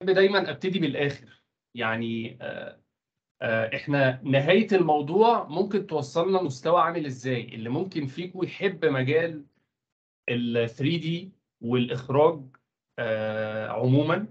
دايما ابتدي بالاخر يعني آه، آه، احنا نهايه الموضوع ممكن توصلنا مستوى عامل ازاي اللي ممكن فيكم يحب مجال ال 3 دي والاخراج آه، عموما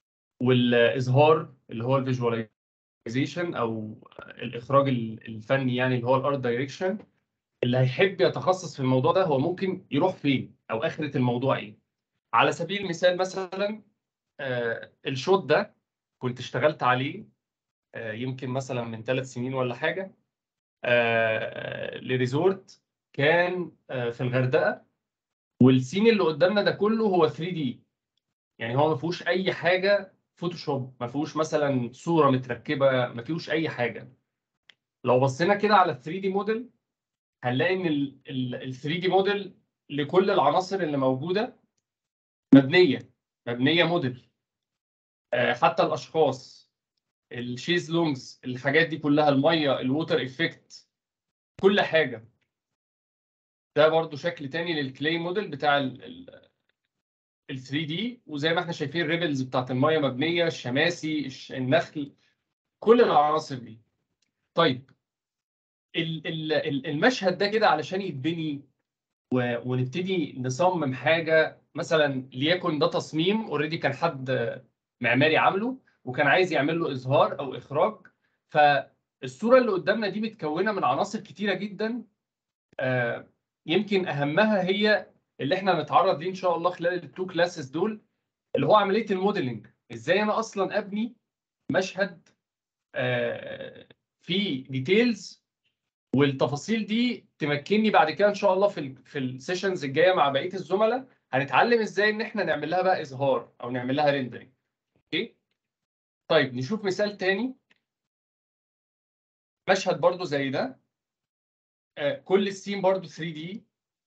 والاظهار اللي هو الفيجواليزيشن او الاخراج ال- الفني يعني اللي هو الارت دايركشن اللي هيحب يتخصص في الموضوع ده هو ممكن يروح فين او اخره الموضوع ايه على سبيل المثال مثلا آه، الشوت ده كنت اشتغلت عليه آه، يمكن مثلا من ثلاث سنين ولا حاجه آه، لريزورت كان آه، في الغردقه والسين اللي قدامنا ده كله هو 3 دي يعني هو ما فيهوش اي حاجه فوتوشوب ما فيهوش مثلا صوره متركبه ما فيهوش اي حاجه لو بصينا كده على ال 3 دي موديل هنلاقي ان ال 3 دي موديل لكل العناصر اللي موجوده مبنيه مبنيه موديل آه، حتى الاشخاص الشيز لونجز الحاجات دي كلها الميه الووتر افكت كل حاجه ده برضو شكل تاني للكلاي موديل بتاع ال 3 دي وزي ما احنا شايفين الريبلز بتاعت الميه مبنيه الشماسي الش- النخل كل العناصر دي طيب ال- ال- ال- المشهد ده كده علشان يتبني و- ونبتدي نصمم حاجه مثلا ليكن ده تصميم اوريدي كان حد معماري عامله وكان عايز يعمل له اظهار او اخراج فالصوره اللي قدامنا دي متكونه من عناصر كتيره جدا آه، يمكن اهمها هي اللي احنا هنتعرض ليه ان شاء الله خلال التو كلاسز دول اللي هو عمليه الموديلنج ازاي انا اصلا ابني مشهد آه، فيه ديتيلز والتفاصيل دي تمكنني بعد كده ان شاء الله في ال في السيشنز الجايه مع بقيه الزملاء هنتعلم ازاي ان احنا نعمل لها بقى اظهار او نعمل لها ريندرنج اوكي طيب نشوف مثال تاني مشهد برضو زي ده آه، كل السين برضو 3 دي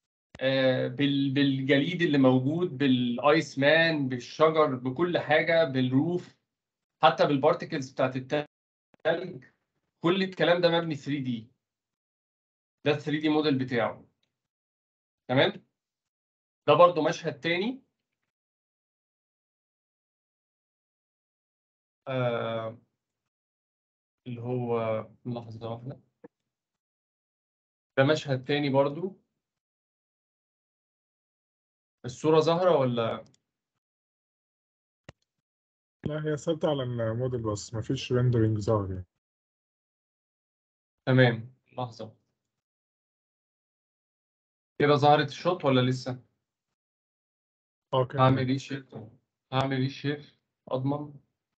بالجليد اللي موجود بالايس مان بالشجر بكل حاجه بالروف حتى بالبارتكلز بتاعت التلج كل الكلام ده مبني 3 دي ده 3 دي موديل بتاعه تمام ده برضو مشهد تاني آه اللي هو لحظة واحدة ده مشهد تاني برضو الصورة ظاهرة ولا لا هي ثابتة على الموديل بس مفيش ريندرنج ظاهر يعني تمام لحظة كده ظهرت الشوت ولا لسه؟ اه كده هعمل ايه شير هعمل ايه شير اضمن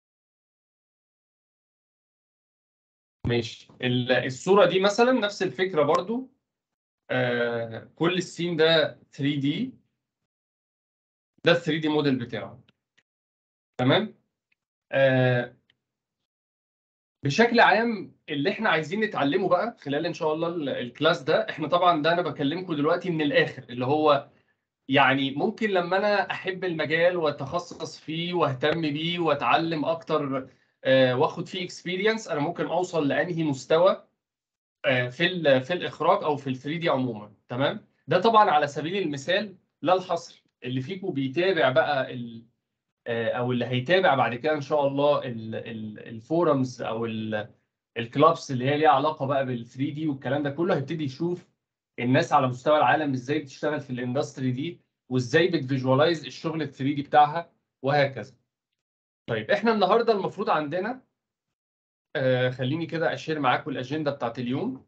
ماشي ال- الصورة دي مثلا نفس الفكرة برضو آه كل السين ده 3 دي ده ال 3 دي موديل بتاعه تمام آه بشكل عام اللي احنا عايزين نتعلمه بقى خلال ان شاء الله ال- الكلاس ده احنا طبعا ده انا بكلمكم دلوقتي من الاخر اللي هو يعني ممكن لما انا احب المجال واتخصص فيه واهتم بيه واتعلم اكتر آه، واخد فيه اكسبيرينس انا ممكن اوصل لانهي مستوى آه، في ال- في الاخراج او في ال 3 دي عموما تمام ده طبعا على سبيل المثال لا الحصر اللي فيكم بيتابع بقى ال آه، او اللي هيتابع بعد كده ان شاء الله ال- ال- الفورums او ال- الكلابس اللي هي ليها علاقه بقى بال 3 دي والكلام ده كله هيبتدي يشوف الناس على مستوى العالم ازاي بتشتغل في الاندستري دي وازاي بتفيجوالايز الشغل ال 3 دي بتاعها وهكذا. طيب احنا النهارده المفروض عندنا آه خليني كده اشير معاكم الاجنده بتاعت اليوم.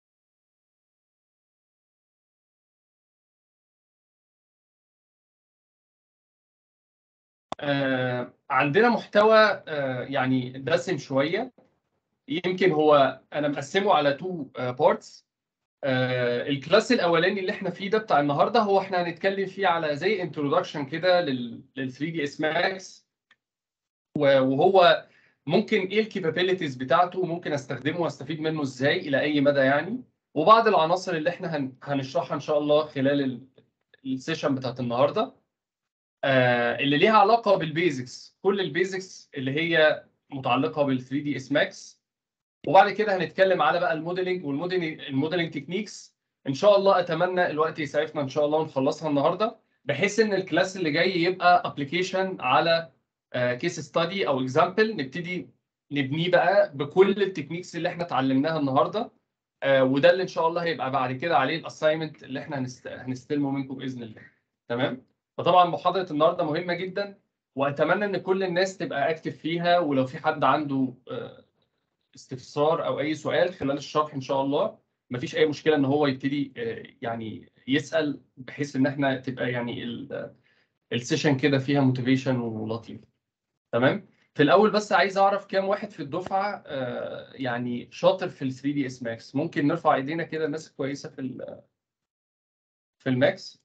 آه عندنا محتوى آه يعني دسم شويه يمكن هو انا مقسمه على تو بارتس آه الكلاس الاولاني اللي احنا فيه ده بتاع النهارده هو احنا هنتكلم فيه على زي انترودكشن كده لل 3 دي اس ماكس وهو ممكن ايه الكابابيلتيز بتاعته ممكن استخدمه واستفيد منه ازاي الى اي مدى يعني وبعض العناصر اللي احنا هن- هنشرحها ان شاء الله خلال ال- السيشن بتاعت النهارده آه اللي ليها علاقه بالبيزكس كل البيزكس اللي هي متعلقه بال 3 دي اس ماكس وبعد كده هنتكلم على بقى الموديلنج والموديلنج الموديلنج تكنيكس ان شاء الله اتمنى الوقت يسعفنا ان شاء الله ونخلصها النهارده بحيث ان الكلاس اللي جاي يبقى ابلكيشن على كيس ستادي او اكزامبل نبتدي نبنيه بقى بكل التكنيكس اللي احنا اتعلمناها النهارده آه، وده اللي ان شاء الله هيبقى بعد كده عليه الاساينمنت اللي احنا هنست... هنستلمه منكم باذن الله تمام فطبعا محاضره النهارده مهمه جدا واتمنى ان كل الناس تبقى اكتف فيها ولو في حد عنده آه، استفسار او اي سؤال خلال الشرح ان شاء الله مفيش اي مشكله ان هو يبتدي آه، يعني يسال بحيث ان احنا تبقى يعني ال- السيشن كده فيها موتيفيشن ولطيف تمام في الاول بس عايز اعرف كام واحد في الدفعه آه، يعني شاطر في ال 3 دي اس ماكس ممكن نرفع ايدينا كده الناس كويسه في ال في الماكس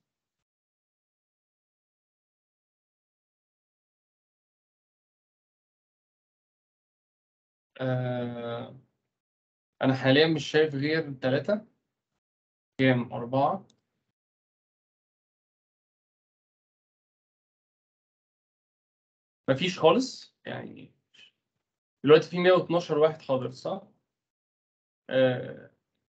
آه، انا حاليا مش شايف غير ثلاثة كام أربعة مفيش خالص يعني دلوقتي في 112 واحد حاضر صح؟ آه،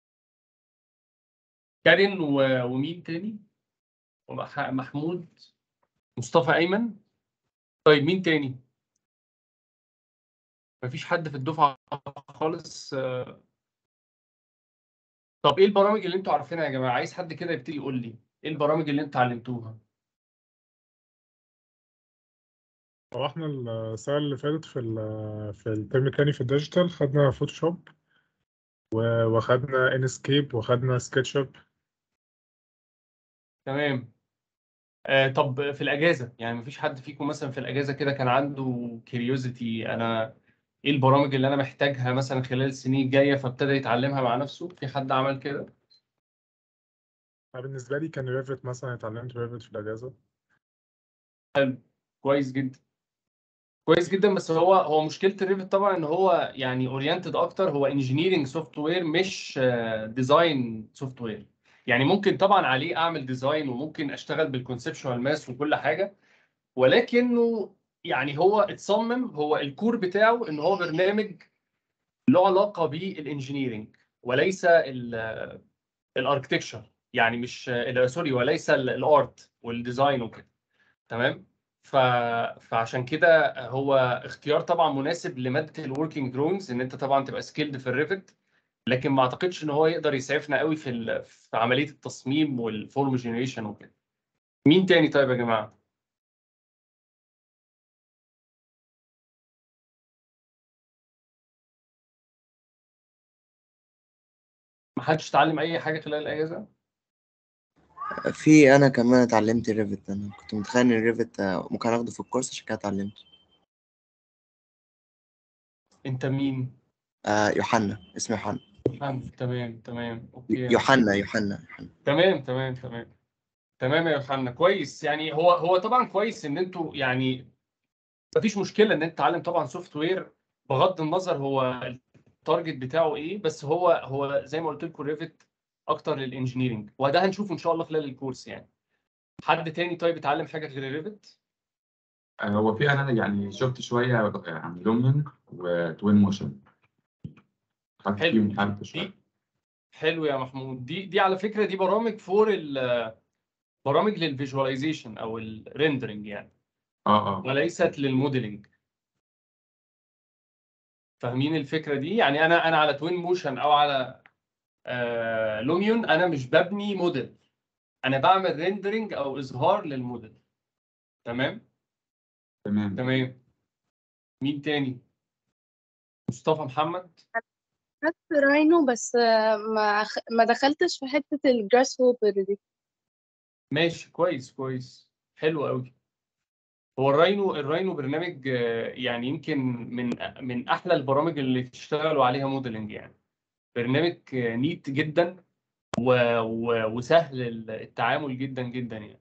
كارين و- ومين تاني؟ ومح- محمود مصطفى أيمن طيب مين تاني؟ مفيش حد في الدفعة خالص آه، طب ايه البرامج اللي انتوا عارفينها يا جماعة؟ عايز حد كده يبتدي يقول لي ايه البرامج اللي انتوا اتعلمتوها؟ هو احنا السنة اللي فاتت في ال في الترم التاني في الديجيتال خدنا فوتوشوب و- وخدنا انسكيب وخدنا سكتش اب تمام آه طب في الأجازة يعني مفيش حد فيكم مثلا في الأجازة كده كان عنده كيوريوزيتي أنا إيه البرامج اللي أنا محتاجها مثلا خلال السنين الجاية فابتدى يتعلمها مع نفسه في حد عمل كده؟ أنا بالنسبة لي كان ريفت مثلا اتعلمت ريفت في الأجازة كويس جدا كويس جدا بس هو هو مشكلة الريفت طبعا إن هو يعني أورينتد أكتر هو انجينيرنج سوفت وير مش ديزاين سوفت وير يعني ممكن طبعا عليه أعمل ديزاين وممكن أشتغل بالكونسبشوال ماس وكل حاجة ولكنه يعني هو اتصمم هو الكور بتاعه ان هو برنامج له علاقه بالانجينيرنج وليس الاركتكشر يعني مش ال- سوري وليس الارت والديزاين وكده تمام ف... فعشان كده هو اختيار طبعا مناسب لماده الوركينج درونز ان انت طبعا تبقى سكيلد في الريفت لكن ما اعتقدش ان هو يقدر يسعفنا قوي في ال... في عمليه التصميم والفورم جنريشن وكده مين تاني طيب يا جماعه ما حدش اتعلم اي حاجه خلال الاجازه في انا كمان اتعلمت الريفت انا كنت متخيل ان الريفت آه، ممكن اخده في الكورس عشان كده اتعلمت انت مين آه يوحنا اسمي يوحنا محمد تمام تمام اوكي يوحنا يوحنا يوحنا تمام تمام تمام تمام يا يوحنا كويس يعني هو هو طبعا كويس ان انتوا يعني مفيش مشكله ان انت تتعلم طبعا سوفت وير بغض النظر هو التارجت بتاعه ايه بس هو هو زي ما قلت لكم ريفت اكتر للانجينيرنج وده هنشوفه ان شاء الله خلال الكورس يعني حد تاني طيب اتعلم حاجه غير الريفت آه، هو في انا يعني شفت شويه عن لومن وتوين موشن خدت حلو. فيهم حاجه شويه دي حلو يا محمود دي دي على فكره دي برامج فور ال برامج للفيجواليزيشن او الريندرنج يعني اه اه وليست للموديلنج فاهمين الفكره دي يعني انا انا على توين موشن او على آه لوميون انا مش ببني موديل انا بعمل ريندرنج او اظهار للموديل تمام تمام تمام مين تاني مصطفى محمد خدت راينو بس آه، ما خ- ما دخلتش في حتة الجراس هوبر دي ماشي كويس كويس حلو قوي هو الراينو الراينو برنامج آه، يعني يمكن من من احلى البرامج اللي تشتغلوا عليها موديلنج يعني برنامج آه، نيت جدا و... و... وسهل التعامل جدا جدا يعني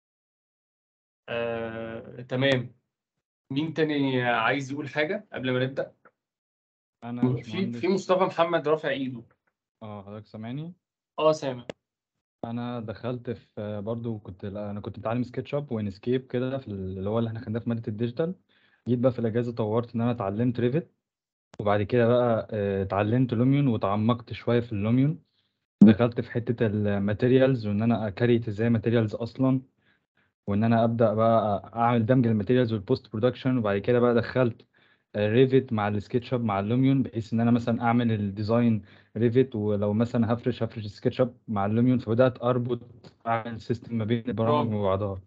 آه، تمام مين تاني عايز يقول حاجة قبل ما نبدأ؟ انا في باشمهندس في مصطفى محمد رافع ايده اه حضرتك سامعني اه سامع انا دخلت في برضو كنت انا كنت بتعلم سكتش اب وانسكيب كده في اللي هو اللي احنا خدناه في ماده الديجيتال جيت بقى في الاجازه طورت ان انا اتعلمت ريفت وبعد كده بقى آه، اتعلمت لوميون وتعمقت شويه في اللوميون دخلت في حته الماتيريالز وان انا اكريت ازاي ماتيريالز اصلا وان انا ابدا بقى اعمل دمج الماتيريالز والبوست برودكشن وبعد كده بقى دخلت ريفيت مع السكتش اب مع اللوميون بحيث ان انا مثلا اعمل الديزاين ريفيت ولو مثلا هفرش هفرش سكتش اب مع اللوميون فبدات اربط اعمل سيستم ما بين البرامج برافو. وبعضها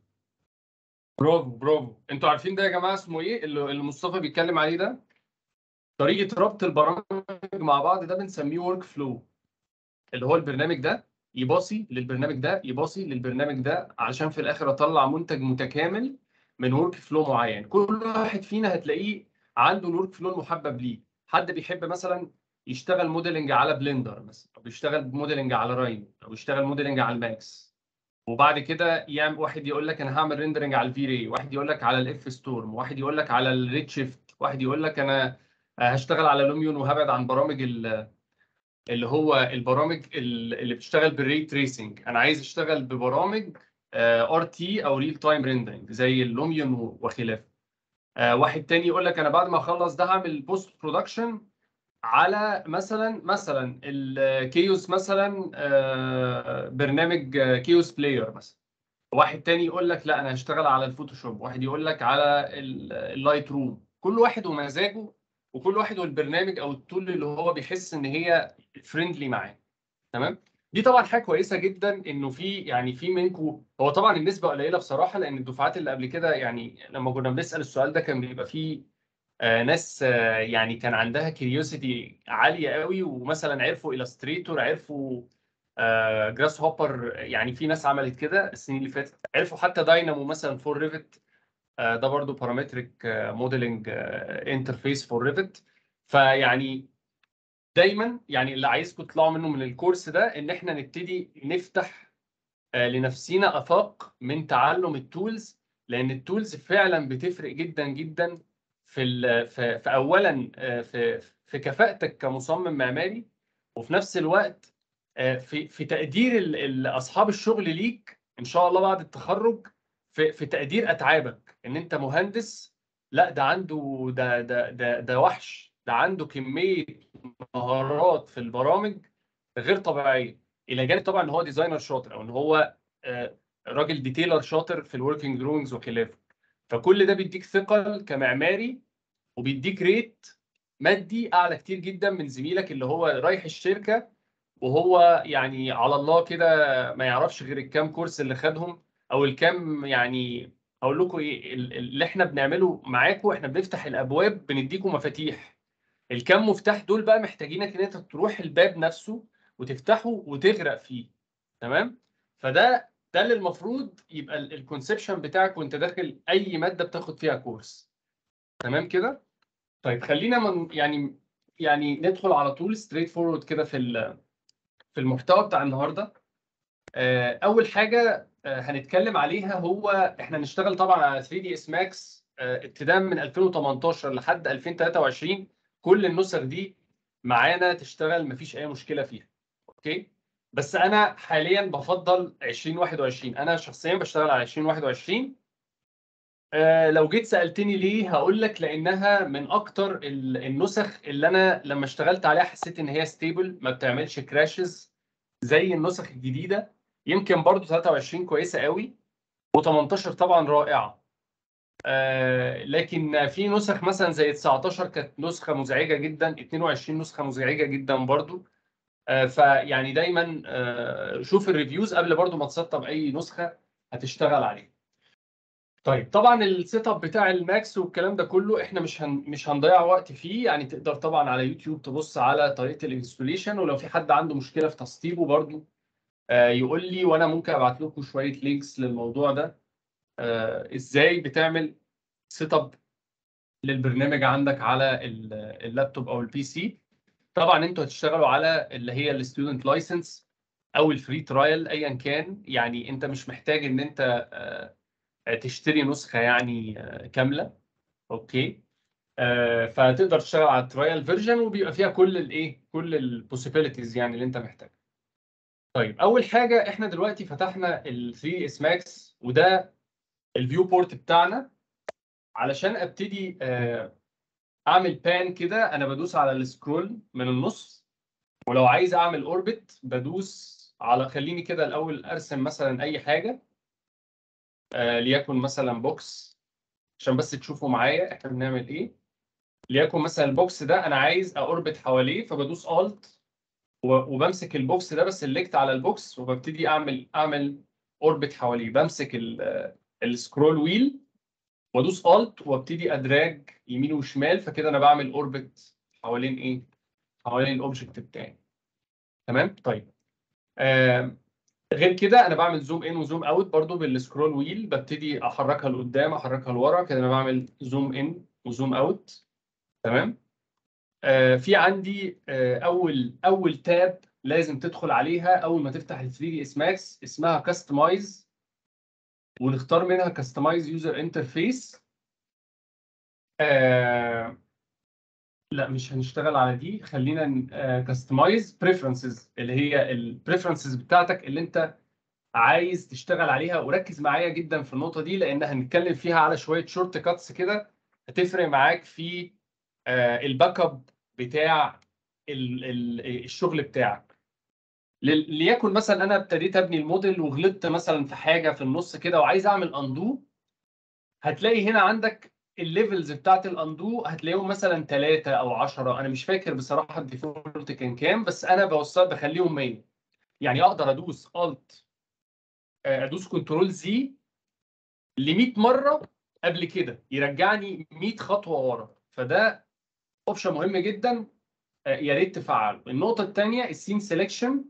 برافو برافو انتوا عارفين ده يا جماعه اسمه ايه اللي اللي مصطفى بيتكلم عليه ده طريقه ربط البرامج مع بعض ده بنسميه ورك فلو اللي هو البرنامج ده يباصي للبرنامج ده يباصي للبرنامج ده علشان في الاخر اطلع منتج متكامل من ورك فلو معين كل واحد فينا هتلاقيه عنده الورك فلو المحبب ليه حد بيحب مثلا يشتغل موديلنج على بلندر مثلا او بيشتغل موديلنج على راين او يشتغل موديلنج على الماكس وبعد كده يعمل واحد يقول لك انا هعمل ريندرنج على الفي راي واحد يقول لك على الاف ستورم واحد يقول لك على الريد شيفت واحد يقول لك انا هشتغل على لوميون وهبعد عن برامج ال- اللي هو البرامج ال- اللي بتشتغل بالري تريسنج انا عايز اشتغل ببرامج ار تي او ريل تايم ريندرنج زي اللوميون وخلافه آه، واحد تاني يقول لك انا بعد ما اخلص ده هعمل بوست برودكشن على مثلا مثلا الكيوس مثلا آه، برنامج آه، كيوس بلاير مثلا واحد تاني يقول لك لا انا هشتغل على الفوتوشوب واحد يقول لك على ال- اللايت روم كل واحد ومزاجه وكل واحد والبرنامج او التول اللي هو بيحس ان هي فريندلي معاه تمام دي طبعا حاجه كويسه جدا انه في يعني في منكم هو طبعا النسبه قليله بصراحه لان الدفعات اللي قبل كده يعني لما كنا بنسال السؤال ده كان بيبقى فيه آه، ناس آه، يعني كان عندها كيوريوسيتي عاليه قوي ومثلا عرفوا الستريتور عرفوا جراس هوبر يعني في ناس عملت كده السنين اللي فاتت عرفوا حتى داينامو مثلا فور ريفت ده برضو بارامتريك موديلنج انترفيس فور ريفت فيعني دايما يعني اللي عايزكم تطلعوا منه من الكورس ده ان احنا نبتدي نفتح آه، لنفسينا افاق من تعلم التولز لان التولز فعلا بتفرق جدا جدا في ال- في, في اولا آه، في في كفاءتك كمصمم معماري وفي نفس الوقت آه، في في تقدير ال- ال- اصحاب الشغل ليك ان شاء الله بعد التخرج في في تقدير اتعابك ان انت مهندس لا ده عنده ده ده ده ده وحش ده عنده كميه مهارات في البرامج غير طبيعيه الى جانب طبعا ان هو ديزاينر شاطر او ان هو آه، راجل ديتيلر شاطر في الوركينج دروينجز وخلافه فكل ده بيديك ثقل كمعماري وبيديك ريت مادي اعلى كتير جدا من زميلك اللي هو رايح الشركه وهو يعني على الله كده ما يعرفش غير الكام كورس اللي خدهم او الكام يعني اقول لكم ايه ال- اللي احنا بنعمله معاكم احنا بنفتح الابواب بنديكم مفاتيح الكام مفتاح دول بقى محتاجينك ان انت تروح الباب نفسه وتفتحه وتغرق فيه تمام فده ده اللي المفروض يبقى الكونسبشن بتاعك وانت داخل اي ماده بتاخد فيها كورس تمام كده طيب خلينا من يعني يعني ندخل على طول ستريت فورورد كده في ال- في المحتوى بتاع النهارده آه، اول حاجه آه، هنتكلم عليها هو احنا نشتغل طبعا على 3 دي اس ماكس ابتداء من 2018 لحد 2023 كل النسخ دي معانا تشتغل مفيش اي مشكله فيها اوكي بس انا حاليا بفضل 2021 انا شخصيا بشتغل على 2021 آه، لو جيت سالتني ليه هقول لك لانها من اكتر ال- النسخ اللي انا لما اشتغلت عليها حسيت ان هي ستيبل ما بتعملش كراشز زي النسخ الجديده يمكن برضو 23 كويسه قوي و18 طبعا رائعه آه لكن في نسخ مثلا زي 19 كانت نسخه مزعجه جدا 22 نسخه مزعجه جدا برضو آه فيعني دايما آه شوف الريفيوز قبل برضو ما تسطب اي نسخه هتشتغل عليها طيب طبعا السيت اب بتاع الماكس والكلام ده كله احنا مش هن مش هنضيع وقت فيه يعني تقدر طبعا على يوتيوب تبص على طريقه الانستوليشن ولو في حد عنده مشكله في تسطيبه برضو آه، يقول لي وانا ممكن ابعت لكم شويه لينكس للموضوع ده آه، ازاي بتعمل سيت اب للبرنامج عندك على ال- اللابتوب او البي سي طبعا انتوا هتشتغلوا على اللي هي الستودنت لايسنس او الفري ترايل ايا كان يعني انت مش محتاج ان انت آه، تشتري نسخه يعني آه، كامله اوكي آه، فتقدر تشتغل على الترايل فيرجن وبيبقى فيها كل الايه كل البوسيبيليتيز يعني اللي انت محتاجها طيب اول حاجه احنا دلوقتي فتحنا ال 3 اس ماكس وده الفيو بورت بتاعنا علشان ابتدي آه، اعمل بان كده انا بدوس على السكرول من النص ولو عايز اعمل اوربت بدوس على خليني كده الاول ارسم مثلا اي حاجه آه ليكن مثلا بوكس عشان بس تشوفوا معايا احنا بنعمل ايه ليكن مثلا البوكس ده انا عايز اوربت حواليه فبدوس الت وبمسك البوكس ده بسلكت على البوكس وببتدي اعمل اعمل اوربت حواليه بمسك السكرول ويل وادوس الت وابتدي ادراج يمين وشمال فكده انا بعمل اوربت حوالين ايه حوالين الاوبجكت بتاعي تمام طيب آه غير كده انا بعمل زوم ان وزوم اوت برضو بالسكرول ويل ببتدي احركها لقدام احركها لورا كده انا بعمل زوم ان وزوم اوت تمام آه في عندي آه اول اول تاب لازم تدخل عليها اول ما تفتح ال 3 دي اس ماكس اسمها كاستمايز ونختار منها كاستمايز يوزر انترفيس لا مش هنشتغل على دي خلينا كاستمايز بريفرنسز اللي هي البريفرنسز بتاعتك اللي انت عايز تشتغل عليها وركز معايا جدا في النقطه دي لان هنتكلم فيها على شويه شورت كاتس كده هتفرق معاك في الباك اب بتاع ال ال الشغل بتاعك ليكن مثلا انا ابتديت ابني الموديل وغلطت مثلا في حاجه في النص كده وعايز اعمل اندو هتلاقي هنا عندك الليفلز بتاعت الاندو هتلاقيهم مثلا 3 او 10 انا مش فاكر بصراحه الديفولت كان كام بس انا بوصل بخليهم 100 يعني اقدر ادوس الت ادوس كنترول زي ل 100 مره قبل كده يرجعني 100 خطوه ورا فده اوبشن مهم جدا يا ريت تفعله النقطه الثانيه السين سيلكشن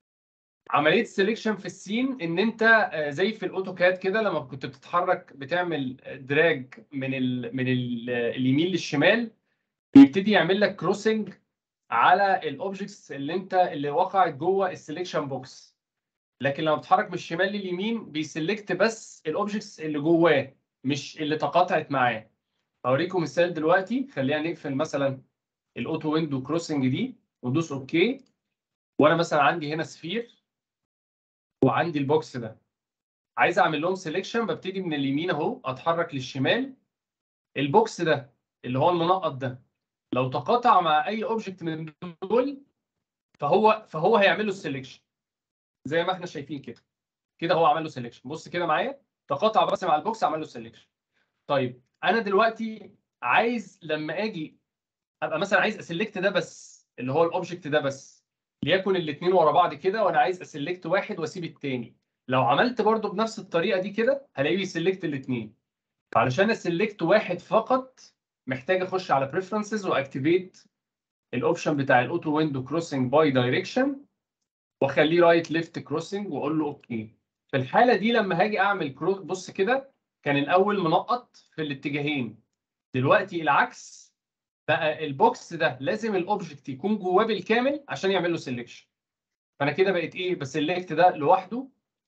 عمليه السلكشن في السين ان انت زي في الاوتوكاد كده لما كنت بتتحرك بتعمل دراج من ال من ال اليمين للشمال بيبتدي يعمل لك كروسنج على الاوبجكتس اللي انت اللي وقعت جوه السلكشن بوكس لكن لما بتتحرك من الشمال لليمين بيسلكت بس الاوبجكتس اللي جواه مش اللي تقاطعت معاه اوريكم مثال دلوقتي خلينا نقفل مثلا الاوتو ويندو كروسنج دي وندوس اوكي وانا مثلا عندي هنا سفير وعندي البوكس ده عايز اعمل لهم سيلكشن ببتدي من اليمين اهو اتحرك للشمال البوكس ده اللي هو المنقط ده لو تقاطع مع اي اوبجكت من دول فهو فهو هيعمل له السلكشن زي ما احنا شايفين كده كده هو عمل له سيلكشن بص كده معايا تقاطع بس مع البوكس عمل له سيلكشن طيب انا دلوقتي عايز لما اجي ابقى مثلا عايز اسلكت ده بس اللي هو الاوبجكت ده بس ليكن الاثنين ورا بعض كده وانا عايز اسلكت واحد واسيب الثاني لو عملت برضو بنفس الطريقه دي كده هلاقيه بيسلكت الاثنين فعلشان اسلكت واحد فقط محتاج اخش على بريفرنسز واكتيفيت الاوبشن بتاع الاوتو ويندو كروسنج باي دايركشن واخليه رايت ليفت كروسنج واقول له اوكي في الحاله دي لما هاجي اعمل كروس بص كده كان الاول منقط في الاتجاهين دلوقتي العكس بقى البوكس ده لازم الاوبجكت يكون جواه بالكامل عشان يعمل له سيلكشن فانا كده بقيت ايه بسلكت ده لوحده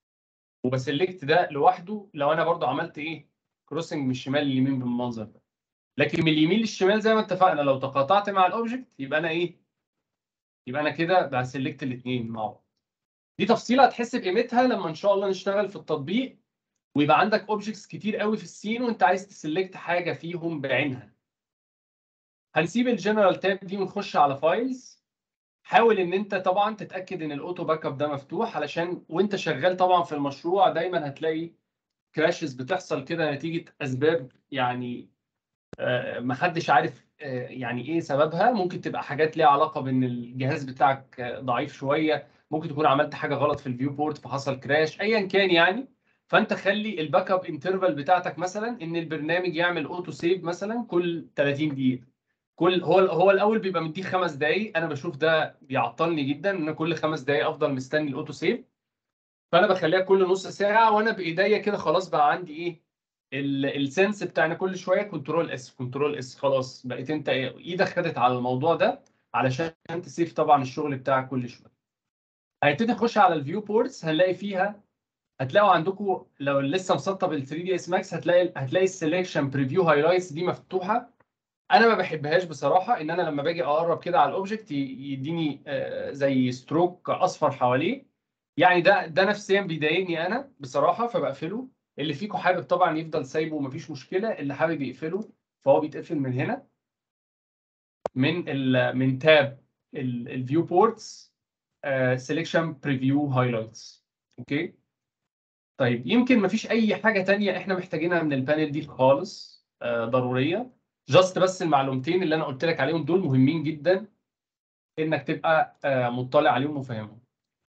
وبسلكت ده لوحده لو انا برضو عملت ايه كروسنج من الشمال لليمين بالمنظر ده لكن من اليمين للشمال زي ما اتفقنا لو تقاطعت مع الاوبجكت يبقى انا ايه يبقى انا كده بسلكت الاثنين مع بعض دي تفصيله هتحس بقيمتها لما ان شاء الله نشتغل في التطبيق ويبقى عندك اوبجكتس كتير قوي في السين وانت عايز تسلكت حاجه فيهم بعينها هنسيب الجنرال تاب دي ونخش على فايلز حاول ان انت طبعا تتاكد ان الاوتو باك اب ده مفتوح علشان وانت شغال طبعا في المشروع دايما هتلاقي كراشز بتحصل كده نتيجه اسباب يعني آه محدش عارف آه يعني ايه سببها ممكن تبقى حاجات ليها علاقه بان الجهاز بتاعك آه ضعيف شويه ممكن تكون عملت حاجه غلط في الفيو بورت فحصل كراش ايا كان يعني فانت خلي الباك اب انترفال بتاعتك مثلا ان البرنامج يعمل اوتو سيف مثلا كل 30 دقيقه كل هو هو الاول بيبقى مديك خمس دقائق انا بشوف ده بيعطلني جدا ان كل خمس دقائق افضل مستني الاوتو سيف فانا بخليها كل نص ساعه وانا بايديا كده خلاص بقى عندي ايه السنس بتاعنا كل شويه كنترول اس كنترول اس خلاص بقيت انت ايدك خدت على الموضوع ده علشان تسيف طبعا الشغل بتاعك كل شويه هنبتدي نخش على الفيو بورتس هنلاقي فيها هتلاقوا عندكم لو لسه مسطب ال 3 دي اس ماكس هتلاقي هتلاقي السلكشن بريفيو هايلايتس دي مفتوحه انا ما بحبهاش بصراحه ان انا لما باجي اقرب كده على الاوبجكت يديني زي ستروك اصفر حواليه يعني ده ده نفسيا بيضايقني انا بصراحه فبقفله اللي فيكم حابب طبعا يفضل سايبه ومفيش مشكله اللي حابب يقفله فهو بيتقفل من هنا من ال من تاب الفيو بورتس سelection بريفيو هايلايتس اوكي طيب يمكن مفيش اي حاجه تانية احنا محتاجينها من البانل دي خالص آه، ضروريه جاست بس المعلومتين اللي انا قلت لك عليهم دول مهمين جدا انك تبقى آه، مطلع عليهم وفاهمهم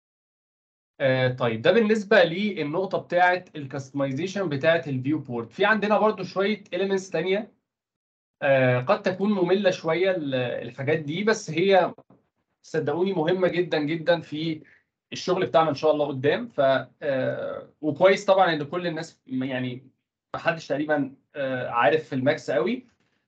آه، طيب ده بالنسبه للنقطه بتاعه الكاستمايزيشن بتاعه الفيو بورت في عندنا برضو شويه اليمنتس تانية آه، قد تكون ممله شويه ال- الحاجات دي بس هي صدقوني مهمه جدا جدا في الشغل بتاعنا ان شاء الله قدام ف آه، وكويس طبعا ان كل الناس يعني ما حدش تقريبا آه، عارف في الماكس قوي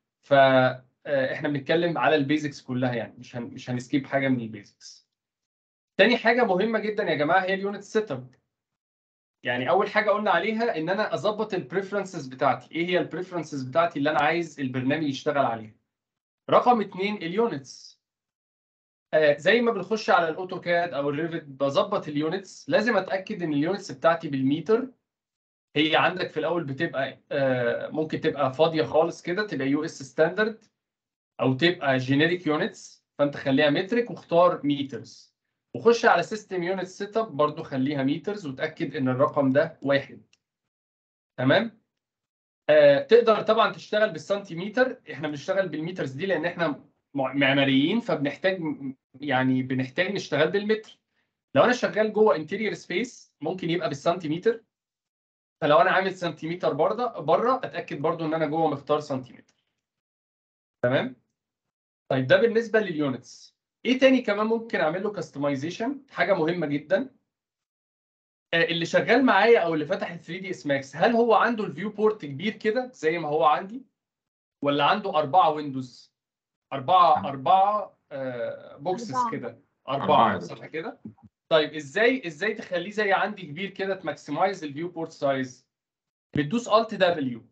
فاحنا بنتكلم على البيزكس كلها يعني مش هن مش هنسكيب حاجه من البيزكس تاني حاجه مهمه جدا يا جماعه هي اليونت سيت اب يعني اول حاجه قلنا عليها ان انا اظبط البريفرنسز بتاعتي ايه هي البريفرنسز بتاعتي اللي انا عايز البرنامج يشتغل عليها رقم اتنين اليونتس آه زي ما بنخش على الاوتوكاد او الريفت بظبط اليونتس لازم اتاكد ان اليونتس بتاعتي بالمتر هي عندك في الاول بتبقى آه ممكن تبقى فاضيه خالص كده تبقى يو اس ستاندرد او تبقى جينيريك يونتس فانت خليها مترك واختار ميترز وخش على سيستم يونت سيت اب برضه خليها ميترز وتاكد ان الرقم ده واحد تمام آه تقدر طبعا تشتغل بالسنتيمتر احنا بنشتغل بالميترز دي لان احنا مع- معماريين فبنحتاج يعني بنحتاج نشتغل بالمتر لو انا شغال جوه انتيريور سبيس ممكن يبقى بالسنتيمتر فلو انا عامل سنتيمتر بره بره اتاكد برضو ان انا جوه مختار سنتيمتر تمام طيب ده بالنسبه لليونتس ايه تاني كمان ممكن اعمل له كاستمايزيشن حاجه مهمه جدا آه، اللي شغال معايا او اللي فتح ال 3 دي اس ماكس هل هو عنده الفيو بورت كبير كده زي ما هو عندي ولا عنده أربعة ويندوز أربعة أربعة بوكسز أربعة. كده أربعة. أربعة صح كده طيب ازاي ازاي تخليه زي عندي كبير كده تماكسمايز الفيو بورت سايز بتدوس الت دبليو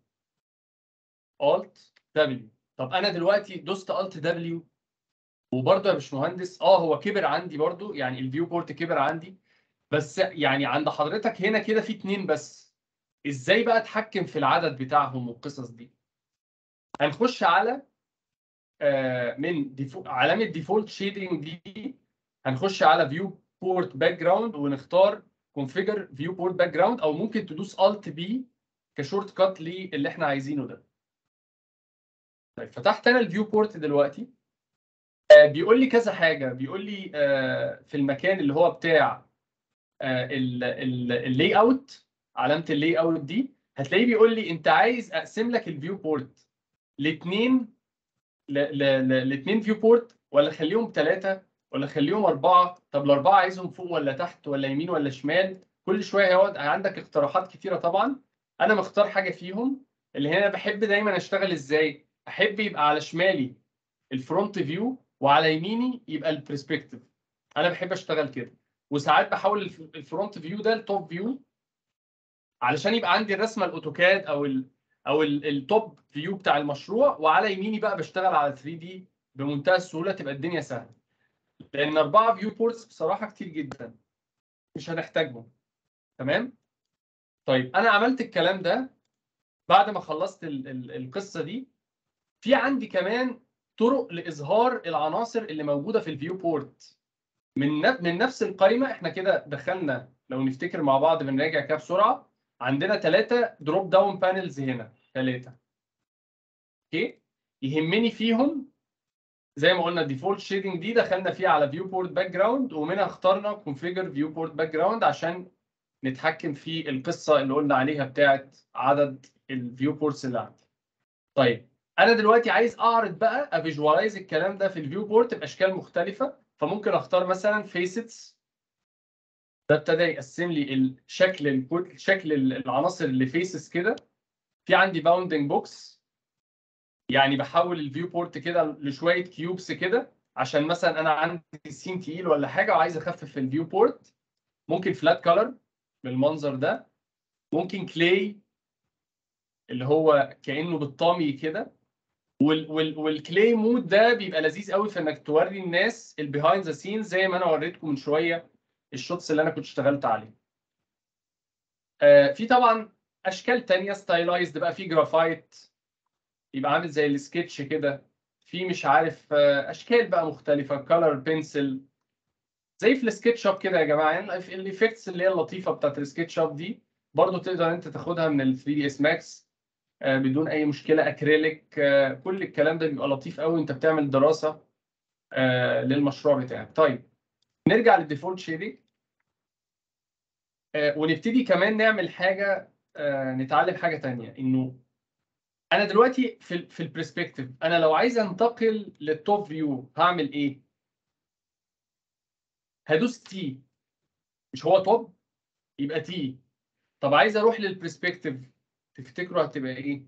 الت دبليو طب انا دلوقتي دوست الت دبليو وبرضه يا باشمهندس اه هو كبر عندي برضه يعني الفيو بورت كبر عندي بس يعني عند حضرتك هنا كده في اتنين بس ازاي بقى اتحكم في العدد بتاعهم والقصص دي هنخش على آه، من ديفو... علامه ديفولت شيدنج دي هنخش على فيو بورت باك جراوند ونختار كونفيجر فيو بورت باك جراوند او ممكن تدوس الت بي كشورت كات للي احنا عايزينه ده طيب فتحت انا الفيو بورت دلوقتي آه، بيقول لي كذا حاجه بيقول لي آه، في المكان اللي هو بتاع اللاي اوت علامه اللاي اوت دي هتلاقيه بيقول لي انت عايز اقسم لك الفيو بورت لاثنين لاثنين فيو بورت ولا خليهم ثلاثه ولا خليهم اربعه طب الاربعه عايزهم فوق ولا تحت ولا يمين ولا شمال كل شويه هيقعد عندك اقتراحات كتيره طبعا انا مختار حاجه فيهم اللي هنا بحب دايما اشتغل ازاي احب يبقى على شمالي الفرونت فيو وعلى يميني يبقى البرسبكتيف انا بحب اشتغل كده وساعات بحول الف- الفرونت فيو ده لتوب فيو علشان يبقى عندي الرسمه الاوتوكاد او ال او ال- التوب فيو بتاع المشروع وعلى يميني بقى بشتغل على 3 دي بمنتهى السهوله تبقى الدنيا سهله لان اربعه فيو بورتس بصراحه كتير جدا مش هنحتاجهم تمام طيب انا عملت الكلام ده بعد ما خلصت ال ال القصه دي في عندي كمان طرق لاظهار العناصر اللي موجوده في الفيو بورت من نف- من نفس القائمه احنا كده دخلنا لو نفتكر مع بعض بنراجع كده بسرعه عندنا ثلاثه دروب داون بانلز هنا ثلاثه اوكي يهمني فيهم زي ما قلنا ديفولت شيدنج دي دخلنا فيها على فيو بورت باك جراوند ومنها اخترنا كونفيجر فيو بورت باك جراوند عشان نتحكم في القصه اللي قلنا عليها بتاعت عدد الفيو بورتس اللي عندي. طيب انا دلوقتي عايز اعرض بقى افيجوالايز الكلام ده في الفيو بورت باشكال مختلفه فممكن اختار مثلا فيسيتس ده ابتدى يقسم لي الشكل الكل- شكل العناصر اللي فيسز كده في عندي باوندنج بوكس يعني بحول الفيو بورت كده لشويه كيوبس كده عشان مثلا انا عندي سين تقيل ولا حاجه وعايز اخفف الفيو بورت ممكن فلات كولر بالمنظر ده ممكن كلاي اللي هو كانه بالطامي كده وال وال والكلاي مود ده بيبقى لذيذ قوي في انك توري الناس البيهايند ذا سينز زي ما انا وريتكم من شويه الشوتس اللي انا كنت اشتغلت عليه. آه في طبعا اشكال تانية ستايلايزد بقى في جرافايت يبقى عامل زي السكتش كده في مش عارف آه اشكال بقى مختلفه كولر بنسل زي في السكتش اب كده يا جماعه يعني الايفكتس اللي هي اللطيفه بتاعت السكتش اب دي برضو تقدر انت تاخدها من ال 3 دي اس ماكس بدون اي مشكله اكريليك آه، كل الكلام ده بيبقى لطيف قوي انت بتعمل دراسه آه، للمشروع بتاعك طيب نرجع للديفولت شيدنج ونبتدي كمان نعمل حاجه آه، نتعلم حاجه تانية انه انا دلوقتي في ال في البرسبكتيف انا لو عايز انتقل للتوب فيو هعمل ايه؟ هدوس تي مش هو توب يبقى تي طب عايز اروح للبرسبكتيف تفتكروا هتبقى ايه؟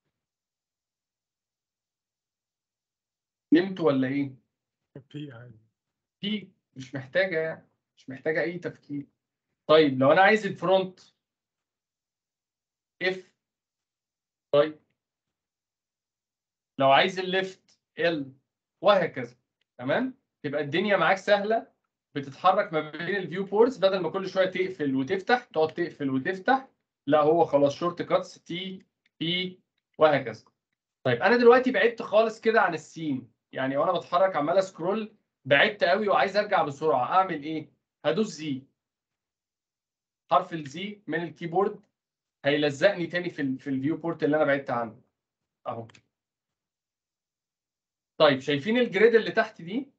نمت ولا ايه؟ بي عادي تي مش محتاجه يعني مش محتاجه اي تفكير طيب لو انا عايز الفرونت اف طيب لو عايز الليفت ال وهكذا تمام تبقى الدنيا معاك سهله بتتحرك ما بين الفيو بورتس بدل ما كل شويه تقفل وتفتح تقعد تقفل وتفتح لا هو خلاص شورت كاتس تي بي وهكذا طيب انا دلوقتي بعدت خالص كده عن السين يعني وانا بتحرك عمال اسكرول بعدت قوي وعايز ارجع بسرعه اعمل ايه هدوس زي حرف الزي من الكيبورد هيلزقني تاني في ال في الفيو بورت اللي انا بعدت عنه اهو طيب شايفين الجريد اللي تحت دي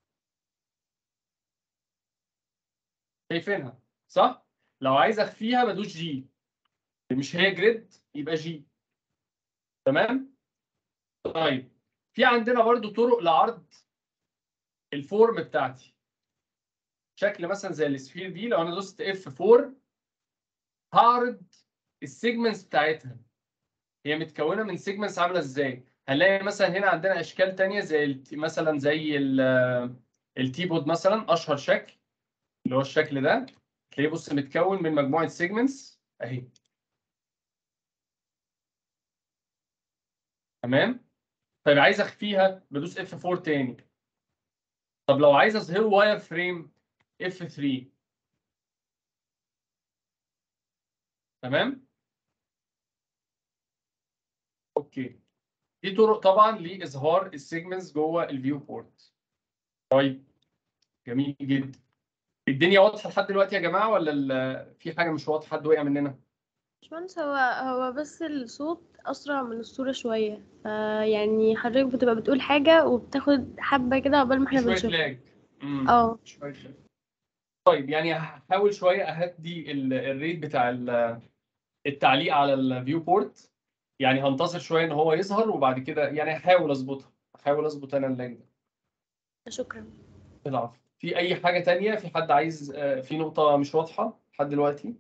شايفينها صح لو عايز اخفيها بدوس جي مش هي جريد يبقى جي تمام طيب في عندنا برضو طرق لعرض الفورم بتاعتي شكل مثلا زي السفير دي لو انا دوست اف 4 هعرض السيجمنتس بتاعتها هي متكونه من سيجمنتس عامله ازاي هنلاقي مثلا هنا عندنا اشكال تانية زي الت- مثلا زي التي بود مثلا اشهر شكل اللي هو الشكل ده تلاقيه بص متكون من مجموعه سيجمنتس اهي تمام طيب عايز اخفيها بدوس اف 4 تاني طب لو عايز اظهره واير فريم اف 3 تمام اوكي دي طرق طبعا لاظهار السيجمنتس جوه الفيو بورت طيب جميل جدا الدنيا واضحه لحد دلوقتي يا جماعه ولا ال- في حاجه مش واضحه حد وقع مننا باشمهندس هو هو بس الصوت أسرع من الصورة شوية فيعني حضرتك بتبقى بتقول حاجة وبتاخد حبة كده عقبال ما احنا شويه بنشوف لاج مم. اه شويه لاج طيب يعني هحاول شويه اهدي ال- الريت بتاع ال- التعليق على الفيو بورت يعني هنتظر شويه ان هو يظهر وبعد كده يعني هحاول اظبطها هحاول اظبط انا اللاج ده شكرا العفو في اي حاجه تانية في حد عايز آه، في نقطه مش واضحه لحد دلوقتي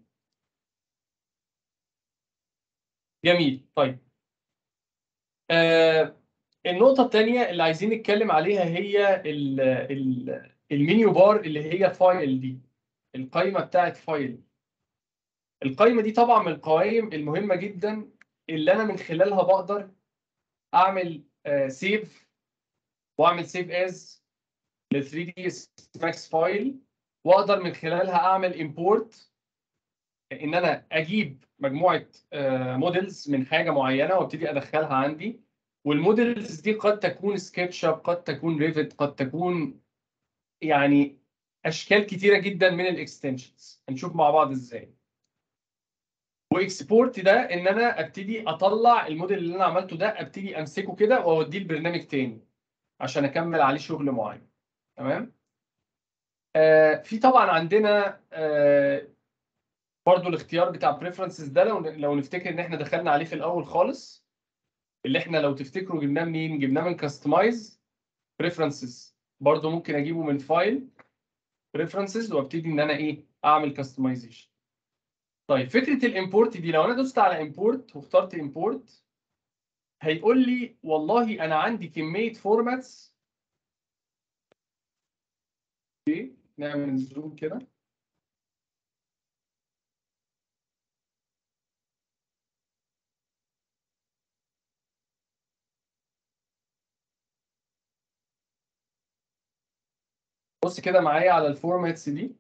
جميل طيب آه النقطه الثانيه اللي عايزين نتكلم عليها هي ال ال المنيو بار اللي هي فايل دي القائمه بتاعت فايل القائمه دي طبعا من القوائم المهمه جدا اللي انا من خلالها بقدر اعمل سيف واعمل سيف از ل 3 دي ماكس فايل واقدر من خلالها اعمل امبورت ان انا اجيب مجموعه موديلز من حاجه معينه وابتدي ادخلها عندي والموديلز دي قد تكون سكتش اب قد تكون ريفت قد تكون يعني اشكال كتيره جدا من الاكستنشنز هنشوف مع بعض ازاي واكسبورت ده ان انا ابتدي اطلع الموديل اللي انا عملته ده ابتدي امسكه كده واوديه لبرنامج تاني عشان اكمل عليه شغل معين تمام آه في طبعا عندنا آه برضو الاختيار بتاع بريفرنسز ده لو لو نفتكر ان احنا دخلنا عليه في الاول خالص اللي احنا لو تفتكروا جبناه منين جبناه من كاستمايز بريفرنسز برضو ممكن اجيبه من فايل بريفرنسز وابتدي ان انا ايه اعمل كاستمايزيشن طيب فكره الامبورت دي لو انا دوست على امبورت واخترت امبورت هيقول لي والله انا عندي كميه فورماتس نعمل زوم كده بص كده معايا على الفورماتس دي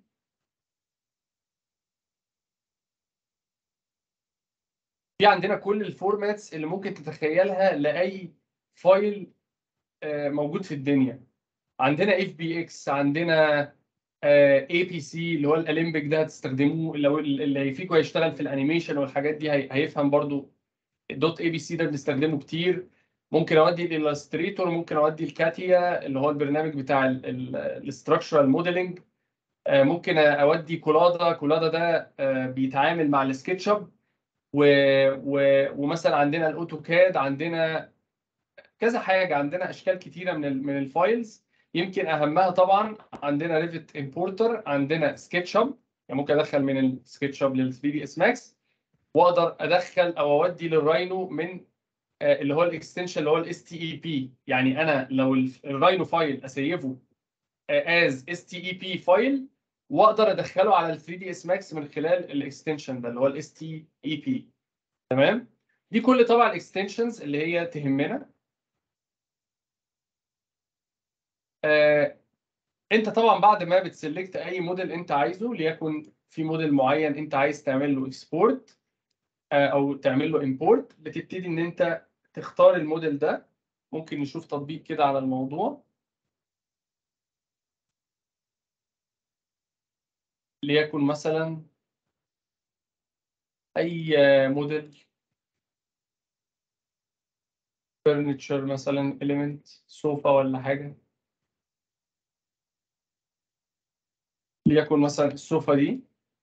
في عندنا كل الفورماتس اللي ممكن تتخيلها لاي فايل آه، موجود في الدنيا عندنا اف بي اكس عندنا اي بي سي اللي هو الاليمبيك ده هتستخدموه لو اللي فيكم هيشتغل في الانيميشن والحاجات دي هي- هيفهم برضو دوت اي بي سي ده بنستخدمه كتير ممكن اودي الالستريتور ممكن اودي الكاتيا اللي هو البرنامج بتاع الاستراكشرال موديلنج ممكن اودي كولادا كولادا ده آه، بيتعامل مع السكتش اب و... و... ومثلا عندنا الاوتوكاد عندنا كذا حاجه عندنا اشكال كتيره من ال... من الفايلز يمكن اهمها طبعا عندنا ريفت امبورتر عندنا سكتش اب يعني ممكن ادخل من السكتش اب لل 3 دي اس ماكس واقدر ادخل او اودي للراينو من آه، اللي هو الاكستنشن اللي هو الاس تي اي بي يعني انا لو ال- الراينو فايل اسيفه از اس تي اي بي فايل واقدر ادخله على ال 3 دي اس ماكس من خلال الاكستنشن ده اللي هو الاس تي اي بي تمام دي كل طبعا الاكستنشنز اللي هي تهمنا آه، انت طبعا بعد ما بتسلكت اي موديل انت عايزه ليكن في موديل معين انت عايز تعمل له اكسبورت او تعمل له امبورت بتبتدي ان انت تختار الموديل ده ممكن نشوف تطبيق كده على الموضوع ليكن مثلا اي موديل فرنتشر مثلا element سوفا ولا حاجه ليكن مثلا السوفا دي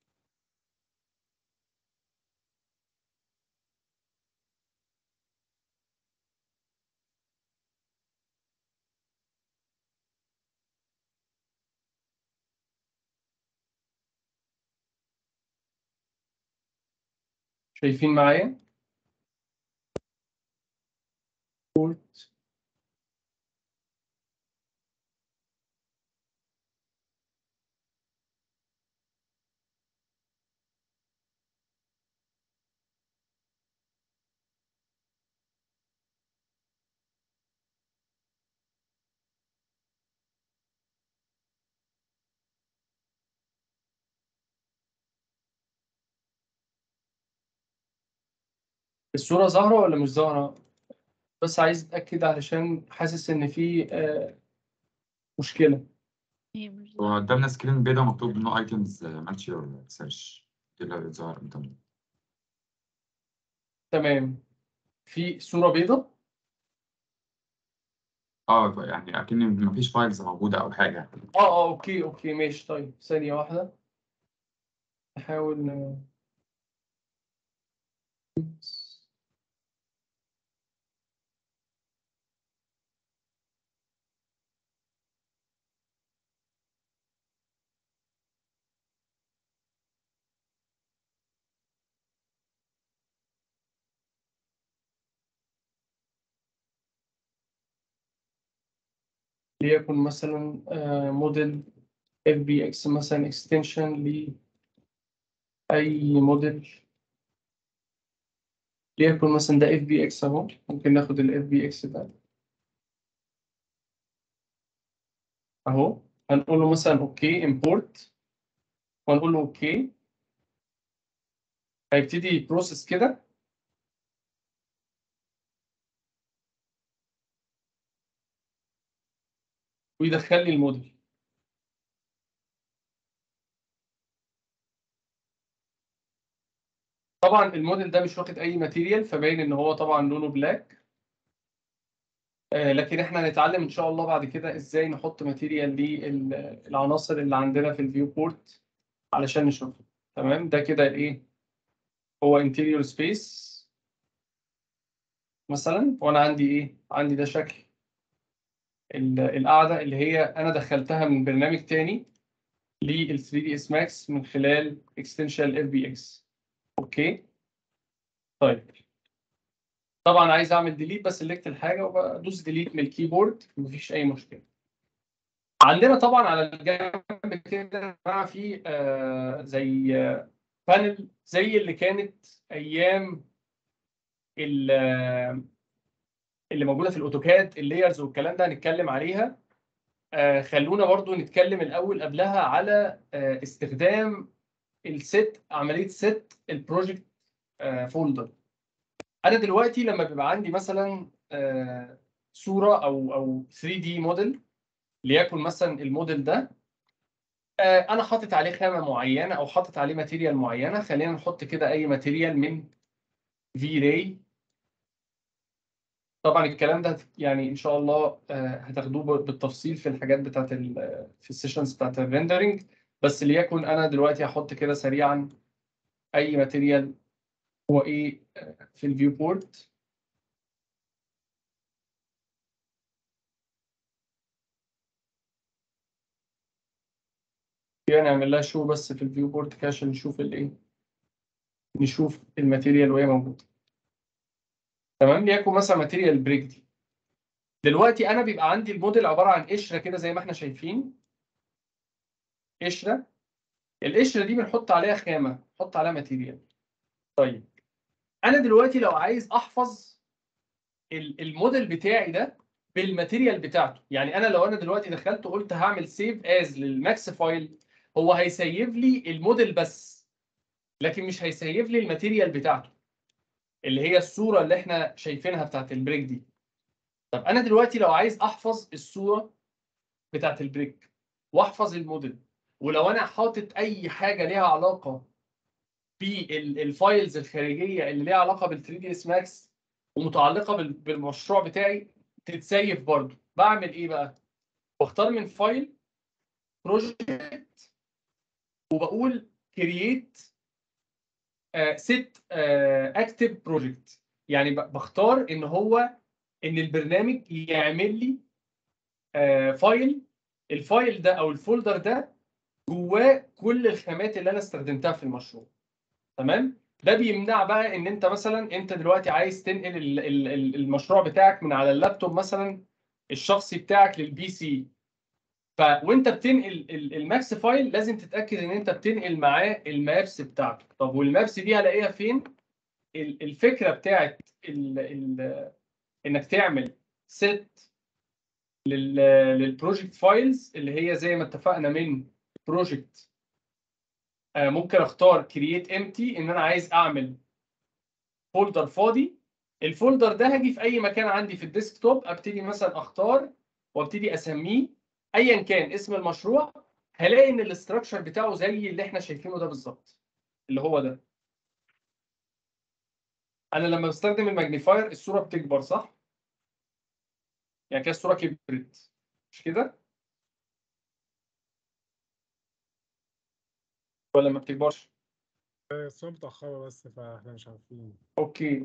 شايفين معايا الصورة ظاهرة ولا مش ظاهرة؟ بس عايز أتأكد علشان حاسس إن في آه، مشكلة هي مش هو قدامنا سكرين بيضاء مكتوب نو ايتمز ماتش يور سيرش دي اللي بتظهر قدامنا تمام في صورة بيضاء اه يعني اكن مفيش فايلز موجوده او حاجه اه اه اوكي اوكي ماشي طيب ثانية واحدة نحاول ن- ليكن مثلا آه، موديل اف بي اكس مثلا اكستنشن لأي موديل ليكن مثلا ده اف بي اكس اهو ممكن ناخد الاف بي اكس ده اهو هنقول له مثلا اوكي امبورت وهنقول له اوكي هيبتدي يبروسس كده ويدخل لي الموديل طبعا الموديل ده مش واخد اي ماتيريال فباين ان هو طبعا لونه بلاك آه، لكن احنا هنتعلم ان شاء الله بعد كده ازاي نحط ماتيريال للعناصر اللي عندنا في الفيو بورت علشان نشوفها تمام ده كده الايه هو انتيريور سبيس مثلا وانا عندي ايه عندي ده شكل ال- القاعده اللي هي انا دخلتها من برنامج تاني لل 3 دي اس ماكس من خلال اكستنشن اف بي اكس اوكي طيب طبعا عايز اعمل ديليت بسلكت الحاجه وبدوس ديليت من الكيبورد مفيش اي مشكله عندنا طبعا على الجنب كده بقى في آه زي بانل زي اللي كانت ايام ال- آه، اللي موجوده في الاوتوكاد اللايرز والكلام ده هنتكلم عليها آه خلونا برضو نتكلم الاول قبلها على آه استخدام الست عمليه ست البروجكت آه فولدر انا دلوقتي لما بيبقى عندي مثلا آه صوره او او 3 دي موديل ليكن مثلا الموديل ده آه، انا حاطط عليه خامه معينه او حاطط عليه ماتيريال معينه خلينا نحط كده اي ماتيريال من في راي طبعا الكلام ده يعني ان شاء الله آه، هتاخدوه ب- بالتفصيل في الحاجات بتاعت ال- في السيشنز بتاعت الريندرنج بس ليكن انا دلوقتي هحط كده سريعا اي ماتيريال هو ايه آه، في الفيو بورت يعني نعمل لها شو بس في الفيو بورت كده عشان نشوف الايه نشوف الماتيريال وهي موجوده تمام ليكن مثلا ماتيريال بريك دي دلوقتي انا بيبقى عندي الموديل عباره عن قشره كده زي ما احنا شايفين قشره القشره دي بنحط عليها خامه نحط عليها ماتيريال طيب انا دلوقتي لو عايز احفظ ال- الموديل بتاعي ده بالماتيريال بتاعته يعني انا لو انا دلوقتي دخلت وقلت هعمل سيف از للماكس فايل هو هيسيف لي الموديل بس لكن مش هيسيف لي الماتيريال بتاعته اللي هي الصوره اللي احنا شايفينها بتاعت البريك دي طب انا دلوقتي لو عايز احفظ الصوره بتاعت البريك واحفظ الموديل ولو انا حاطط اي حاجه ليها علاقه بالفايلز الخارجيه اللي ليها علاقه بال 3 دي اس ماكس ومتعلقه بال- بالمشروع بتاعي تتسيف برضه بعمل ايه بقى بختار من فايل بروجكت وبقول كرييت ست اكتف بروجكت يعني ب- بختار ان هو ان البرنامج يعمل لي آه، فايل الفايل ده او الفولدر ده جواه كل الخامات اللي انا استخدمتها في المشروع تمام ده بيمنع بقى ان انت مثلا انت دلوقتي عايز تنقل ال- ال- ال- المشروع بتاعك من على اللابتوب مثلا الشخصي بتاعك للبي سي ف وانت بتنقل ال- الماكس فايل لازم تتاكد ان انت بتنقل معاه المابس بتاعته طب والمابس دي هلاقيها فين ال- الفكره بتاعت ال ال انك تعمل ست للبروجكت فايلز اللي هي زي ما اتفقنا من بروجكت ممكن اختار كرييت امتي ان انا عايز اعمل فولدر فاضي الفولدر ده هاجي في اي مكان عندي في الديسكتوب ابتدي مثلا اختار وابتدي اسميه ايا كان اسم المشروع هلاقي ان الاستراكشر بتاعه زي اللي احنا شايفينه ده بالظبط اللي هو ده انا لما بستخدم الماجنيفاير الصوره بتكبر صح يعني كده الصوره كبرت مش كده ولا ما بتكبرش الصورة متأخرة بس فاحنا مش عارفين اوكي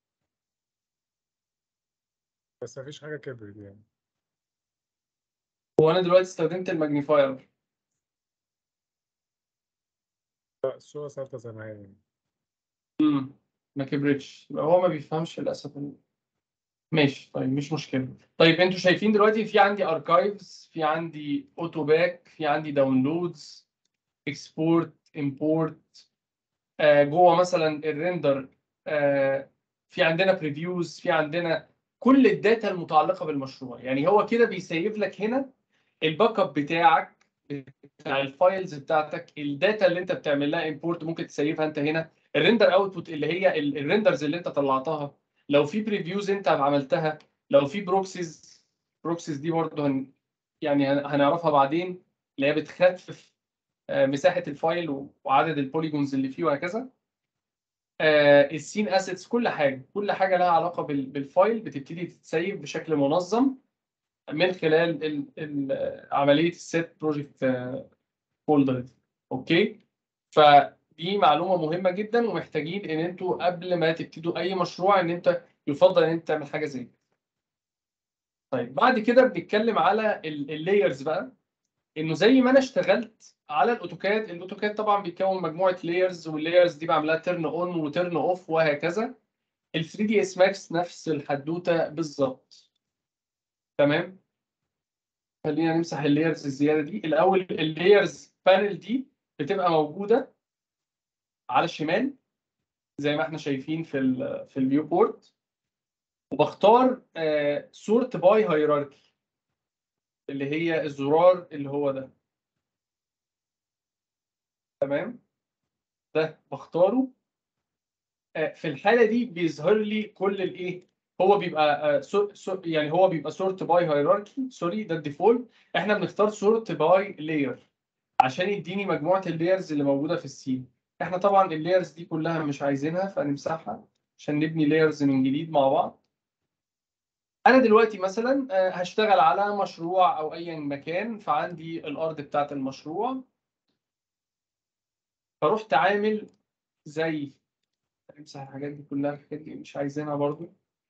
بس مفيش حاجة كبرت يعني هو انا دلوقتي استخدمت الماجنيفاير لا الصورة ثابتة زي ما هي يعني. امم ما كبرتش يبقى هو ما بيفهمش للاسف ماشي طيب مش مشكله طيب انتوا شايفين دلوقتي في عندي اركايفز في عندي اوتو باك في عندي داونلودز اكسبورت امبورت جوه مثلا الريندر آه في عندنا بريفيوز في عندنا كل الداتا المتعلقه بالمشروع يعني هو كده بيسيف لك هنا الباك اب بتاعك بتاع الفايلز بتاعتك الداتا اللي انت بتعمل لها امبورت ممكن تسيفها انت هنا الريندر اوتبوت اللي هي ال- الريندرز اللي انت طلعتها لو في بريفيوز انت عملتها لو في بروكسيز بروكسيز دي برضه هن يعني هن- هنعرفها بعدين اللي هي بتخفف آه، مساحه الفايل و- وعدد البوليجونز اللي فيه وهكذا آه، السين اسيتس كل حاجه كل حاجه لها علاقه بال- بالفايل بتبتدي تتسيف بشكل منظم من خلال ال- ال- عمليه السيت بروجكت فولدر دي اوكي فدي معلومه مهمه جدا ومحتاجين ان انتوا قبل ما تبتدوا اي مشروع ان انت يفضل ان انت تعمل حاجه زي كده طيب بعد كده بنتكلم على اللايرز بقى انه زي ما انا اشتغلت على الاوتوكاد الاوتوكاد طبعا بيتكون مجموعه لايرز واللايرز دي بعملها تيرن اون وتيرن اوف وهكذا ال 3 دي اس ماكس نفس الحدوته بالظبط تمام خلينا نمسح اللايرز الزياده دي الاول اللايرز بانل دي بتبقى موجوده على الشمال زي ما احنا شايفين في ال في الفيو بورت وبختار سورت باي هيراركي اللي هي الزرار اللي هو ده تمام ده بختاره آه، في الحاله دي بيظهر لي كل الايه هو بيبقى آه، سو سو يعني هو بيبقى سورت باي هيراركي سوري ده الديفولت احنا بنختار سورت باي لاير عشان يديني مجموعه اللايرز اللي موجوده في السين احنا طبعا اللايرز دي كلها مش عايزينها فنمسحها عشان نبني لايرز من جديد مع بعض انا دلوقتي مثلا آه، هشتغل على مشروع او اي مكان فعندي الارض بتاعت المشروع فرحت عامل زي امسح الحاجات دي كلها الحاجات دي مش عايزينها برضو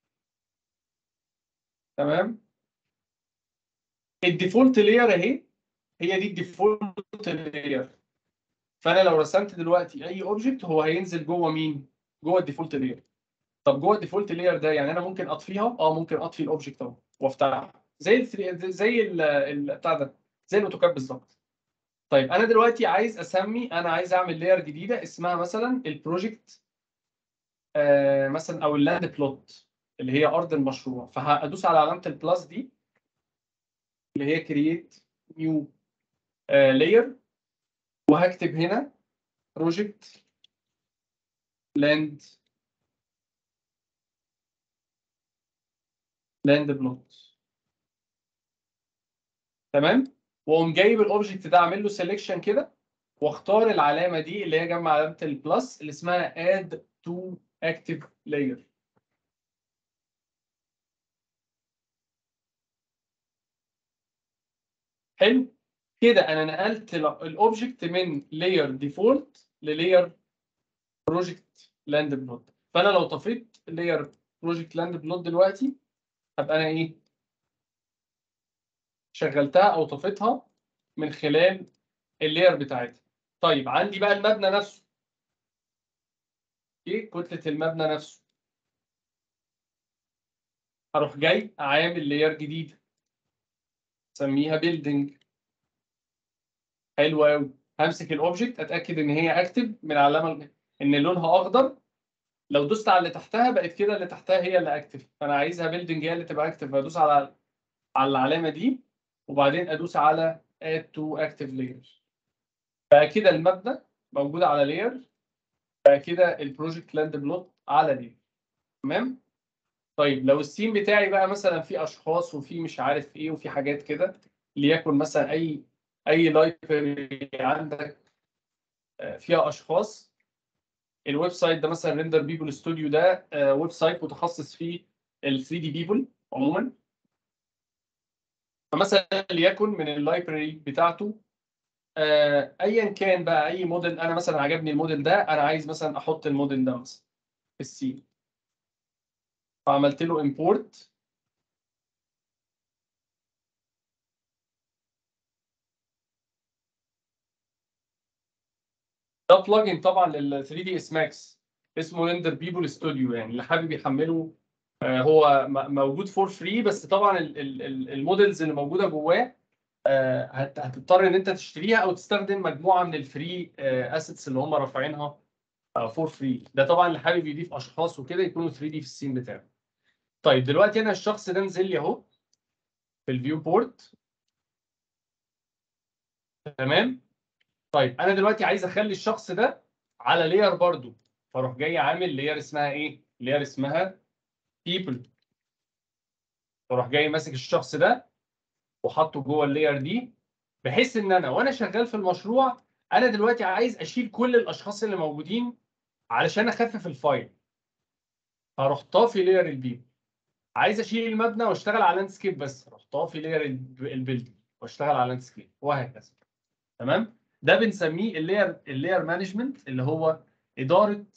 تمام الديفولت لاير اهي هي دي الديفولت لاير فانا لو رسمت دلوقتي اي اوبجكت هو هينزل جوه مين جوه الديفولت لاير طب جوه الديفولت لاير ده يعني انا ممكن اطفيها اه ممكن اطفي الاوبجكت اهو وافتحها زي ال زي ال- ال- بتاع ده زي الاوتوكاد بالظبط طيب انا دلوقتي عايز اسمي انا عايز اعمل لاير جديده اسمها مثلا البروجكت آه مثلا او اللاند بلوت اللي هي ارض المشروع فهدوس على علامه البلس دي اللي هي كرييت نيو لاير وهكتب هنا بروجكت لاند لاند بلوت تمام واقوم جايب الاوبجكت ده اعمل له سيلكشن كده واختار العلامه دي اللي هي جنب علامه البلس اللي اسمها add to active layer حلو كده انا نقلت الاوبجكت من layer ديفولت للاير بروجكت لاند بلوت فانا لو طفيت layer بروجكت لاند بلوت دلوقتي هبقى انا ايه شغلتها او طفيتها من خلال اللاير بتاعتها طيب عندي بقى المبنى نفسه ايه كتله المبنى نفسه هروح جاي عامل لاير جديده اسميها بيلدينج حلو قوي همسك الاوبجكت اتاكد ان هي اكتف من العلامه ان لونها اخضر لو دوست على اللي تحتها بقت كده اللي تحتها هي اللي اكتف فانا عايزها بيلدينج هي اللي تبقى اكتف فادوس على على العلامه دي وبعدين ادوس على add to active layer بقى كده المبنى موجود على لاير بقى كده البروجكت لاند بلوت على لاير تمام طيب لو السين بتاعي بقى مثلا في اشخاص وفي مش عارف ايه وفي حاجات كده ليكن مثلا اي اي لايبرري عندك آه، فيها اشخاص الويب سايت ده مثلا ريندر بيبل ستوديو ده آه، ويب سايت متخصص في ال 3 دي بيبل عموما فمثلا ليكن من اللايبرري بتاعته آه، ايا كان بقى اي موديل انا مثلا عجبني الموديل ده انا عايز مثلا احط الموديل ده مثلا في السي فعملت له امبورت ده بلجن طبعا لل 3 دي اس ماكس اسمه ريندر بيبل ستوديو يعني اللي حابب يحمله آه، هو م- موجود فور فري بس طبعا ال- ال- ال- المودلز اللي موجوده جواه آه، هت- هتضطر ان انت تشتريها او تستخدم مجموعه من الفري اسيتس اللي هم رافعينها فور فري ده طبعا اللي حابب يضيف اشخاص وكده يكونوا 3 دي في السين بتاعه طيب دلوقتي انا الشخص ده نزل لي اهو في الفيو بورت تمام طيب انا دلوقتي عايز اخلي الشخص ده على لاير برضو فاروح جاي عامل لاير اسمها ايه لاير اسمها people واروح جاي ماسك الشخص ده وحاطه جوه اللاير دي بحيث ان انا وانا شغال في المشروع انا دلوقتي عايز اشيل كل الاشخاص اللي موجودين علشان اخفف الفايل هروح طافي لاير البيم عايز اشيل المبنى واشتغل على لاندسكيب بس اروح طافي لاير البيلدنج واشتغل على لاندسكيب وهكذا تمام ده بنسميه اللاير اللاير مانجمنت اللي هو اداره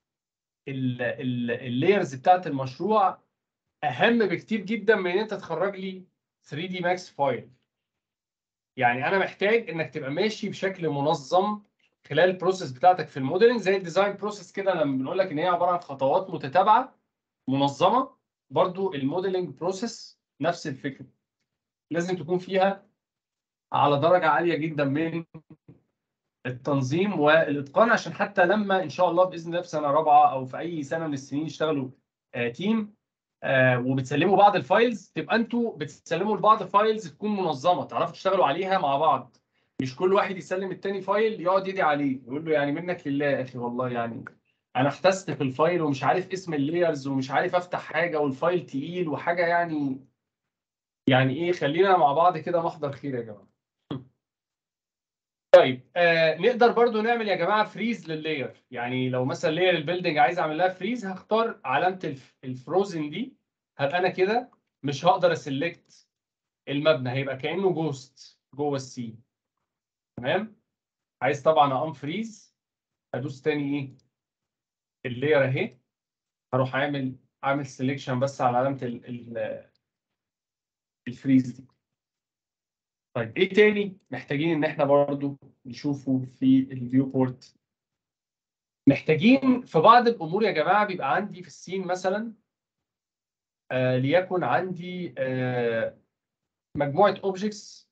اللايرز بتاعت المشروع اهم بكتير جدا من ان انت تخرج لي 3 دي ماكس فايل يعني انا محتاج انك تبقى ماشي بشكل منظم خلال البروسيس بتاعتك في الموديلنج زي الديزاين بروسيس كده لما بنقول لك ان هي عباره عن خطوات متتابعه منظمه برضو الموديلنج بروسيس نفس الفكره لازم تكون فيها على درجه عاليه جدا من التنظيم والاتقان عشان حتى لما ان شاء الله باذن الله في سنه رابعه او في اي سنه من السنين يشتغلوا آه تيم آه وبتسلموا بعض الفايلز تبقى انتوا بتسلموا لبعض فايلز تكون منظمه تعرفوا تشتغلوا عليها مع بعض مش كل واحد يسلم التاني فايل يقعد يدي عليه يقول له يعني منك لله يا اخي والله يعني انا احتست في الفايل ومش عارف اسم اللايرز ومش عارف افتح حاجه والفايل تقيل وحاجه يعني يعني ايه خلينا مع بعض كده محضر خير يا جماعه طيب آه نقدر برضو نعمل يا جماعه فريز لللاير يعني لو مثلا لاير البيلدنج عايز اعمل لها فريز هختار علامه الف- الفروزن دي هبقى انا كده مش هقدر اسلكت المبنى هيبقى كانه جوست جوه السي تمام عايز طبعا ام فريز ادوس تاني ايه اللاير اهي هروح عامل عامل سelection بس على علامه ال ال الفريز دي طيب ايه تاني محتاجين ان احنا برضو نشوفه في الفيو بورت محتاجين في بعض الامور يا جماعه بيبقى عندي في السين مثلا آه ليكن عندي آه مجموعه اوبجكتس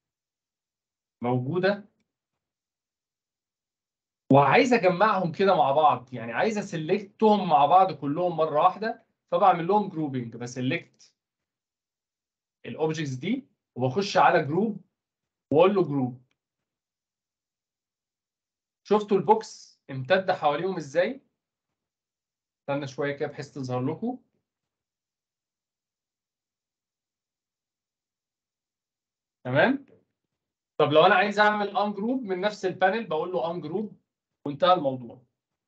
موجوده وعايز اجمعهم كده مع بعض يعني عايز اسلكتهم مع بعض كلهم مره واحده فبعمل لهم جروبنج بسلكت الاوبجكتس دي وبخش على جروب واقول له جروب شفتوا البوكس امتد حواليهم ازاي استنى شويه كده بحيث تظهر لكم تمام طب لو انا عايز اعمل ان جروب من نفس البانل بقول له ان جروب وانتهى الموضوع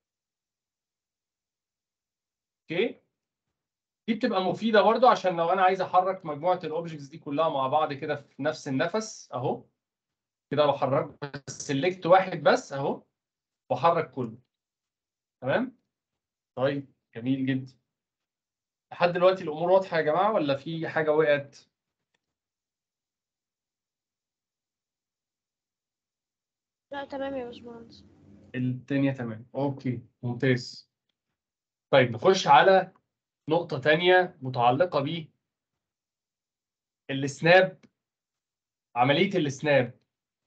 اوكي دي بتبقى مفيده برضو عشان لو انا عايز احرك مجموعه الاوبجكتس دي كلها مع بعض كده في نفس النفس اهو كده بحرك سيلكت واحد بس اهو واحرك كله تمام طيب جميل جدا لحد دلوقتي الامور واضحه يا جماعه ولا في حاجه وقعت لا تمام يا باشمهندس الدنيا تمام اوكي ممتاز طيب نخش على نقطة تانية متعلقة ب السناب عملية السناب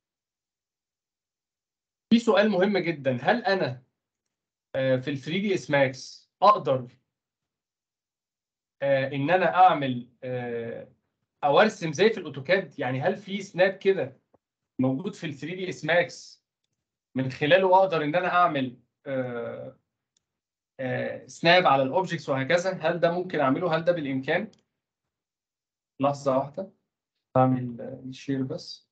في سؤال مهم جدا هل أنا آه، في ال 3 دي اس ماكس أقدر آه، إن أنا أعمل آه، أو أرسم زي في الأوتوكاد يعني هل في سناب كده موجود في ال 3 دي اس ماكس من خلاله أقدر إن أنا أعمل آه، آه، سناب على الاوبجكتس وهكذا هل ده ممكن اعمله هل ده بالامكان لحظه واحده اعمل الشير بس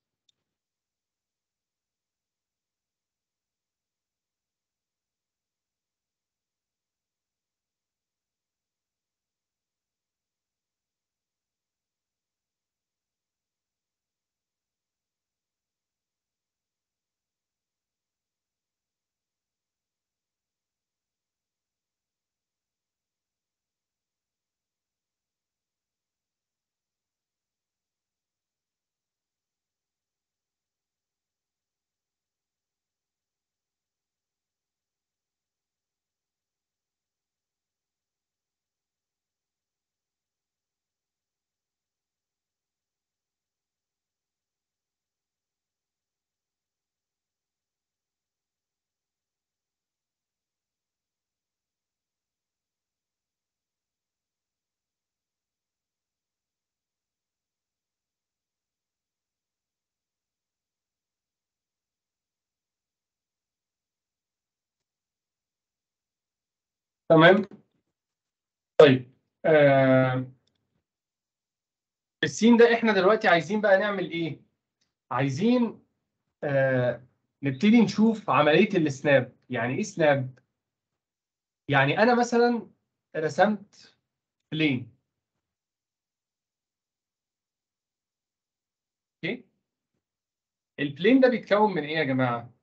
تمام طيب آه السين ده احنا دلوقتي عايزين بقى نعمل ايه عايزين آه نبتدي نشوف عمليه السناب يعني ايه سناب يعني انا مثلا رسمت بلين اوكي البلين ده بيتكون من ايه يا جماعه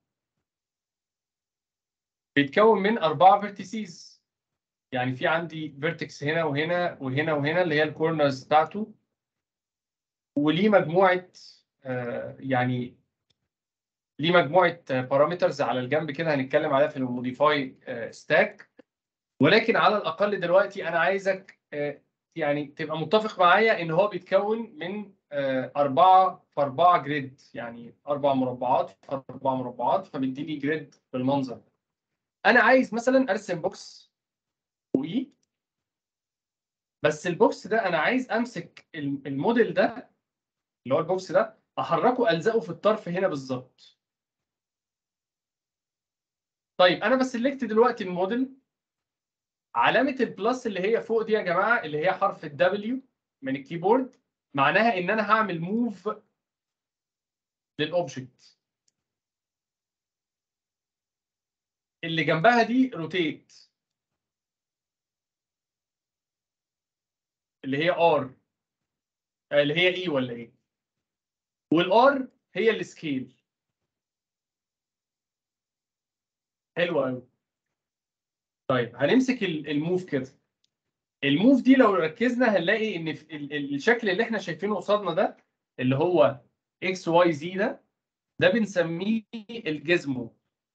بيتكون من اربعه فيرتيسيز يعني في عندي فيرتكس هنا وهنا وهنا وهنا اللي هي الكورنرز بتاعته وليه مجموعه آه يعني ليه مجموعه بارامترز على الجنب كده هنتكلم عليها في الموديفاي ستاك ولكن على الاقل دلوقتي انا عايزك آه يعني تبقى متفق معايا ان هو بيتكون من آه أربعة في أربعة جريد يعني أربع مربعات في أربع مربعات فبيديني جريد بالمنظر ده. أنا عايز مثلا أرسم بوكس وإي بس البوكس ده أنا عايز أمسك الم- الموديل ده اللي هو البوكس ده أحركه ألزقه في الطرف هنا بالظبط. طيب أنا بسلكت دلوقتي الموديل علامة البلس اللي هي فوق دي يا جماعة اللي هي حرف الدبليو من الكيبورد معناها ان انا هعمل موف للاوبجكت اللي جنبها دي روتيت اللي هي ار اللي هي اي ولا ايه والار هي السكيل حلو قوي طيب هنمسك ال- الموف كده الموف دي لو ركزنا هنلاقي ان في ال- ال- الشكل اللي احنا شايفينه قصادنا ده اللي هو اكس واي زي ده ده بنسميه الجزمو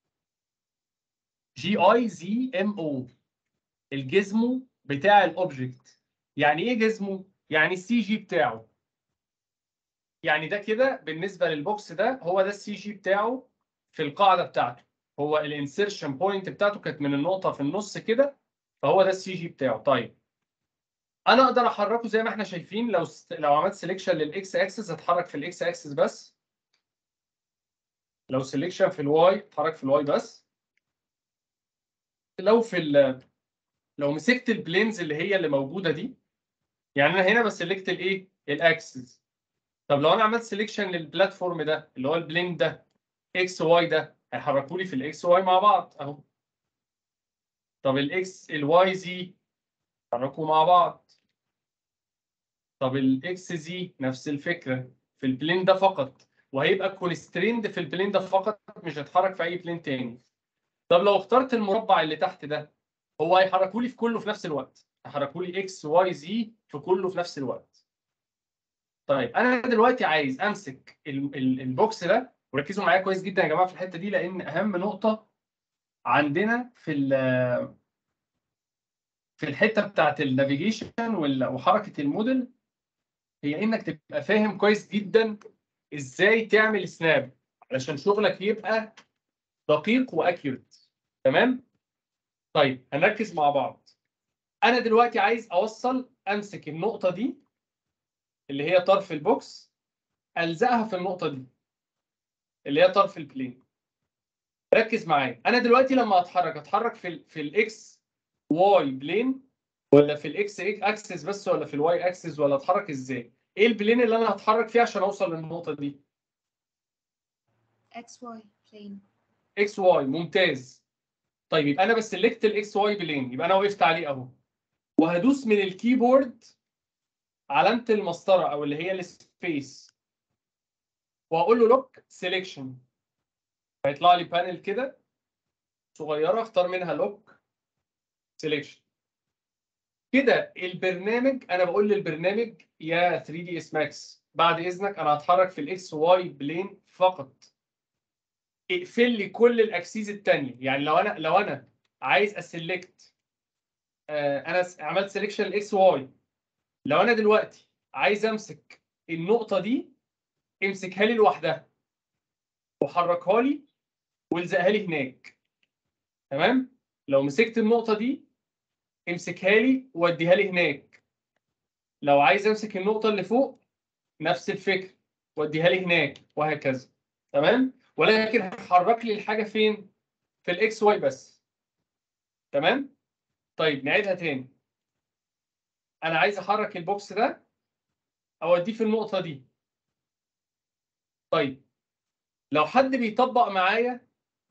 جي اي زي ام او الجزمو بتاع الاوبجكت يعني ايه جزمو يعني السي جي بتاعه يعني ده كده بالنسبه للبوكس ده هو ده السي جي بتاعه في القاعده بتاعته هو الانسيرشن بوينت بتاعته كانت من النقطه في النص كده فهو ده السي جي بتاعه طيب انا اقدر احركه زي ما احنا شايفين لو س... لو عملت سيلكشن للاكس اكسس هتحرك في الاكس اكسس بس لو سيلكشن في الواي اتحرك في الواي بس لو في ال... لو مسكت البلينز اللي هي اللي موجوده دي يعني انا هنا بسلكت الايه الاكسس طب لو انا عملت سيلكشن للبلاتفورم ده اللي هو البلين ده اكس واي ده هيحركوا لي في الاكس واي مع بعض اهو طب الاكس الواي زي يحركوا مع بعض طب الاكس زي نفس الفكره في البلين ده فقط وهيبقى كونستريند في البلين ده فقط مش هيتحرك في اي بلين تاني طب لو اخترت المربع اللي تحت ده هو هيحركوا لي في كله في نفس الوقت هيحركوا لي اكس واي زي في كله في نفس الوقت طيب انا دلوقتي عايز امسك ال- ال- البوكس ده وركزوا معايا كويس جدا يا جماعه في الحته دي لان اهم نقطه عندنا في ال- في الحته بتاعت النافيجيشن وال- وحركه الموديل هي انك تبقى فاهم كويس جدا ازاي تعمل سناب علشان شغلك يبقى دقيق واكيوريت تمام طيب هنركز مع بعض انا دلوقتي عايز اوصل امسك النقطه دي اللي هي طرف البوكس الزقها في النقطه دي اللي هي طرف البلين ركز معايا انا دلوقتي لما اتحرك اتحرك في ال في الاكس واي بلين ولا في الاكس اكسس بس ولا في الواي اكسس ولا اتحرك ازاي ايه البلين اللي انا هتحرك فيه عشان اوصل للنقطه دي اكس واي بلين اكس واي ممتاز طيب يبقى انا بسلكت الاكس واي بلين يبقى انا وقفت عليه اهو وهدوس من الكيبورد علامه المسطره او اللي هي السبيس واقول له لوك سيلكشن هيطلع لي بانل كده صغيره اختار منها لوك سيلكشن كده البرنامج انا بقول للبرنامج يا 3 دي اس ماكس بعد اذنك انا هتحرك في الاكس واي بلين فقط اقفل لي كل الاكسيز الثانيه يعني لو انا لو انا عايز اسلكت آه انا س- عملت سيلكشن الاكس واي لو انا دلوقتي عايز امسك النقطه دي امسكها لي لوحدها وحركها لي والزقها لي هناك تمام لو مسكت النقطه دي امسكها لي واديها لي هناك لو عايز امسك النقطه اللي فوق نفس الفكره واديها لي هناك وهكذا تمام ولكن هحرك لي الحاجه فين في الاكس واي بس تمام طيب نعيدها تاني انا عايز احرك البوكس ده اوديه في النقطه دي طيب لو حد بيطبق معايا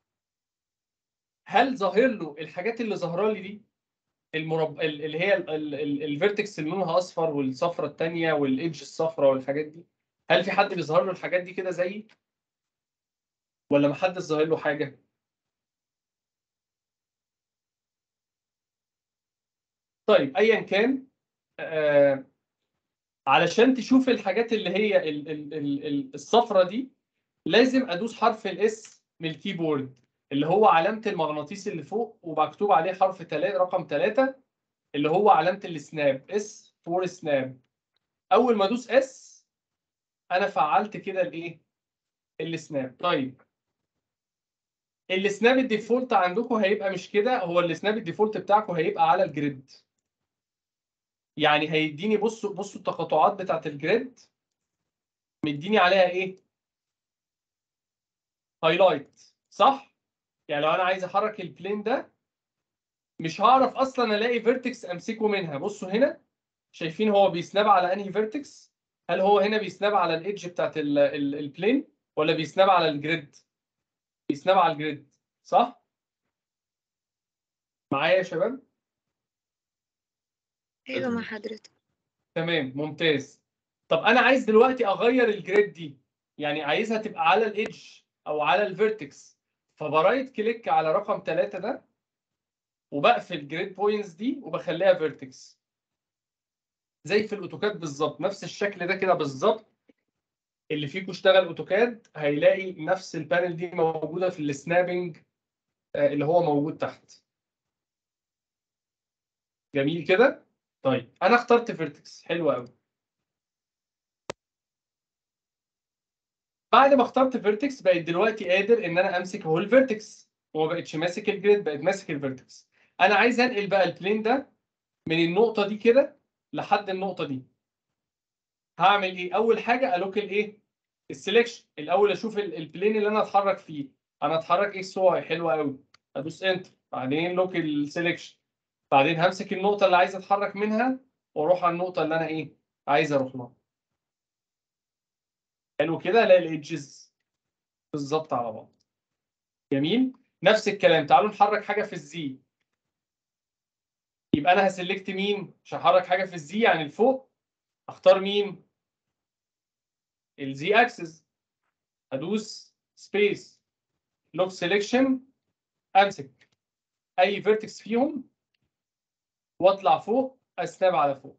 هل ظاهر له الحاجات اللي ظاهره لي دي المرب... ال- اللي هي الفيرتكس اللي لونها اصفر والصفرة الثانيه والايدج الصفرة والحاجات دي هل في حد بيظهر له الحاجات دي كده زيي ولا ما حدش ظاهر له حاجه طيب ايا كان آه علشان تشوف الحاجات اللي هي ال- ال- ال- ال- الصفرة دي لازم ادوس حرف الاس من الكيبورد اللي هو علامة المغناطيس اللي فوق ومكتوب عليه حرف تلاتة رقم ثلاثة اللي هو علامة السناب اس فور سناب اول ما ادوس اس انا فعلت كده الايه السناب طيب السناب الديفولت عندكم هيبقى مش كده هو السناب الديفولت بتاعكم هيبقى على الجريد يعني هيديني بصوا بصوا التقاطعات بتاعت الجريد مديني عليها ايه هايلايت صح يعني لو انا عايز احرك البلين ده مش هعرف اصلا الاقي فيرتكس امسكه منها بصوا هنا شايفين هو بيسناب على انهي فيرتكس هل هو هنا بيسناب على الايدج بتاعت ال- ال- البلين ولا بيسناب على الجريد بيسناب على الجريد صح معايا يا شباب ايوه مع حضرتك تمام ممتاز طب انا عايز دلوقتي اغير الجريد دي يعني عايزها تبقى على الايدج او على الفيرتكس فبرايت كليك على رقم 3 ده وبقفل جريد بوينتس دي وبخليها فيرتكس زي في الاوتوكاد بالظبط نفس الشكل ده كده بالظبط اللي فيكم اشتغل اوتوكاد هيلاقي نفس البانل دي موجوده في السنابنج آه، اللي هو موجود تحت جميل كده طيب انا اخترت فيرتكس حلو قوي بعد ما اخترت فيرتكس بقيت دلوقتي قادر ان انا امسك هو الفيرتكس وما بقتش ماسك الجريد بقيت ماسك الفيرتكس انا عايز انقل بقى البلين ده من النقطه دي كده لحد النقطه دي هعمل ايه اول حاجه الوك الايه السلكشن الاول اشوف ال- البلين اللي انا اتحرك فيه انا اتحرك اكس واي حلو قوي ادوس انتر بعدين لوك السلكشن بعدين همسك النقطه اللي عايز اتحرك منها واروح على النقطه اللي انا ايه عايز اروح لها حلو كده الاقي الايدجز بالظبط على بعض جميل نفس الكلام تعالوا نحرك حاجه في الزي يبقى انا هسلكت مين مش هحرك حاجه في الزي يعني لفوق اختار مين الزي اكسس ادوس سبيس لوك سيلكشن امسك اي فيرتكس فيهم واطلع فوق اسناب على فوق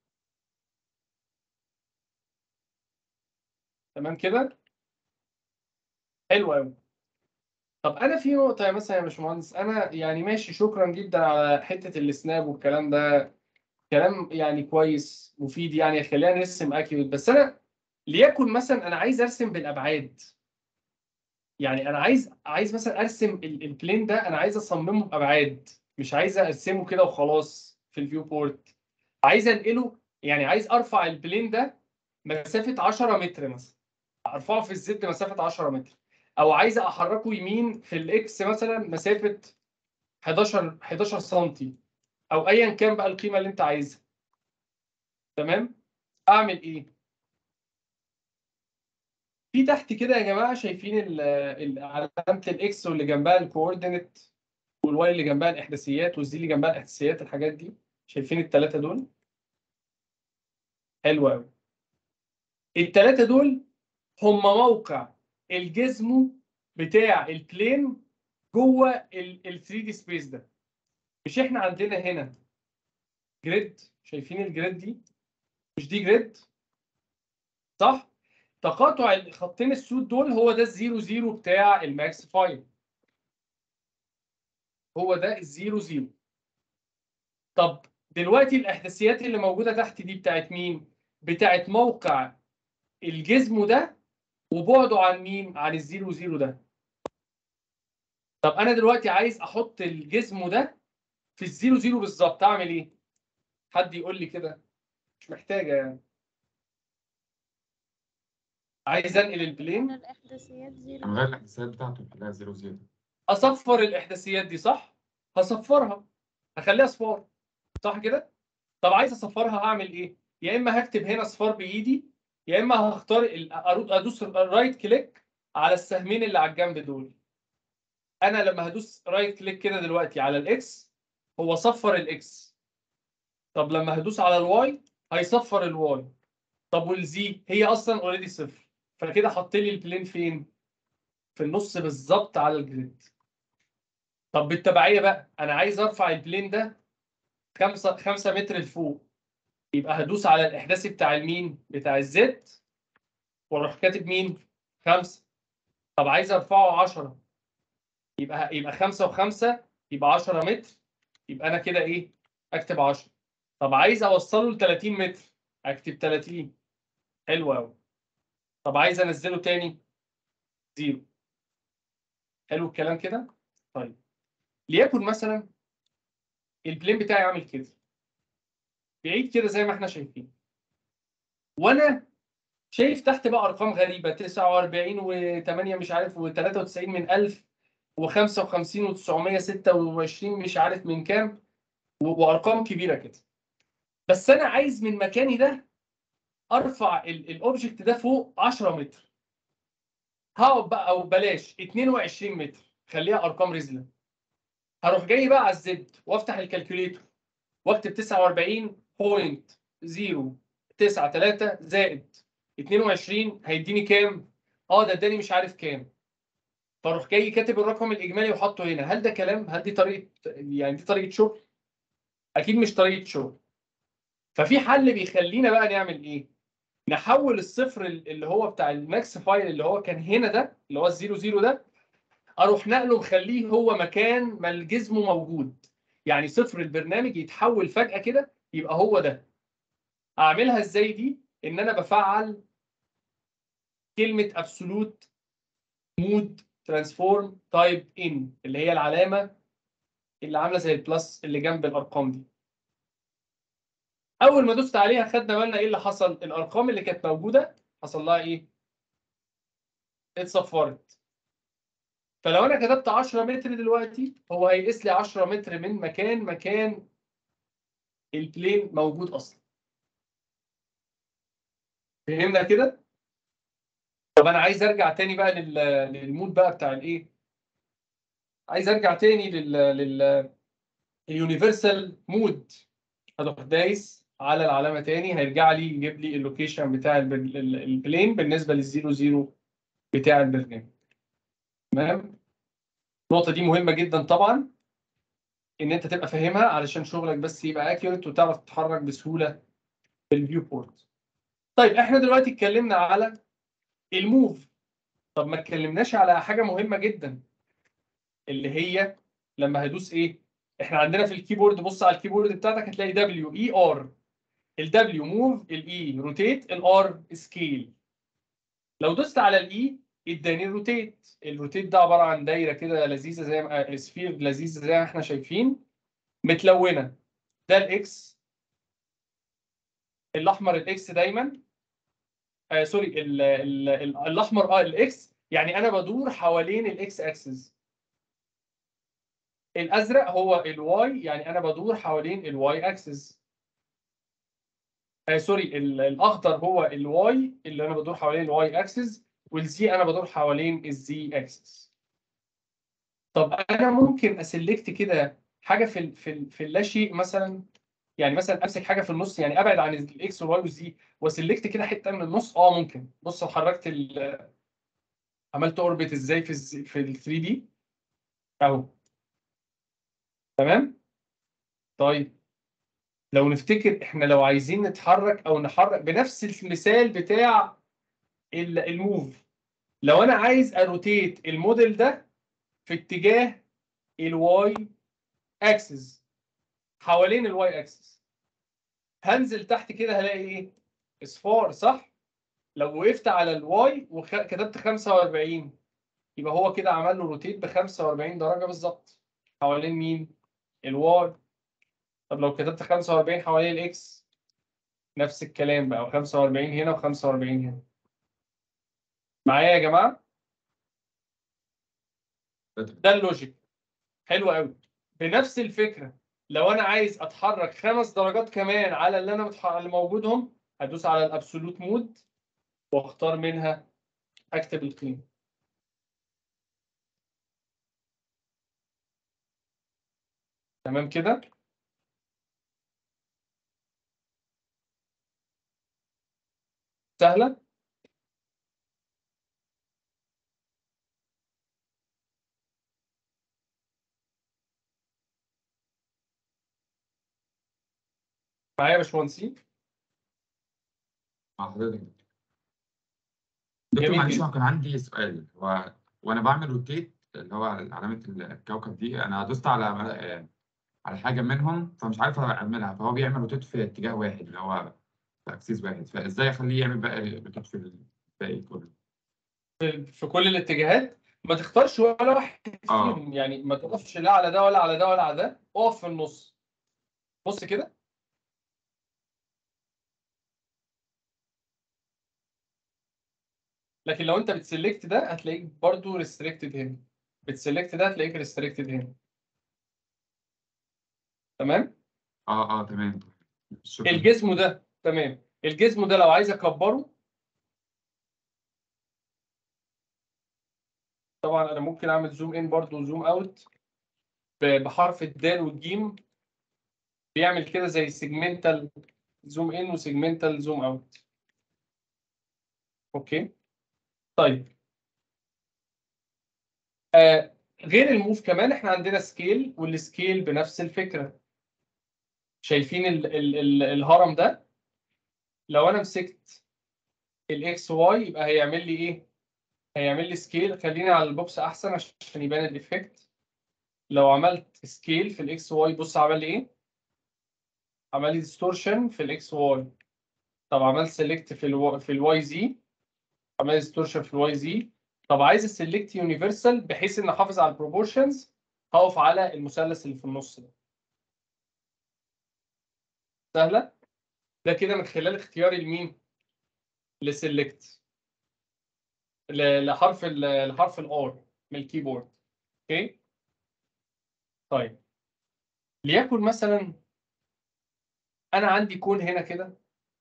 تمام كده حلو قوي طب انا في نقطه يا مثلا يا باشمهندس انا يعني ماشي شكرا جدا على حته السناب والكلام ده كلام يعني كويس مفيد يعني خلينا نرسم اكيوريت بس انا ليكن مثلا انا عايز ارسم بالابعاد يعني انا عايز عايز مثلا ارسم ال- البلين ده انا عايز اصممه بابعاد مش عايز ارسمه كده وخلاص في الفيو بورت عايز انقله يعني عايز ارفع البلين ده مسافه 10 متر مثلا ارفعه في الزد مسافه 10 متر او عايز احركه يمين في الاكس مثلا مسافه 11 11 سم او ايا كان بقى القيمه اللي انت عايزها تمام اعمل ايه في تحت كده يا جماعه شايفين ال- ال- علامه الاكس واللي جنبها الكوردينيت والواي اللي جنبها الاحداثيات والزي اللي جنبها الاحداثيات الحاجات دي شايفين الثلاثه دول حلو قوي الثلاثه دول هم موقع الجزمو بتاع البلين جوه ال 3 دي سبيس ده مش احنا عندنا هنا جريد شايفين الجريد دي مش دي جريد صح تقاطع الخطين السود دول هو ده الزيرو زيرو بتاع الماكس فايل هو ده الزيرو زيرو طب دلوقتي الاحداثيات اللي موجوده تحت دي بتاعت مين بتاعت موقع الجزم ده وبعده عن مين عن الزيرو زيرو ده طب انا دلوقتي عايز احط الجزم ده في الزيرو زيرو بالظبط اعمل ايه حد يقول لي كده مش محتاجه يعني عايز انقل البلين الاحداثيات زيرو هنغير الاحداثيات بتاعته نخليها زيرو زيرو اصفر الاحداثيات دي صح هصفرها هخليها اصفار صح كده طب عايز اصفرها هعمل ايه يا اما هكتب هنا اصفار بايدي يا اما هختار ال- أرو- ادوس رايت كليك على السهمين اللي على الجنب دول انا لما هدوس رايت كليك كده دلوقتي على الاكس هو صفر الاكس طب لما هدوس على الواي هيصفر الواي طب والزي هي اصلا اوريدي صفر فكده حط لي البلين فين في النص بالظبط على الجريد طب بالتبعيه بقى انا عايز ارفع البلين ده 5 5 متر لفوق يبقى هدوس على الاحداثي بتاع المين بتاع الزد واروح كاتب مين 5 طب عايز ارفعه 10 يبقى يبقى 5 و5 يبقى 10 متر يبقى انا كده ايه اكتب 10 طب عايز اوصله ل 30 متر اكتب 30 حلو قوي طب عايز انزله تاني زيرو حلو الكلام كده طيب ليكن مثلا البلين بتاعي عامل كده بعيد كده زي ما احنا شايفين وانا شايف تحت بقى ارقام غريبه 49 و8 مش عارف و93 من 1000 و55 و926 مش عارف من كام و- وارقام كبيره كده بس انا عايز من مكاني ده ارفع ال- الاوبجكت ده فوق 10 متر هقعد بقى او بلاش 22 متر خليها ارقام رزله هروح جاي بقى على الزد وافتح الكالكوليتور واكتب 49.093 زائد 22 هيديني كام؟ اه ده اداني مش عارف كام فاروح جاي كاتب الرقم الاجمالي وحاطه هنا هل ده كلام؟ هل دي طريقه يعني دي طريقه شغل؟ اكيد مش طريقه شغل ففي حل بيخلينا بقى نعمل ايه؟ نحول الصفر اللي هو بتاع الماكس فايل اللي هو كان هنا ده اللي هو الزيرو زيرو ده اروح نقله مخليه هو مكان ما الجزم موجود يعني صفر البرنامج يتحول فجأة كده يبقى هو ده اعملها ازاي دي ان انا بفعل كلمة absolute مود ترانسفورم تايب ان اللي هي العلامة اللي عاملة زي البلس اللي جنب الارقام دي اول ما دوست عليها خدنا بالنا ايه اللي حصل الارقام اللي كانت موجودة حصل لها ايه اتصفرت فلو انا كتبت 10 متر دلوقتي هو هيقيس لي 10 متر من مكان مكان البلين موجود اصلا فهمنا كده طب انا عايز ارجع تاني بقى لل- للمود بقى بتاع الايه عايز ارجع تاني لل لل اليونيفرسال مود هروح دايس على العلامه تاني هيرجع لي يجيب لي اللوكيشن بتاع الب- ال- البلين بالنسبه للزيرو زيرو بتاع البرنامج تمام النقطه دي مهمه جدا طبعا ان انت تبقى فاهمها علشان شغلك بس يبقى اكيوريت وتعرف تتحرك بسهوله بالفيو بورت طيب احنا دلوقتي اتكلمنا على الموف طب ما اتكلمناش على حاجه مهمه جدا اللي هي لما هدوس ايه احنا عندنا في الكيبورد بص على الكيبورد بتاعتك هتلاقي دبليو اي ار الدبليو موف الاي روتيت الار سكيل لو دوست على الاي اداني الروتيت الروتيت ده عباره عن دايره كده لذيذه زي ما سفير لذيذه زي ما احنا شايفين متلونه ده الاكس الاحمر الاكس دايما آه سوري ال ال ال الاحمر اه الاكس يعني انا بدور حوالين الاكس اكسس الازرق هو الواي يعني انا بدور حوالين الواي اكسس آه سوري ال- الاخضر هو الواي اللي انا بدور حوالين الواي اكسس والزي انا بدور حوالين الزي اكسس طب انا ممكن اسلكت كده حاجه في ال في ال في اللاشيء مثلا يعني مثلا امسك حاجه في النص يعني ابعد عن الاكس والواي والزي وسلكت كده حته من النص اه ممكن بص حركت ال عملت اوربت ازاي في الز- في ال 3 دي اهو تمام طيب لو نفتكر احنا لو عايزين نتحرك او نحرك بنفس المثال بتاع ال- الموف لو انا عايز اروتيت الموديل ده في اتجاه الواي اكسس حوالين الواي اكسس هنزل تحت كده هلاقي ايه اصفار صح لو وقفت على الواي وكتبت 45 يبقى هو كده عمل له روتيت ب 45 درجه بالظبط حوالين مين الواي طب لو كتبت 45 حوالين الاكس نفس الكلام بقى 45 هنا و45 هنا معايا يا جماعه ده اللوجيك حلو قوي بنفس الفكره لو انا عايز اتحرك خمس درجات كمان على اللي انا متح... اللي موجودهم هدوس على الابسولوت مود واختار منها اكتب القيمه تمام كده سهله معايا يا باشمهندسين مع حضرتك دكتور جميل معلش جدا. هو كان عندي سؤال هو وانا بعمل روتيت اللي هو علامة الكوكب دي انا دوست على آه، على حاجة منهم فمش عارف اعملها فهو بيعمل روتيت في اتجاه واحد اللي هو في اكسيس واحد فازاي اخليه يعمل بقى روتيت في الباقي كله في في كل الاتجاهات ما تختارش ولا واحد آه. فيهم يعني ما تقفش لا على ده ولا على ده ولا على ده اقف في النص بص كده لكن لو انت بتسلكت ده هتلاقيك برضو ريستريكتد هنا بتسلكت ده هتلاقيك ريستريكتد هنا تمام اه اه تمام شكرا الجسم ده تمام الجسم ده لو عايز اكبره طبعا انا ممكن اعمل زوم ان برضو وزوم اوت ب- بحرف الدال والجيم بيعمل كده زي سيجمنتال زوم ان وسيجمنتال زوم اوت اوكي طيب آه غير الموف كمان احنا عندنا سكيل والسكيل بنفس الفكره شايفين ال ال ال الهرم ده لو انا مسكت الاكس واي يبقى هيعمل لي ايه هيعمل لي سكيل خليني على البوكس احسن عشان يبان الايفكت لو عملت سكيل في الاكس واي بص عمل لي ايه عمل لي ديستورشن في الاكس واي طب عملت سيلكت في الو... في الواي زي عمل ديستورشن في الواي زي طب عايز السيلكت يونيفرسال بحيث ان احافظ على البروبورشنز هقف على المثلث اللي في النص ده سهله ده كده من خلال اختياري لمين لسيلكت ل- لحرف ال لحرف الار من الكيبورد اوكي طيب ليكن مثلا انا عندي كون هنا كده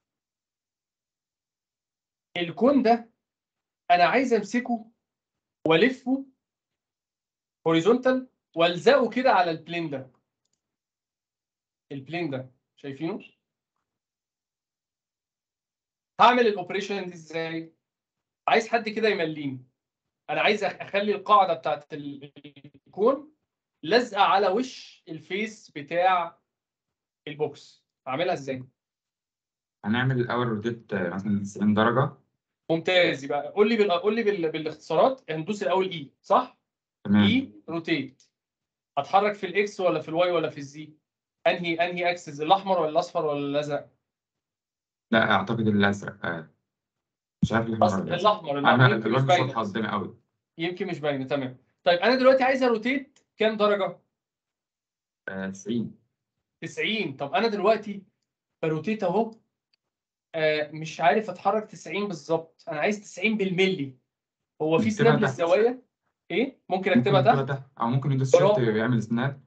الكون ده انا عايز امسكه والفه هوريزونتال والزقه كده على البلين ده البلين ده شايفينه هعمل الاوبريشن دي ازاي عايز حد كده يمليني انا عايز أخ- اخلي القاعده بتاعت ال- الكون لازقه على وش الفيس بتاع البوكس اعملها ازاي هنعمل الأول روتيت آه، مثلا 90 درجة ممتاز يبقى قول لي بال... قول لي بال... بالاختصارات هندوس الاول اي صح تمام اي روتيت اتحرك في الاكس ولا في الواي ولا في الزي انهي انهي اكسس الاحمر ولا الاصفر ولا الازرق لا أعتقد الأزرق آه، مش عارف الأحمر أصل ولا الأزرق. الاحمر أنا الاحمر يمكن مش الألوان مش باينه واضحة قدامي قوي يمكن مش باينه تمام طيب انا دلوقتي عايز اروتيت كام درجه آه، 90 90 طب انا دلوقتي بروتيت اهو آه مش عارف اتحرك 90 بالظبط انا عايز 90 بالملي هو في نكتبها سناب تحت. للزوايا ايه ممكن ممكن اكتبها نكتبها تحت تحت أو ممكن يدوس شيفت برافو. ويعمل سناب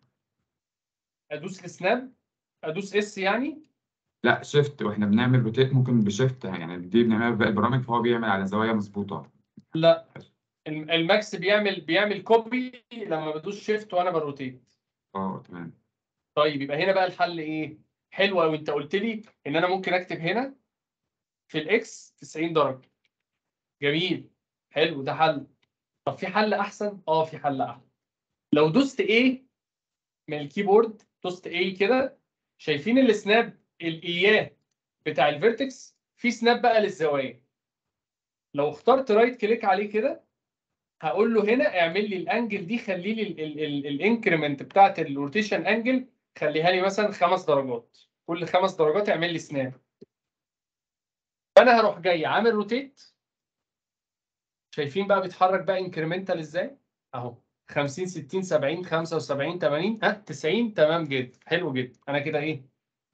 ادوس السناب ادوس اس يعني لا شيفت واحنا بنعمل روتيت ممكن بشيفت يعني دي بنعملها في باقي البرامج فهو بيعمل على زوايا مظبوطة لا الم- الماكس بيعمل بيعمل كوبي لما بدوس شيفت وانا بروتيت اه تمام طيب يبقى هنا بقى الحل ايه حلو قوي انت قلت لي ان انا ممكن اكتب هنا في الاكس 90 درجه جميل حلو ده حل طب في حل احسن اه في حل احسن لو دوست ايه من الكيبورد دوست ايه كده شايفين السناب الاياه بتاع الفيرتكس في سناب بقى للزوايا لو اخترت رايت كليك عليه كده هقول له هنا اعمل لي الانجل دي خلي لي الانكريمنت بتاعت الروتيشن انجل خليها لي مثلا خمس درجات كل خمس درجات اعمل لي سناب فانا هروح جاي عامل روتيت شايفين بقى بيتحرك بقى انكريمنتال ازاي اهو 50 60 70 75 80 ها 90 تمام جدا حلو جدا انا كده ايه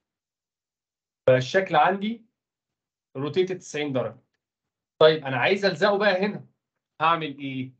بقى الشكل عندي روتيت 90 درجه طيب انا عايز الزقه بقى هنا هعمل ايه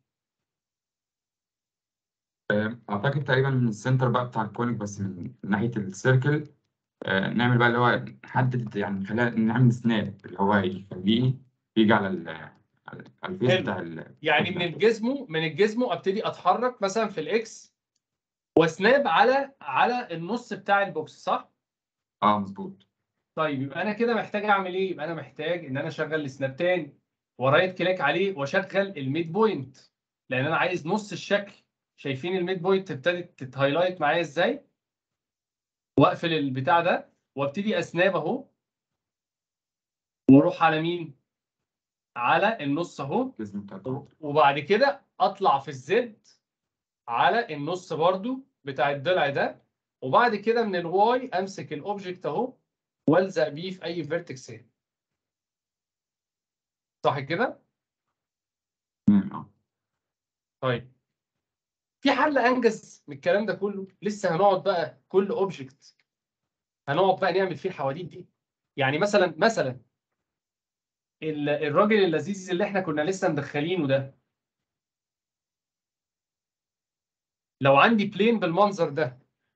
اعتقد تقريبا من السنتر بقى بتاع الكونيك بس من ناحيه السيركل آه، نعمل بقى اللي هو نحدد يعني خلينا نعمل سناب اللي هو يخليه يجي على ال على الفيس حلو. بتاع ال يعني من الجزمه من الجزمه ابتدي اتحرك مثلا في الاكس وسناب على على النص بتاع البوكس صح اه مظبوط طيب يبقى انا كده محتاج اعمل ايه يبقى انا محتاج ان انا اشغل السناب تاني ورايت كليك عليه واشغل الميد بوينت لان انا عايز نص الشكل شايفين الميد بوينت ابتدت تتهايلايت معايا ازاي واقفل البتاع ده وابتدي اسناب اهو واروح على مين على النص اهو الجزم بتاع الكونيك. وبعد كده اطلع في الزد على النص برضو بتاع الضلع ده وبعد كده من الواي امسك الاوبجكت اهو والزق بيه في اي فيرتكس هنا صح كده تمام اه طيب في حل انجز من الكلام ده كله لسه هنقعد بقى كل اوبجكت هنقعد بقى نعمل فيه الحواديت دي يعني مثلا مثلا ال- الراجل اللذيذ اللي احنا كنا لسه مدخلينه ده لو عندي بلين بالمنظر ده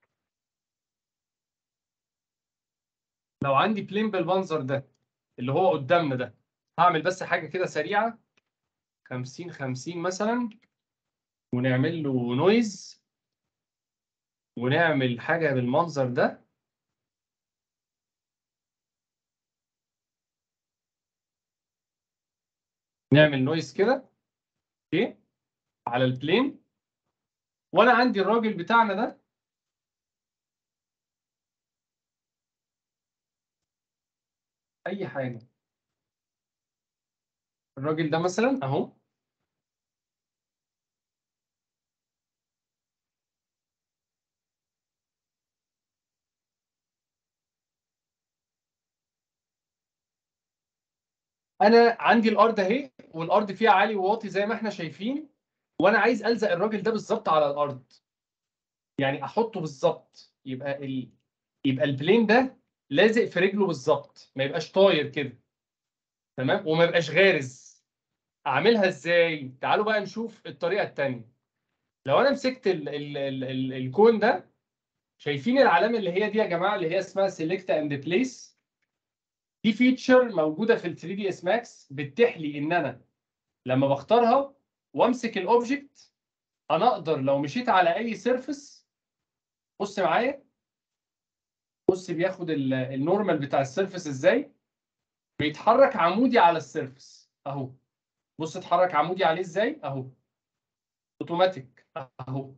لو عندي بلين بالمنظر ده اللي هو قدامنا ده هعمل بس حاجة كده سريعة 50 50 مثلا ونعمل له نويز ونعمل حاجة بالمنظر ده نعمل نويز كده اوكي على البلين وانا عندي الراجل بتاعنا ده اي حاجه الراجل ده مثلا اهو انا عندي الارض اهي والارض فيها عالي وواطي زي ما احنا شايفين وانا عايز الزق الراجل ده بالظبط على الارض يعني احطه بالظبط يبقى ال... يبقى البلين ده لازق في رجله بالظبط ما يبقاش طاير كده تمام وما يبقاش غارز اعملها ازاي تعالوا بقى نشوف الطريقه الثانيه لو انا مسكت ال... ال... ال... ال... الكون ده شايفين العلامه اللي هي دي يا جماعه اللي هي اسمها سيلكت اند بليس دي فيتشر موجوده في ال 3 دي اس ماكس بتتيح لي ان انا لما بختارها وامسك الاوبجكت انا اقدر لو مشيت على اي سيرفيس بص معايا بص بياخد ال- النورمال بتاع السيرفيس ازاي بيتحرك عمودي على السيرفيس اهو بص اتحرك عمودي عليه ازاي اهو اوتوماتيك اهو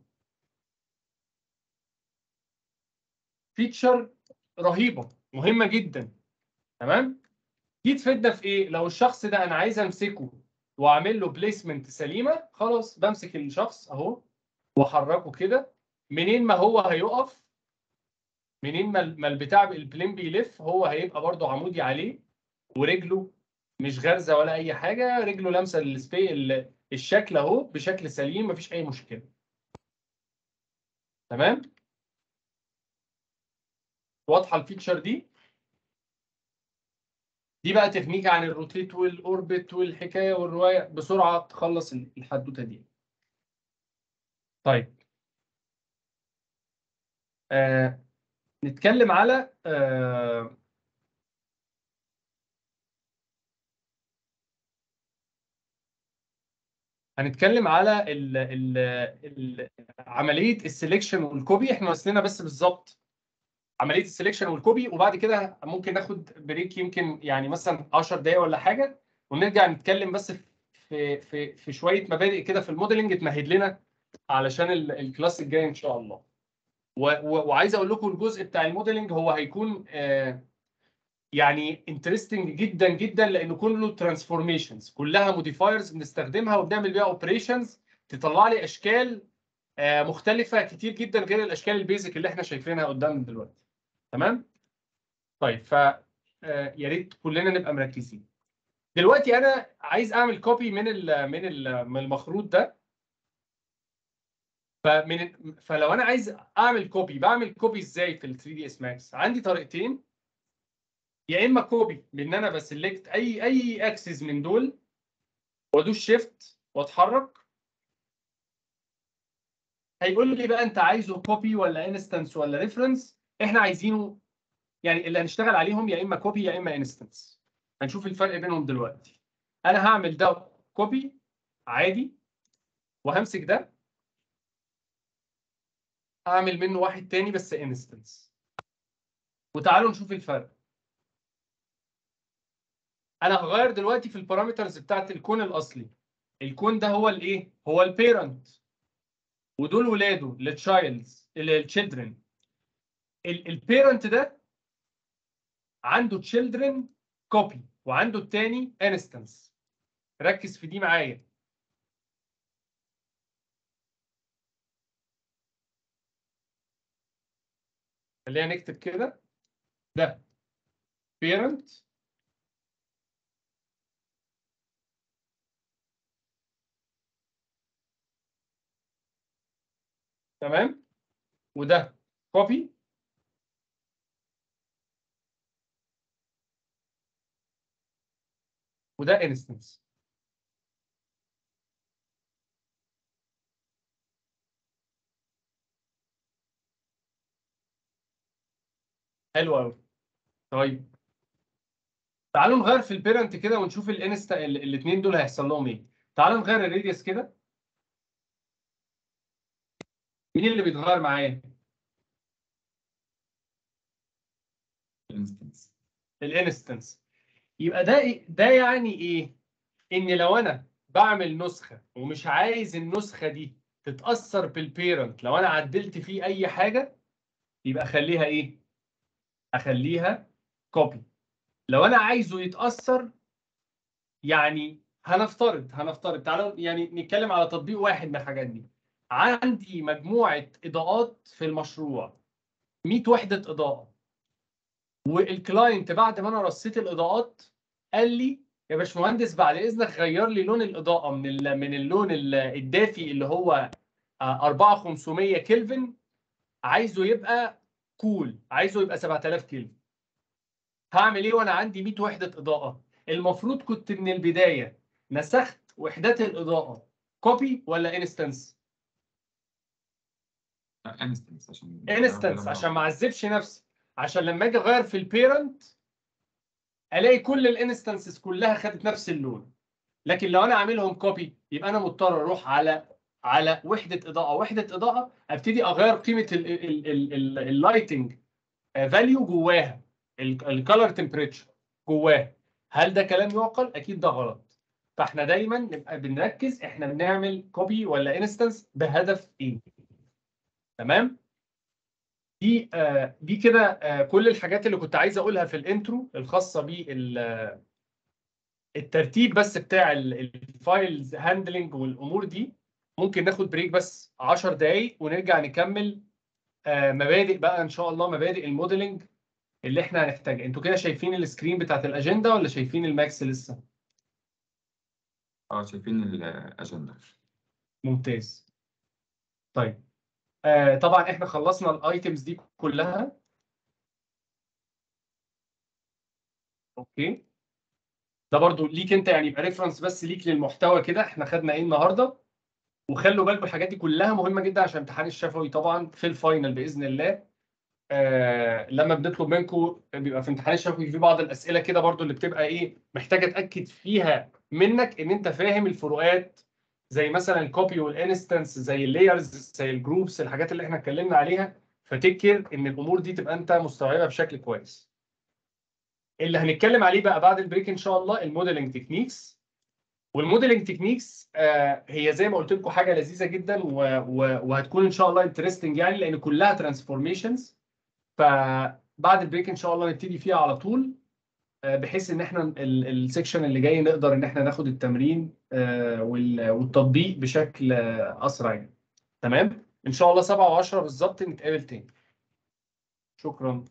فيتشر رهيبه مهمه جدا تمام دي تفيدنا في ايه لو الشخص ده انا عايز امسكه واعمل له بليسمنت سليمه خلاص بمسك الشخص اهو واحركه كده منين ما هو هيقف منين ما ما البتاع البلين بيلف هو هيبقى برضو عمودي عليه ورجله مش غارزه ولا اي حاجه رجله لامسه السبي ال- الشكل اهو بشكل سليم مفيش اي مشكله تمام واضحه الفيتشر دي دي بقى تكنيك عن الروتيت والاوربت والحكايه والروايه بسرعه تخلص الحدوته دي طيب آه نتكلم على آه هنتكلم على ال ال ال عمليه السلكشن والكوبي احنا ناقص بس بالظبط عمليه السلكشن والكوبي وبعد كده ممكن ناخد بريك يمكن يعني مثلا 10 دقائق ولا حاجه ونرجع نتكلم بس في في في شويه مبادئ كده في الموديلنج تمهد لنا علشان ال- الكلاس الجاي ان شاء الله و- و- وعايز اقول لكم الجزء بتاع الموديلنج هو هيكون آه، يعني انترستنج جدا جدا لانه كله ترانسفورميشنز كلها موديفايرز بنستخدمها وبنعمل بيها اوبريشنز تطلع لي اشكال آه، مختلفه كتير جدا غير الاشكال البيزك اللي احنا شايفينها قدامنا دلوقتي تمام طيب ف آه، يا ريت كلنا نبقى مركزين دلوقتي انا عايز اعمل كوبي من ال من ال من المخروط ده فمن فلو انا عايز اعمل كوبي بعمل كوبي ازاي في ال 3 دي اس ماكس عندي طريقتين يا اما كوبي بان انا بسلكت اي اي اكسس من دول وادوس شيفت واتحرك هيقول لي بقى انت عايزه كوبي ولا انستنس ولا ريفرنس احنا عايزينه يعني اللي هنشتغل عليهم يا اما كوبي يا اما انستنس هنشوف الفرق بينهم دلوقتي انا هعمل ده كوبي عادي وهمسك ده هعمل منه واحد تاني بس انستنس وتعالوا نشوف الفرق انا هغير دلوقتي في البارامترز بتاعت الكون الاصلي الكون ده هو الايه هو البيرنت ودول ولاده التشايلدز التشيلدرن البيرنت ده عنده تشيلدرن كوبي وعنده التاني انستنس ركز في دي معايا خلينا نكتب كده ده parent تمام وده copy وده instance حلو قوي طيب تعالوا نغير في البيرنت كده ونشوف الانستا الاثنين دول هيحصل لهم ايه تعالوا نغير الراديوس كده مين اللي بيتغير معايا الانستنس الانستنس يبقى ده إيه؟ ده يعني ايه ان لو انا بعمل نسخه ومش عايز النسخه دي تتاثر بالبيرنت لو انا عدلت فيه اي حاجه يبقى اخليها ايه اخليها كوبي لو انا عايزه يتاثر يعني هنفترض هنفترض تعالوا يعني نتكلم على تطبيق واحد من الحاجات دي عندي مجموعه اضاءات في المشروع 100 وحده اضاءه والكلاينت بعد ما انا رصيت الاضاءات قال لي يا باشمهندس بعد اذنك غير لي لون الاضاءه من ال- من اللون ال- الدافي اللي هو آه، 4500 كلفن عايزه يبقى كول عايزه يبقى 7000 كلفن هعمل ايه وانا عندي 100 وحده اضاءه المفروض كنت من البدايه نسخت وحدات الاضاءه كوبي ولا انستنس انستنس عشان انستنس عشان ما اعذبش نفسي عشان لما اجي اغير في البيرنت الاقي كل الانستنسز كلها خدت نفس اللون لكن لو انا عاملهم كوبي يبقى انا مضطر اروح على على وحده اضاءه وحده اضاءه ابتدي اغير قيمه اللايتنج فاليو جواها الكالر تمبريتشر جواها هل ده كلام يعقل اكيد ده غلط فاحنا دايما نبقى بنركز احنا بنعمل كوبي ولا انستنس بهدف ايه تمام دي آه دي كده آه كل الحاجات اللي كنت عايز اقولها في الانترو الخاصه بال الترتيب بس بتاع الفايلز هاندلنج والامور دي ممكن ناخد بريك بس 10 دقايق ونرجع نكمل آه مبادئ بقى ان شاء الله مبادئ الموديلنج اللي احنا هنحتاجها انتوا كده شايفين السكرين بتاعت الاجنده ولا شايفين الماكس لسه اه شايفين الاجنده ممتاز طيب آه طبعا احنا خلصنا الايتمز دي كلها اوكي ده برضو ليك انت يعني يبقى ريفرنس بس ليك للمحتوى كده احنا خدنا ايه النهارده وخلوا بالكم الحاجات دي كلها مهمه جدا عشان امتحان الشفوي طبعا في الفاينل باذن الله آه لما بنطلب منكم بيبقى في امتحان الشفوي في بعض الاسئله كده برضو اللي بتبقى ايه محتاجه اتاكد فيها منك ان انت فاهم الفروقات زي مثلا الكوبي والانستنس زي اللايرز زي الجروبس الحاجات اللي احنا اتكلمنا عليها فتذكر ان الامور دي تبقى انت مستوعبها بشكل كويس اللي هنتكلم عليه بقى بعد البريك ان شاء الله الموديلنج تكنيكس والموديلنج تكنيكس آه هي زي ما قلت لكم حاجه لذيذه جدا و و وهتكون ان شاء الله انترستنج يعني لان كلها ترانسفورميشنز فبعد البريك ان شاء الله نبتدي فيها على طول آه بحيث ان احنا السكشن اللي جاي نقدر ان احنا ناخد التمرين آه والتطبيق بشكل آه اسرع يعني تمام ان شاء الله 7 و10 بالظبط نتقابل تاني شكرا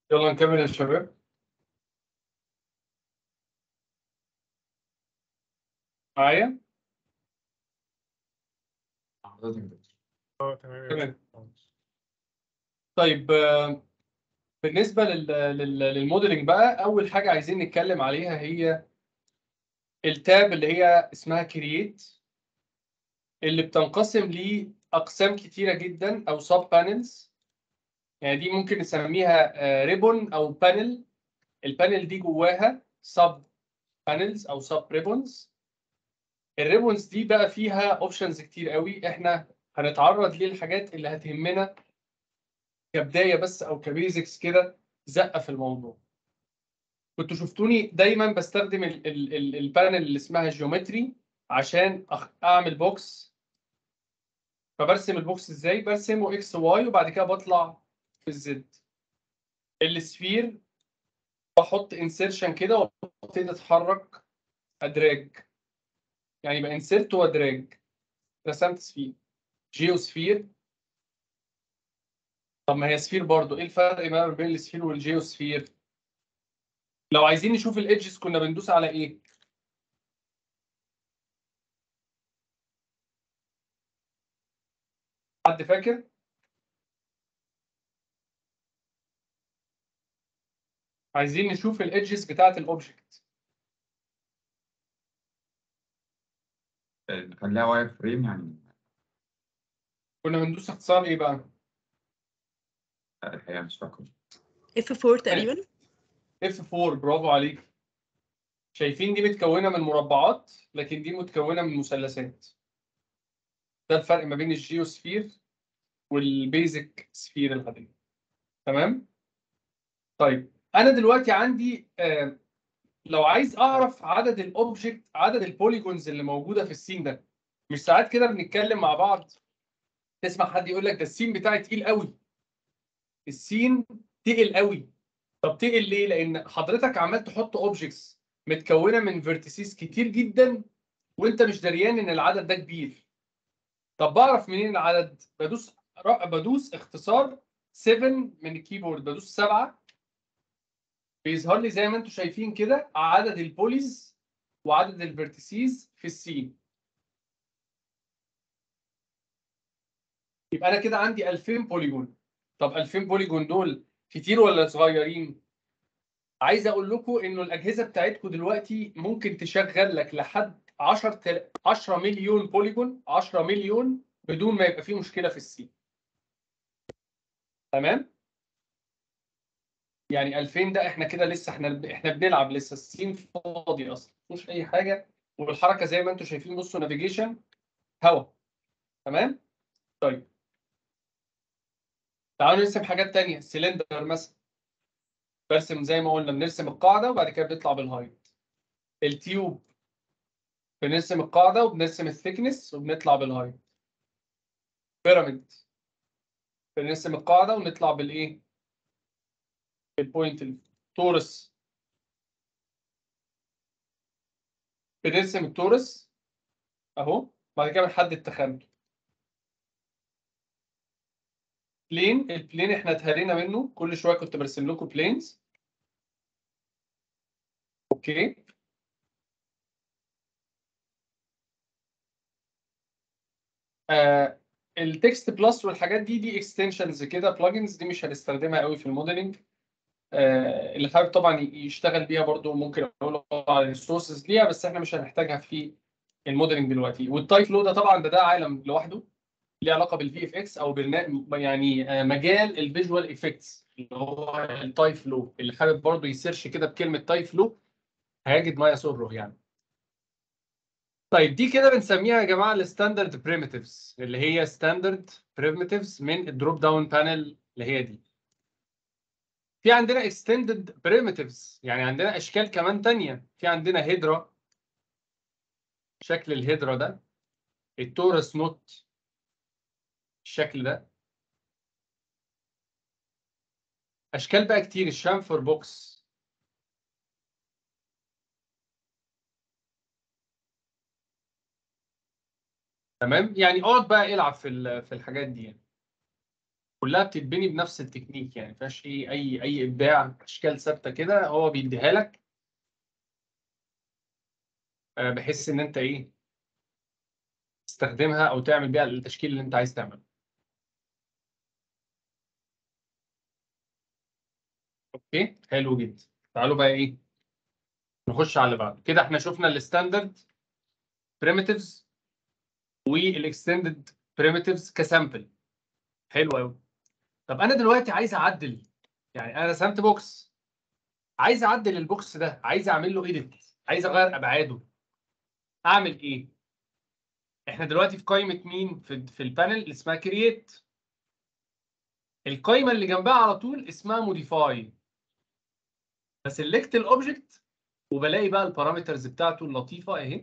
يلا نكمل يا شباب معايا حضرتك يا دكتور. اه تمام يا تمام. باشمهندس. طيب آه، بالنسبة لل- لل- للموديلنج بقى أول حاجة عايزين نتكلم عليها هي التاب اللي هي اسمها كرييت اللي بتنقسم لأقسام كتيرة جدا أو سب بانلز يعني دي ممكن نسميها ريبون أو بانل البانل دي جواها سب بانلز أو سب ريبونز الريبونز دي بقى فيها اوبشنز كتير قوي احنا هنتعرض للحاجات اللي هتهمنا كبدايه بس او كبيزكس كده زقه في الموضوع كنتوا شفتوني دايما بستخدم ال- ال- ال- البانل اللي اسمها جيومتري عشان أخ- اعمل بوكس فبرسم البوكس ازاي برسمه اكس واي وبعد كده بطلع في الزد السفير بحط انسيرشن كده وابتدي اتحرك ادراج يعني بانسرت وادراج رسمت سفير جيوسفير طب ما هي سفير برضو ايه الفرق ما بين السفير والجيوسفير لو عايزين نشوف الايدجز كنا بندوس على ايه حد فاكر عايزين نشوف الايدجز بتاعت الاوبجكت نخليها واير فريم يعني كنا بندوس اختصار ايه بقى الحقيقة مش فاكر اف 4 تقريبا اف 4 برافو عليك شايفين دي متكونه من مربعات لكن دي متكونه من مثلثات ده الفرق ما بين الجيوسفير والبيزك سفير العاديه تمام طيب انا دلوقتي عندي آه لو عايز اعرف عدد الاوبجكت عدد البوليجونز اللي موجوده في السين ده مش ساعات كده بنتكلم مع بعض تسمع حد يقول لك ده السين بتاعي تقيل قوي السين تقل قوي طب تقل ليه لان حضرتك عمال تحط اوبجكتس متكونه من فيرتيسيس كتير جدا وانت مش دريان ان العدد ده كبير طب بعرف منين العدد بدوس بدوس اختصار 7 من الكيبورد بدوس 7 بيظهر لي زي ما انتم شايفين كده عدد البوليز وعدد الفيرتيسيز في السين يبقى انا كده عندي 2000 بوليجون طب 2000 بوليجون دول كتير ولا صغيرين عايز اقول لكم انه الاجهزه بتاعتكم دلوقتي ممكن تشغل لك لحد 10 تل... 10 مليون بوليجون 10 مليون بدون ما يبقى فيه مشكله في السين تمام يعني 2000 ده احنا كده لسه احنا احنا بنلعب لسه السين فاضي اصلا مفيش اي حاجه والحركه زي ما انتم شايفين بصوا نافيجيشن هوا تمام طيب تعالوا نرسم حاجات تانية سلندر مثلا برسم زي ما قلنا بنرسم القاعده وبعد كده بنطلع بالهايت التيوب بنرسم القاعده وبنرسم الثيكنس وبنطلع بالهايت بيراميد بنرسم القاعده ونطلع بالايه البوينت التورس بنرسم التورس اهو بعد كده بنحدد تخانته بلين البلين احنا اتهرينا منه كل شويه كنت برسم لكم بلينز اوكي آه التكست بلس والحاجات دي دي اكستنشنز كده بلجنز دي مش هنستخدمها قوي في الموديلنج آه اللي حابب طبعا يشتغل بيها برضو ممكن اقول على الريسورسز ليها بس احنا مش هنحتاجها في الموديلنج دلوقتي والتايب فلو ده طبعا ده ده عالم لوحده ليه علاقه بالفي اف اكس او برنا... يعني آه، مجال الفيجوال افكتس اللي هو التايب فلو اللي حابب برضو يسيرش كده بكلمه تايب فلو هيجد ما يسره يعني طيب دي كده بنسميها يا جماعه الستاندرد بريمتيفز اللي هي ستاندرد بريمتيفز من الدروب داون بانل اللي هي دي في عندنا اكستندد بريمتيفز يعني عندنا اشكال كمان تانية في عندنا هيدرا شكل الهيدرا ده التورس نوت الشكل ده اشكال بقى كتير الشامفر بوكس تمام يعني اقعد بقى العب في ال- في الحاجات دي يعني. كلها بتتبني بنفس التكنيك يعني ما فيهاش ايه اي اي ابداع اشكال ثابته كده هو بيديها لك آه، بحيث ان انت ايه تستخدمها او تعمل بيها التشكيل اللي انت عايز تعمله اوكي حلو جدا تعالوا بقى ايه نخش على اللي بعده كده احنا شفنا الستاندرد primitives والاكستندد primitives كسامبل حلو قوي طب انا دلوقتي عايز اعدل يعني انا رسمت بوكس عايز اعدل البوكس ده عايز اعمل له ايديت عايز اغير ابعاده اعمل ايه احنا دلوقتي في قائمه مين في في البانل اللي اسمها كرييت القائمه اللي جنبها على طول اسمها موديفاي بسلكت الاوبجكت وبلاقي بقى البارامترز بتاعته اللطيفه اهي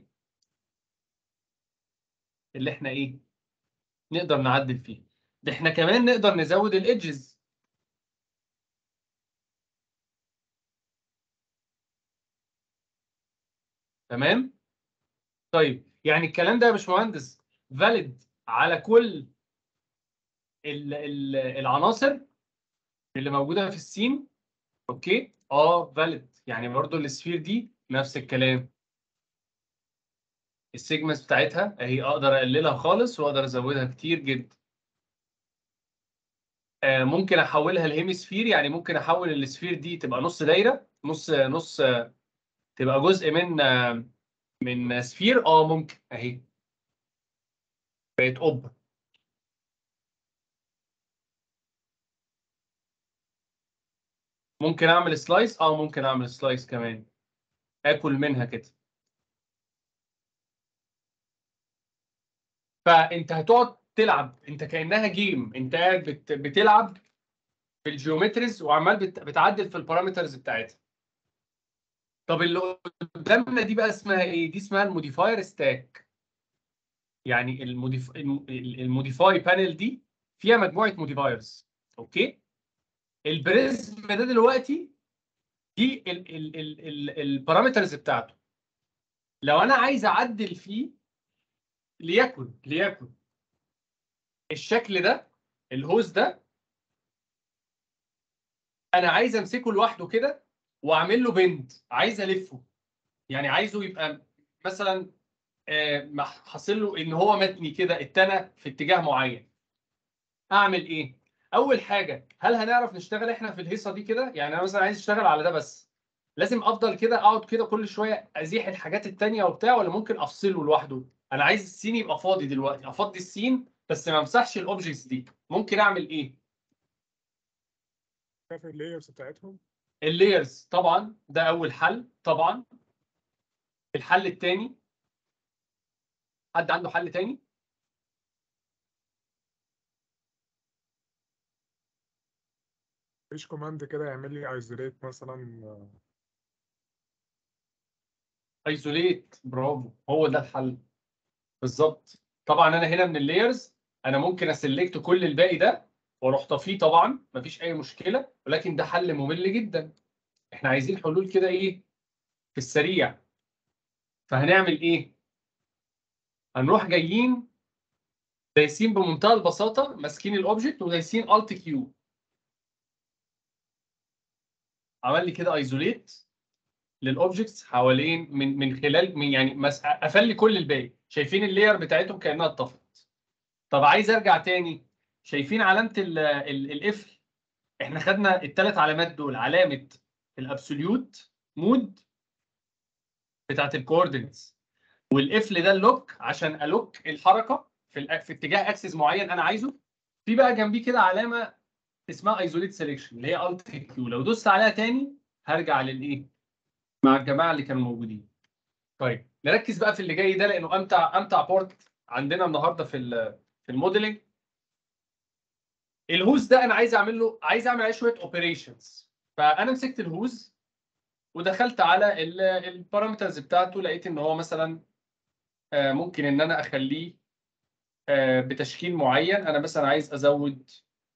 اللي احنا ايه نقدر نعدل فيها ده احنا كمان نقدر نزود الايدجز تمام طيب يعني الكلام ده يا باشمهندس فاليد على كل ال ال العناصر اللي موجوده في السين اوكي اه فاليد يعني برضو السفير دي نفس الكلام السيجمنتس بتاعتها اهي اقدر اقللها خالص واقدر ازودها كتير جدا آه، ممكن احولها لهيمسفير يعني ممكن احول السفير دي تبقى نص دايره نص نص آه، تبقى جزء من آه، من سفير اه ممكن اهي بقت قبه ممكن اعمل سلايس اه ممكن اعمل سلايس كمان اكل منها كده فانت هتقعد تلعب انت كانها جيم انت قاعد بت... بتلعب في الجيومتريز وعمال بت... بتعدل في البارامترز بتاعتها طب اللي قدامنا دي بقى اسمها ايه دي اسمها الموديفاير ستاك يعني الموديف... الم- الموديفاي بانل دي فيها مجموعه موديفايرز اوكي البريزم ده دلوقتي دي ال... ال... ال... ال... البارامترز بتاعته لو انا عايز اعدل فيه ليكن ليكن الشكل ده الهوز ده انا عايز امسكه لوحده كده واعمل له بند عايز الفه يعني عايزه يبقى مثلا آه، مح- حاصل له ان هو متني كده اتنى في اتجاه معين اعمل ايه اول حاجه هل هنعرف نشتغل احنا في الهيصه دي كده يعني انا مثلا عايز اشتغل على ده بس لازم افضل كده اقعد كده كل شويه ازيح الحاجات التانية وبتاع ولا ممكن افصله لوحده انا عايز السين يبقى فاضي دلوقتي افضي السين بس ما امسحش الاوبجكتس دي ممكن اعمل ايه شايف اللايرز بتاعتهم اللايرز طبعا ده اول حل طبعا الحل الثاني حد عنده حل تاني مفيش كوماند كده يعمل لي ايزوليت مثلا ايزوليت برافو هو ده الحل بالظبط طبعا انا هنا من اللايرز انا ممكن اسلكت كل الباقي ده واروح طفيه طبعا مفيش اي مشكله ولكن ده حل ممل جدا احنا عايزين حلول كده ايه في السريع فهنعمل ايه هنروح جايين دايسين بمنتهى البساطه ماسكين الاوبجكت ودايسين الت كيو عمل لي كده ايزوليت للاوبجكتس حوالين من من خلال من يعني مس... قفل لي كل الباقي شايفين اللاير بتاعتهم كانها اتطفت طب عايز ارجع تاني شايفين علامه ال- ال- القفل احنا خدنا الثلاث علامات دول علامه الابسوليوت مود بتاعت الكوردينتس والقفل ده اللوك عشان الوك الحركه في الأ- في اتجاه اكسس معين انا عايزه في بقى جنبيه كده علامه اسمها ايزوليت سيلكشن اللي هي الت كيو لو دوست عليها تاني هرجع للايه مع الجماعه اللي كانوا موجودين طيب نركز بقى في اللي جاي ده لانه امتع امتع بورت عندنا النهارده في ال في الموديلنج الهوز ده انا عايز اعمل له عايز اعمل عليه شويه اوبريشنز فانا مسكت الهوز ودخلت على البارامترز بتاعته لقيت ان هو مثلا آه، ممكن ان انا اخليه آه، بتشكيل معين انا مثلا عايز ازود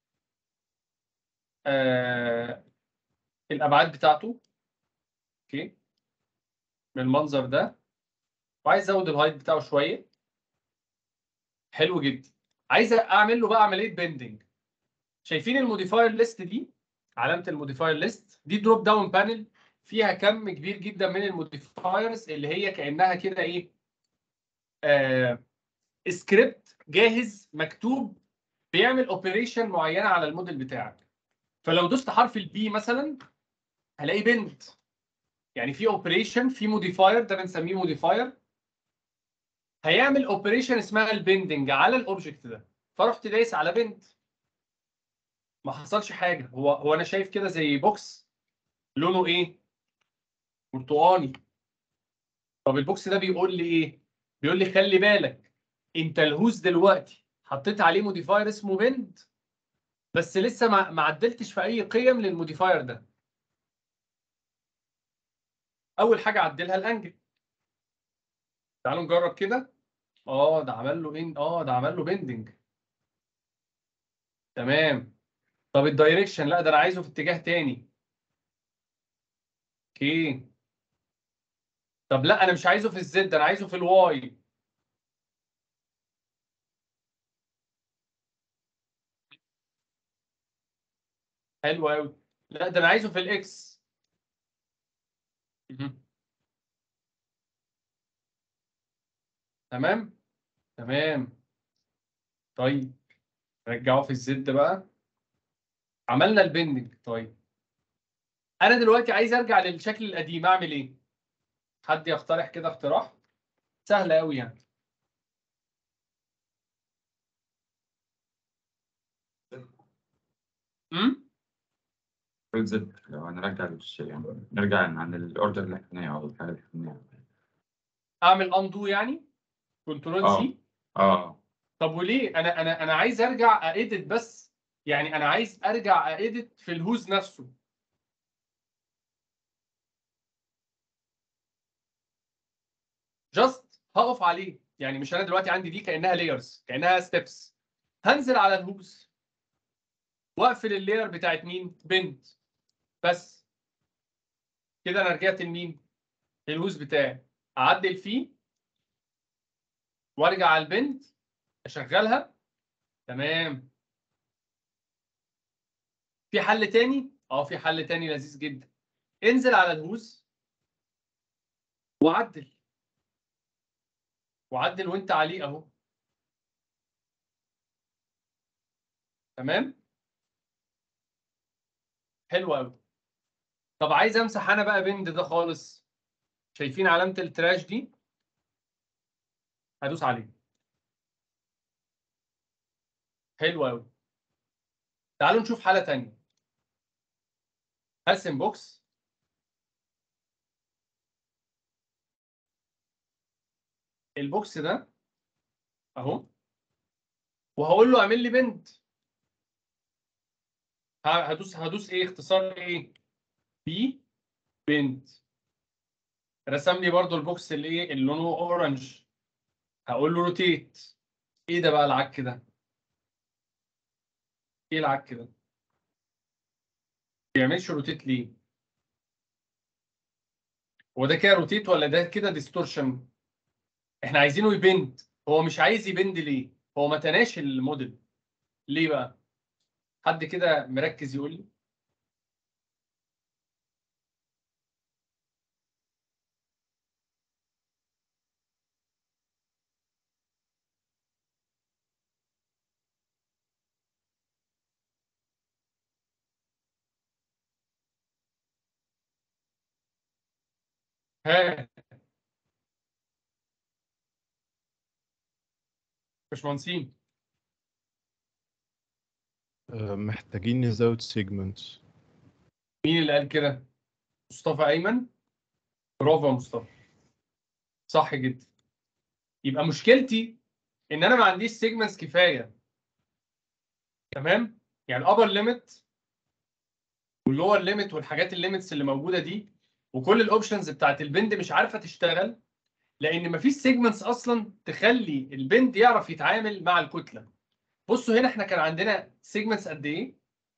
آه، الابعاد بتاعته اوكي بالمنظر ده وعايز ازود الهايت بتاعه شويه حلو جدا عايز اعمل له بقى عمليه بندنج شايفين الموديفاير ليست دي علامه الموديفاير ليست دي دروب داون بانل فيها كم كبير جدا من الموديفايرز اللي هي كانها كده ايه آه سكريبت جاهز مكتوب بيعمل اوبريشن معينه على الموديل بتاعك فلو دوست حرف البي مثلا هلاقي بنت يعني في اوبريشن في موديفاير ده بنسميه موديفاير هيعمل اوبريشن اسمها البندنج على الاوبجكت ده فرحت دايس على بنت ما حصلش حاجه هو هو انا شايف كده زي بوكس لونه ايه برتقاني طب البوكس ده بيقول لي ايه بيقول لي خلي بالك انت الهوز دلوقتي حطيت عليه موديفاير اسمه بند بس لسه ما ما عدلتش في اي قيم للموديفاير ده اول حاجه عدلها الانجل تعالوا نجرب كده اه ده عمل له ان اه ده عمل له بندنج تمام طب الدايركشن لا ده انا عايزه في اتجاه تاني اوكي طب لا انا مش عايزه في الزد انا عايزه في الواي حلو قوي لا ده انا عايزه في الاكس مهم. تمام تمام طيب رجعه في الزد بقى عملنا البندنج طيب انا دلوقتي عايز ارجع للشكل القديم اعمل ايه حد يقترح كده اقتراح سهله قوي يعني امم كل زد لو هنرجع للشيء يعني نرجع عن الاوردر اللي احنا او الحاجه اللي احنا اعمل اندو يعني كنترول آه. سي اه طب وليه انا انا انا عايز ارجع ايديت بس يعني انا عايز ارجع ايديت في الهوز نفسه جاست هقف عليه يعني مش انا دلوقتي عندي دي كانها لايرز كانها ستيبس هنزل على الهوز واقفل اللاير بتاعت مين بنت بس كده انا رجعت لمين الهوز بتاعي اعدل فيه وارجع على البنت اشغلها تمام في حل تاني اه في حل تاني لذيذ جدا انزل على الهوز وعدل وعدل وانت عليه اهو تمام حلو قوي طب عايز امسح انا بقى بند ده خالص شايفين علامه التراش دي هدوس عليه حلو قوي تعالوا نشوف حاله تانية هرسم بوكس البوكس ده اهو وهقول له اعمل لي بند ه- هدوس هدوس ايه اختصار ايه بي بند رسم لي برضو البوكس اللي ايه اللي لونه اورنج هقول له روتيت ايه ده بقى العك ده ايه العك ده بيعملش روتيت ليه هو ده كده روتيت ولا ده كده ديستورشن احنا عايزينه يبند هو مش عايز يبند ليه هو ما تناش الموديل ليه بقى حد كده مركز يقول لي ها باشمهندسين آه، محتاجين نزود سيجمنتس مين اللي قال كده مصطفى ايمن برافو يا مصطفى صح جدا يبقى مشكلتي ان انا ما عنديش سيجمنتس كفايه تمام يعني الابر ليميت واللور ليميت والحاجات الليميتس اللي موجوده دي وكل الاوبشنز بتاعت البند مش عارفه تشتغل لان مفيش سيجمنتس اصلا تخلي البند يعرف يتعامل مع الكتله بصوا هنا احنا كان عندنا سيجمنتس قد ايه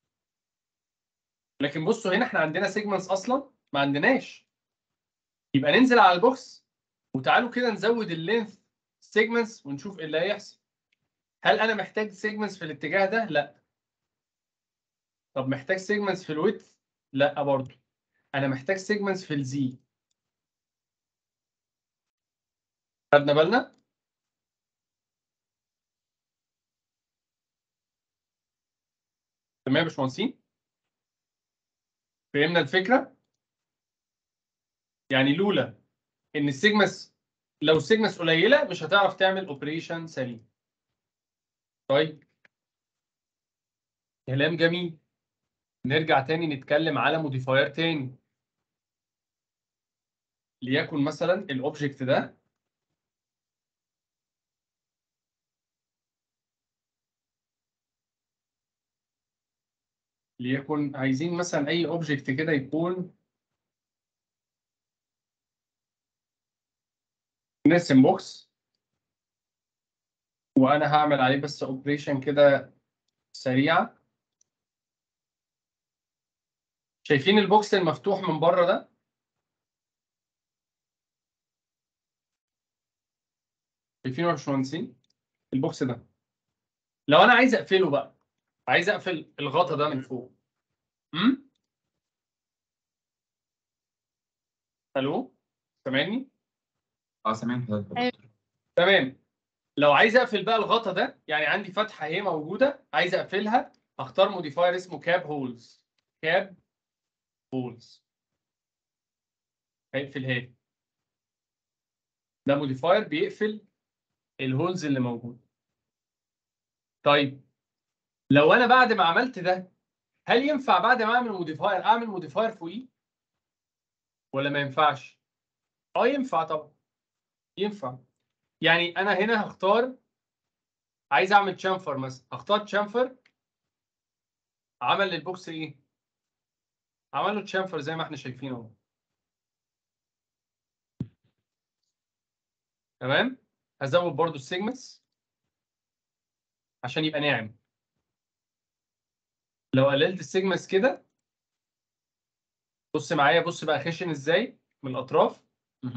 لكن بصوا هنا احنا عندنا سيجمنتس اصلا ما عندناش يبقى ننزل على البوكس وتعالوا كده نزود اللينث سيجمنتس ونشوف ايه اللي هيحصل هل انا محتاج سيجمنتس في الاتجاه ده لا طب محتاج سيجمنتس في الويدث لا برضه انا محتاج سيجمنتس في الزي خدنا بالنا تمام يا باشمهندسين فهمنا الفكره يعني لولا ان السيجمنتس لو السيجمنتس قليله مش هتعرف تعمل اوبريشن سليم طيب كلام جميل نرجع تاني نتكلم على موديفاير تاني ليكن مثلا الاوبجكت ده ليكن عايزين مثلا اي اوبجكت كده يكون نرسم بوكس وانا هعمل عليه بس اوبريشن كده سريعه شايفين البوكس المفتوح من بره ده شايفينه يا باشمهندسين البوكس ده لو انا عايز اقفله بقى عايز اقفل الغطا ده من فوق امم الو سامعني اه سامعين حضرتك أيوة. تمام لو عايز اقفل بقى الغطا ده يعني عندي فتحه اهي موجوده عايز اقفلها هختار موديفاير اسمه كاب هولز كاب هولز هيقفلها لي ده موديفاير بيقفل الهولز اللي موجوده طيب لو انا بعد ما عملت ده هل ينفع بعد ما اعمل موديفاير اعمل موديفاير فوقيه ولا ما ينفعش اه ينفع طبعا ينفع يعني انا هنا هختار عايز اعمل تشامفر مثلا هختار تشامفر عمل للبوكس ايه عمل له تشامفر زي ما احنا شايفين اهو تمام هزود برضو السيجمنتس عشان يبقى ناعم لو قللت السيجمنتس كده بص معايا بص بقى خشن ازاي من الاطراف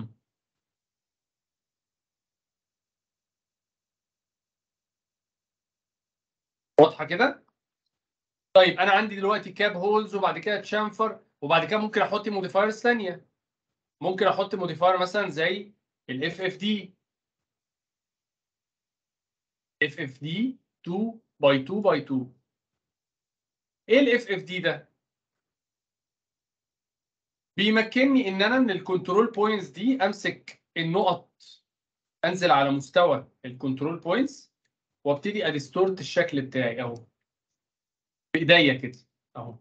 واضحه كده طيب انا عندي دلوقتي كاب هولز وبعد كده تشامفر وبعد كده ممكن احط موديفايرز ثانيه ممكن احط موديفاير مثلا زي الاف اف دي اف اف دي 2 باي 2 باي 2 ايه الاف اف دي ده بيمكنني ان انا من الكنترول بوينتس دي امسك النقط انزل على مستوى الكنترول بوينتس وابتدي اديستورت الشكل بتاعي اهو بايديا كده اهو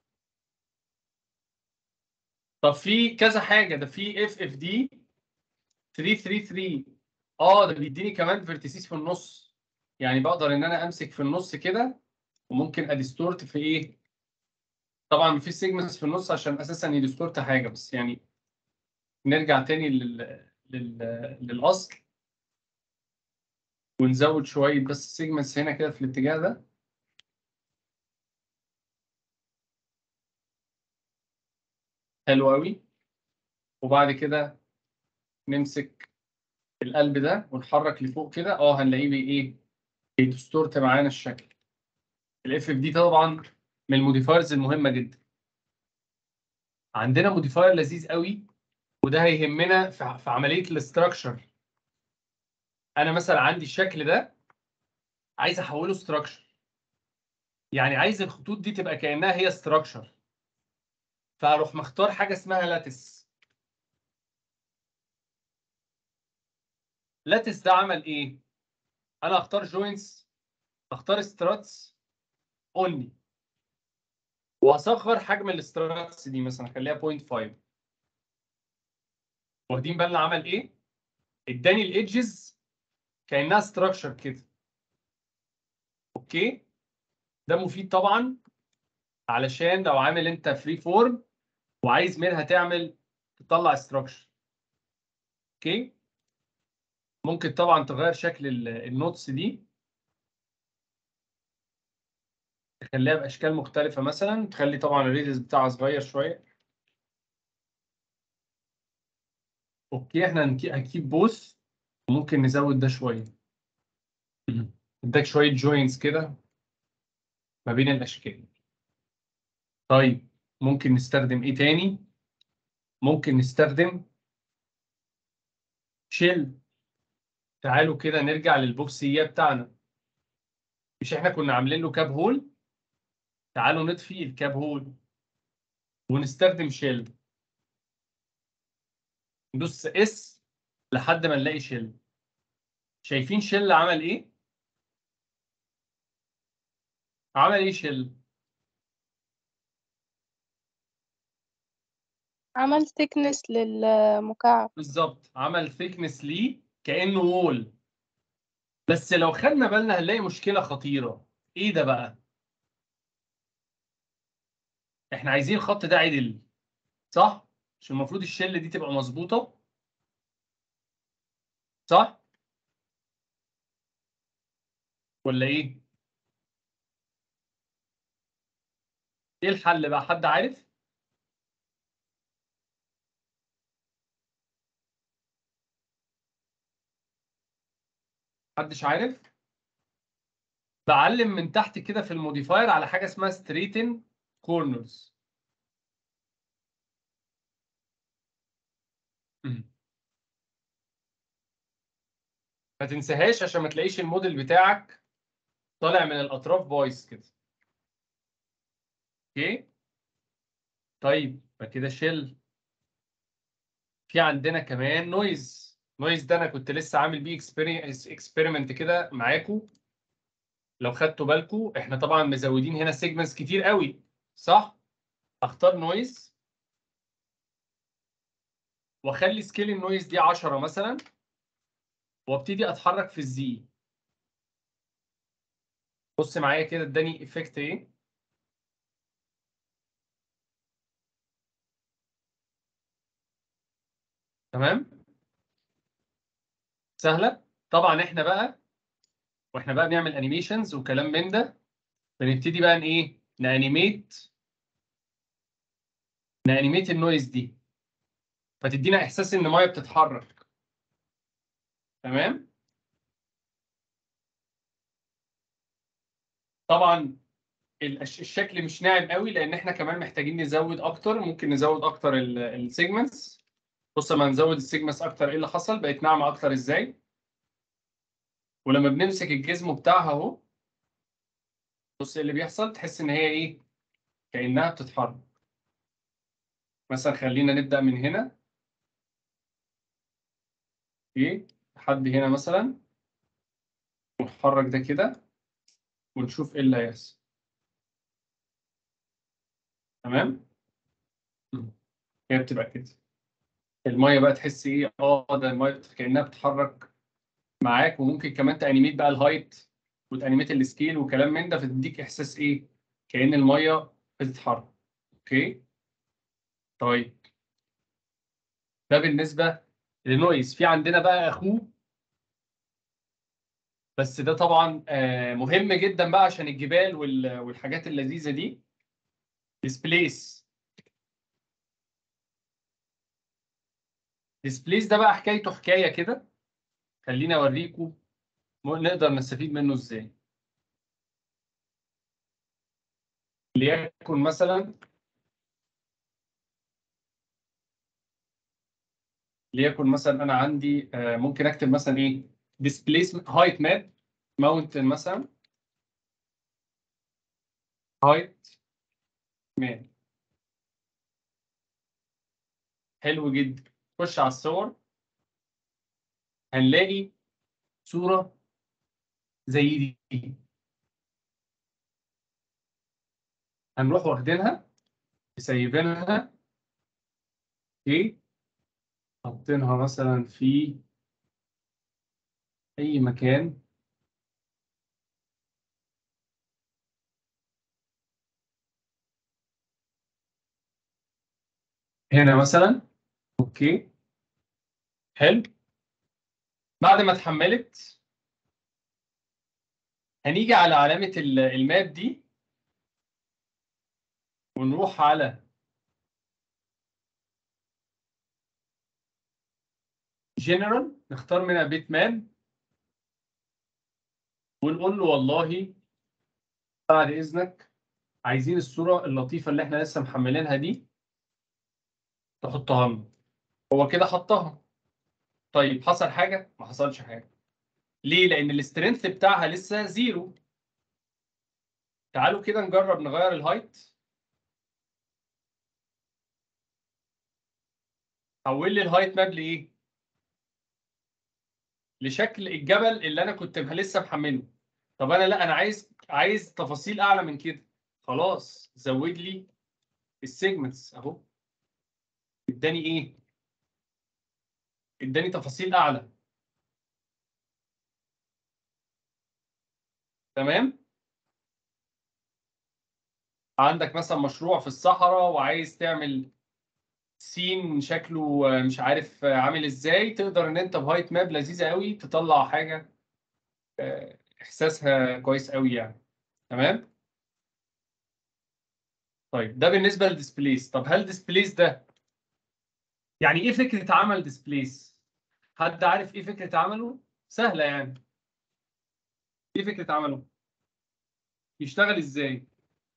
طب في كذا حاجه ده في اف اف دي 333 اه ده بيديني كمان فيرتيسيس في النص يعني بقدر ان انا امسك في النص كده وممكن اديستورت في ايه طبعا مفيش سيجمنتس في النص عشان اساسا يديستورت حاجه بس يعني نرجع تاني لل... لل... للاصل ونزود شويه بس سيجمنتس هنا كده في الاتجاه ده حلو قوي وبعد كده نمسك القلب ده ونحرك لفوق كده اه هنلاقيه بي ايه بيدستورت معانا الشكل الاف اف دي طبعا من الموديفايرز المهمه جدا عندنا موديفاير لذيذ قوي وده هيهمنا في في عمليه الاستراكشر انا مثلا عندي الشكل ده عايز احوله استراكشر يعني عايز الخطوط دي تبقى كانها هي استراكشر فاروح مختار حاجه اسمها لاتس لاتس ده عمل ايه انا اختار جوينتس اختار ستراتس اونلي واصغر حجم الاستراتس دي مثلا اخليها 0.5 واخدين بالنا عمل ايه اداني الايدجز كانها ستراكشر كده اوكي ده مفيد طبعا علشان لو عامل انت فري فورم وعايز منها تعمل تطلع ستراكشر اوكي ممكن طبعا تغير شكل ال- النوتس دي تخليها باشكال مختلفه مثلا تخلي طبعا الريديوس بتاعها صغير شويه اوكي احنا هنكي- هنكيب بوث وممكن نزود ده شويه اداك شويه جوينتس كده ما بين الاشكال طيب ممكن نستخدم ايه تاني ممكن نستخدم شيل تعالوا كده نرجع للبوكسيه بتاعنا مش احنا كنا عاملين له كاب هول تعالوا نطفي الكاب هول ونستخدم شيل ندوس اس لحد ما نلاقي شيل شايفين شيل عمل ايه عمل ايه شيل عمل thickness للمكعب بالظبط عمل ثيكنس ليه كانه وول بس لو خدنا بالنا هنلاقي مشكله خطيره ايه ده بقى احنا عايزين الخط ده عدل صح مش المفروض الشله دي تبقى مظبوطه صح ولا ايه ايه الحل بقى حد عارف محدش عارف بعلم من تحت كده في الموديفاير على حاجه اسمها ستريتن كورنرز ما تنساهاش عشان ما تلاقيش الموديل بتاعك طالع من الاطراف بايظ كده اوكي طيب يبقى كده شيل في عندنا كمان نويز نويز ده انا كنت لسه عامل بيه اكسبيرمنت كده معاكم لو خدتوا بالكم احنا طبعا مزودين هنا سيجمنتس كتير قوي صح اختار نويز واخلي سكيل النويز دي 10 مثلا وابتدي اتحرك في الزي بص معايا كده اداني افكت ايه تمام سهله طبعا احنا بقى واحنا بقى بنعمل انيميشنز وكلام من ده بنبتدي بقى ايه نانيميت نانيميت النويز دي فتدينا احساس ان المايه بتتحرك تمام طبعا ال- الش- الشكل مش ناعم قوي لان احنا كمان محتاجين نزود اكتر ممكن نزود اكتر السيجمنتس بص لما نزود السيجمنتس اكتر ايه اللي حصل بقت ناعمه اكتر ازاي ولما بنمسك الجزم بتاعها اهو بص إيه اللي بيحصل تحس ان هي ايه كانها بتتحرك مثلا خلينا نبدا من هنا ايه لحد هنا مثلا ونحرك ده كده ونشوف ايه اللي هيحصل تمام مم. هي بتبقى كده الميه بقى تحس ايه اه ده الميه كانها بتتحرك معاك وممكن كمان تانيميت بقى الهايت وتانيميت السكيل وكلام من ده فتديك احساس ايه كأن الميه بتتحرك اوكي طيب ده بالنسبه للنويز في عندنا بقى اخوه بس ده طبعا آه، مهم جدا بقى عشان الجبال وال- والحاجات اللذيذه دي ديسبليس ديسبليس ده بقى حكايته حكايه كده خليني اوريكم م- نقدر نستفيد منه ازاي ليكن مثلا ليكن مثلا انا عندي آه، ممكن اكتب مثلا ايه displacement height map mountain مثلا height map حلو جدا خش على الصور هنلاقي صورة زي دي هنروح واخدينها مسيبينها اوكي حاطينها مثلا في اي مكان هنا مثلا اوكي حلو بعد ما اتحملت هنيجي على علامة ال- الماب دي ونروح على جنرال نختار منها بيت مان ونقول له والله بعد إذنك عايزين الصوره اللطيفه اللي احنا لسه محملينها دي تحطها لنا هو كده حطها طيب حصل حاجه ما حصلش حاجه ليه لان الاسترنث بتاعها لسه زيرو تعالوا كده نجرب نغير الهايت حول لي الهايت ماب لايه لشكل الجبل اللي انا كنت لسه محمله طب انا لا انا عايز عايز تفاصيل اعلى من كده خلاص زود لي السيجمنتس اهو اداني ايه اداني تفاصيل اعلى تمام عندك مثلا مشروع في الصحراء وعايز تعمل سين شكله آه، مش عارف آه، عامل ازاي تقدر ان انت بهايت ماب لذيذه قوي تطلع حاجه آه، احساسها كويس قوي يعني تمام طيب ده بالنسبه للديسبليس طب هل ديسبليس ده يعني ايه فكره عمل ديسبليس حد عارف ايه فكره عمله سهله يعني ايه فكره عمله يشتغل ازاي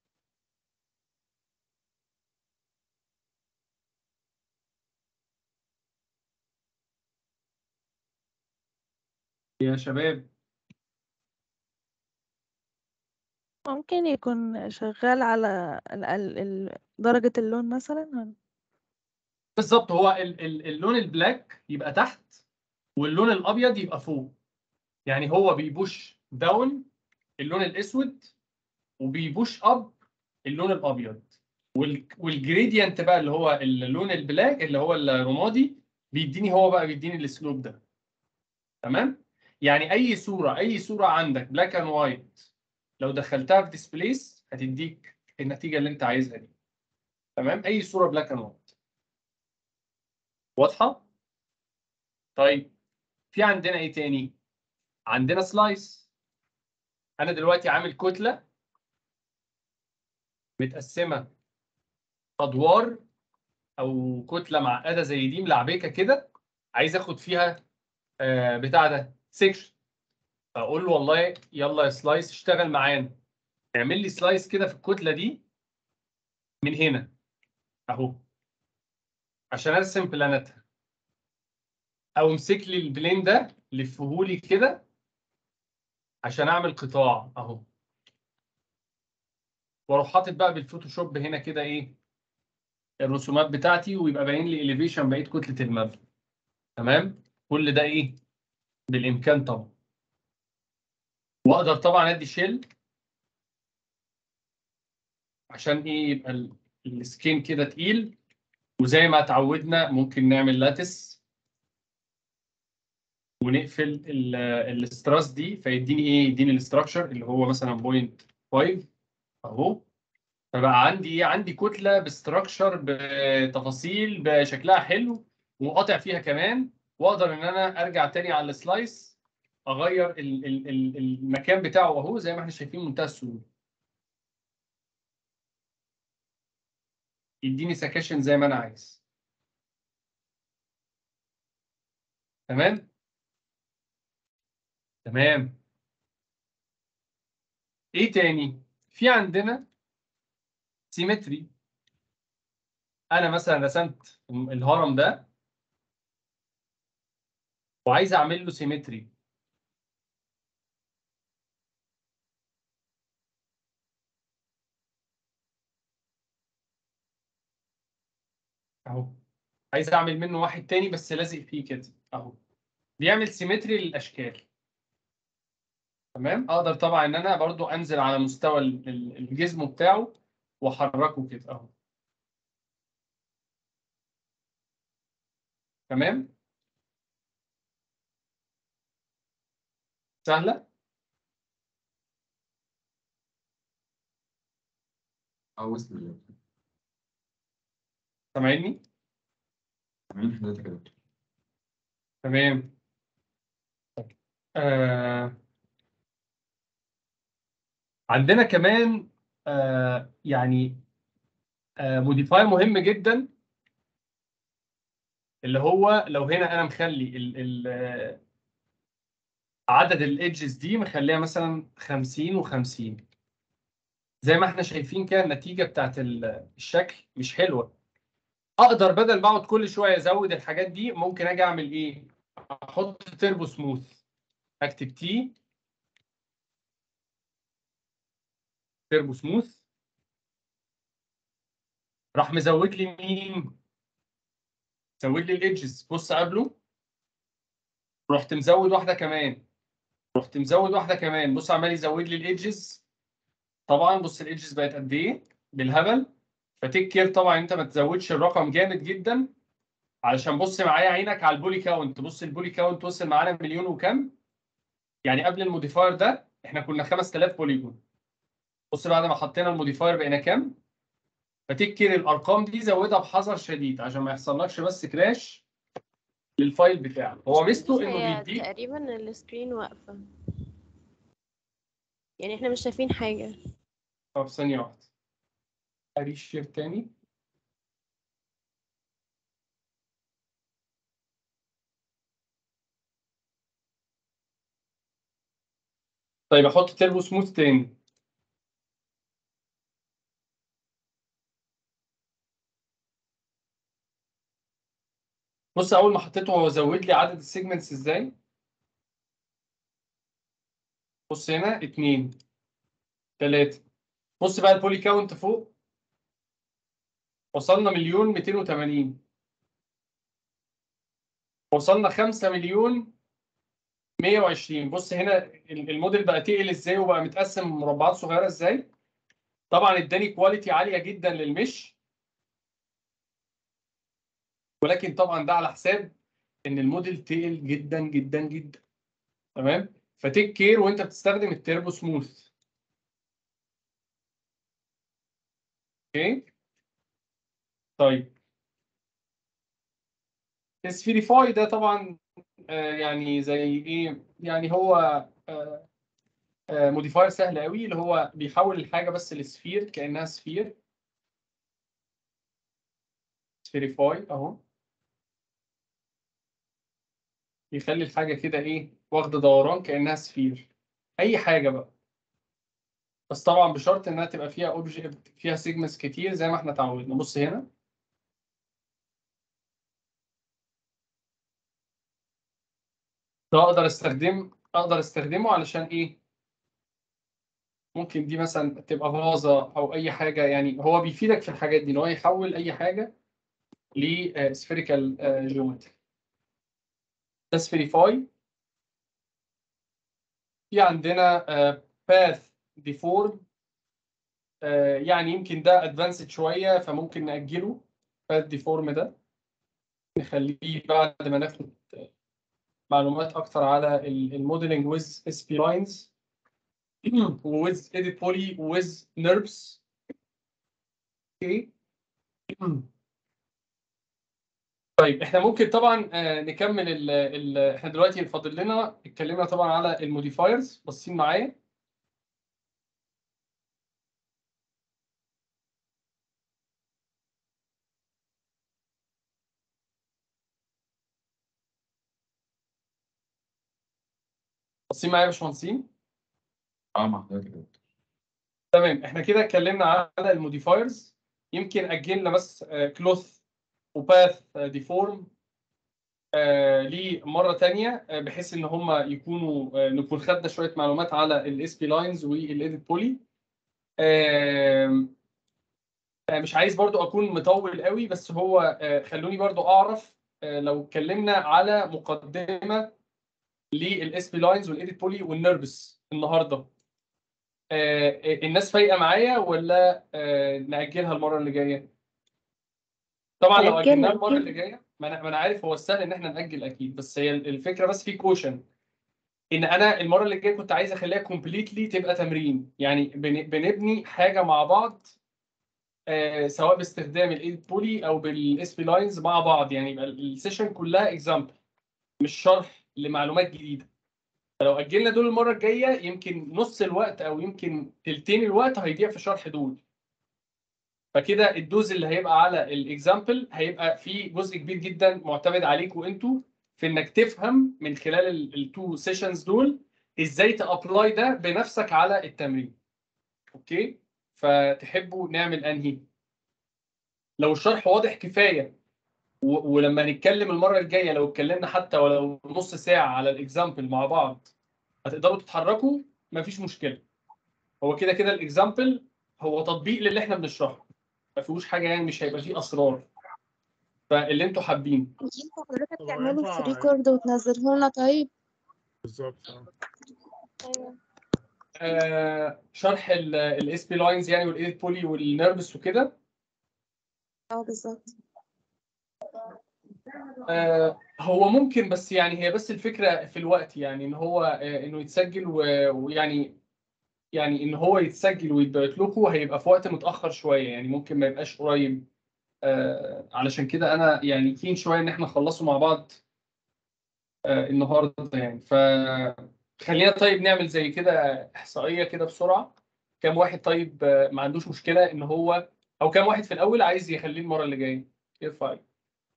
يا شباب ممكن يكون شغال على ال- ال- ال- درجة اللون مثلا بالظبط هو ال- ال- اللون البلاك يبقى تحت واللون الابيض يبقى فوق يعني هو بيبوش داون اللون الاسود وبيبوش اب اللون الابيض وال- والجريدينت بقى اللي هو اللون البلاك اللي هو الرمادي بيديني هو بقى بيديني السلوب ده تمام يعني اي صوره اي صوره عندك بلاك اند وايت لو دخلتها في ديسبليس هتديك النتيجه اللي انت عايزها دي تمام اي صوره بلاك اند وايت واضحه طيب في عندنا ايه تاني عندنا سلايس انا دلوقتي عامل كتله متقسمه ادوار او كتله معقده زي دي ملعبكه كده عايز اخد فيها آه بتاع ده سيكشن فاقول له والله يلا يا سلايس اشتغل معانا اعمل لي سلايس كده في الكتله دي من هنا اهو عشان ارسم بلانتها او امسك لي البلين ده لفهولي كده عشان اعمل قطاع اهو واروح حاطط بقى بالفوتوشوب هنا كده ايه الرسومات بتاعتي ويبقى باين لي اليفيشن بقيه كتله المبنى تمام كل ده ايه بالامكان طبعا واقدر طبعا ادي شيل عشان ايه يبقى ال- السكين كده تقيل وزي ما اتعودنا ممكن نعمل لاتس ونقفل ال- الاستراس دي فيديني ايه يديني الاستراكشر اللي هو مثلا بوينت 5 اهو فبقى عندي ايه عندي كتله باستراكشر بتفاصيل بشكلها حلو وقاطع فيها كمان واقدر ان انا ارجع تاني على السلايس اغير ال- ال- ال- المكان بتاعه اهو زي ما احنا شايفين منتهى السهوله يديني سكاشن زي ما انا عايز تمام تمام ايه تاني في عندنا سيمتري انا مثلا رسمت الهرم ده وعايز اعمل له سيمتري اهو عايز اعمل منه واحد تاني بس لازق فيه كده اهو بيعمل سيمتري للاشكال تمام اقدر طبعا ان انا برضو انزل على مستوى ال- ال- الجسم بتاعه واحركه كده اهو تمام سهله اه وصل سامعني سامعين حضرتك يا دكتور تمام آه عندنا كمان آه يعني آه موديفاير مهم جدا اللي هو لو هنا انا مخلي ال ال آه، عدد الايدجز دي مخليها مثلا 50 و50 زي ما احنا شايفين كده النتيجه بتاعت ال- الشكل مش حلوه اقدر بدل ما اقعد كل شويه ازود الحاجات دي ممكن اجي اعمل ايه احط تربو سموث اكتب تي تربو سموث راح مزود لي مين زود لي الايدجز بص قبله رحت مزود واحده كمان رحت مزود واحده كمان بص عمال يزود لي الايدجز طبعا بص الايدجز بقت قد ايه بالهبل فتيك كير طبعا انت ما تزودش الرقم جامد جدا علشان بص معايا عينك على البولي كاونت بص البولي كاونت وصل معانا مليون وكم يعني قبل الموديفاير ده احنا كنا 5000 بوليجون بص بعد ما حطينا الموديفاير بقينا كام فتيك كير الارقام دي زودها بحذر شديد عشان ما يحصلكش بس كراش للفايل بتاعك هو ميزته انه هي بيديك تقريبا السكرين واقفة يعني احنا مش شايفين حاجة طب ثانية واحدة أريش شير تاني طيب أحط تربو سموث تاني بص أول ما حطيته هو زود لي عدد السيجمنتس إزاي بص هنا اتنين تلاتة بص بقى البولي كاونت فوق وصلنا مليون 280 وصلنا 5 مليون 120 بص هنا ال- الموديل بقى تقل ازاي وبقى متقسم مربعات صغيره ازاي طبعا اداني كواليتي عاليه جدا للمش ولكن طبعا ده على حساب ان الموديل تقل جدا جدا جدا تمام فتيك كير وانت بتستخدم التيربو سموث اوكي طيب السفيريفاي ده طبعا آه، يعني زي ايه يعني هو موديفاير سهل قوي اللي هو بيحول الحاجه بس لسفير كانها سفير سفيريفاي اهو يخلي الحاجه كده ايه واخده دوران كانها سفير اي حاجه بقى بس طبعا بشرط انها تبقى فيها اوبجكت فيها سيجمنتس كتير زي ما احنا اتعودنا بص هنا ده اقدر استخدم اقدر استخدمه علشان ايه ممكن دي مثلا تبقى فازة او اي حاجه يعني هو بيفيدك في الحاجات دي ان هو يحول اي حاجه لسفيريكال جيومتري ده سفيريفاي في عندنا باث ديفورم يعني يمكن ده ادفانسد شويه فممكن ناجله باث ديفورم ده نخليه بعد ما ناخد معلومات اكتر على الموديلنج ويز اس بي لاينز ويز ايديت بولي ويز نيرفز اوكي طيب احنا ممكن طبعا آه، نكمل ال ال احنا دلوقتي فاضل لنا اتكلمنا طبعا على الموديفايرز باصين معايا باصين معايا يا باشمهندسين اه مع حضرتك يا دكتور. تمام احنا كده اتكلمنا على الموديفايرز يمكن اجلنا بس كلوث وباث ديفورم ليه مره تانية آه، بحيث ان هم يكونوا آه، نكون خدنا شويه معلومات على الاس بي لاينز والايديت بولي مش عايز برضو اكون مطول قوي بس هو آه، خلوني برضو اعرف آه، لو اتكلمنا على مقدمه للاس بي لاينز والايديت بولي والنيرفس النهارده آه، آه، الناس فايقه معايا ولا آه، ناجلها المره اللي جايه طبعا لو نأجلها اجلناها المره أكيد. اللي جايه ما انا ما أنا عارف هو السهل ان احنا ناجل اكيد بس هي الفكره بس في كوشن ان انا المره اللي جايه كنت عايز اخليها كومبليتلي تبقى تمرين يعني بن- بنبني حاجه مع بعض آه، سواء باستخدام الايد بولي او بالاس بي لاينز مع بعض يعني يبقى السيشن كلها اكزامبل مش شرح لمعلومات جديده فلو اجلنا دول المره الجايه يمكن نص الوقت او يمكن تلتين الوقت هيضيع في شرح دول فكده الدوز اللي هيبقى على الاكزامبل هيبقى في جزء كبير جدا معتمد عليكم انتوا في انك تفهم من خلال التو سيشنز دول ازاي تابلاي ده بنفسك على التمرين اوكي فتحبوا نعمل انهي لو الشرح واضح كفايه و- ولما نتكلم المره الجايه لو اتكلمنا حتى ولو نص ساعه على الاكزامبل مع بعض هتقدروا تتحركوا مفيش مشكله هو كده كده الاكزامبل هو تطبيق للي احنا بنشرحه ما فيهوش حاجه يعني مش هيبقى فيه اسرار فاللي انتوا حابين ينفع حضرتك طب تعمله ينفع- في ريكورد وتنزله لنا طيب بالظبط آه. آه شرح الاس بي لاينز يعني والايد بولي والنيرفس وكده اه بالظبط آه، هو ممكن بس يعني هي بس الفكرة في الوقت يعني ان هو آه، انه يتسجل و- ويعني يعني ان هو يتسجل ويتبعت لكم هيبقى في وقت متأخر شوية يعني ممكن ما يبقاش قريب آه، علشان كده انا يعني كين شوية ان احنا نخلصه مع بعض آه، النهارده يعني فخلينا طيب نعمل زي كده احصائية كده بسرعة كام واحد طيب آه، ما عندوش مشكلة ان هو او كام واحد في الاول عايز يخليه المرة اللي جاية يرفع ايده.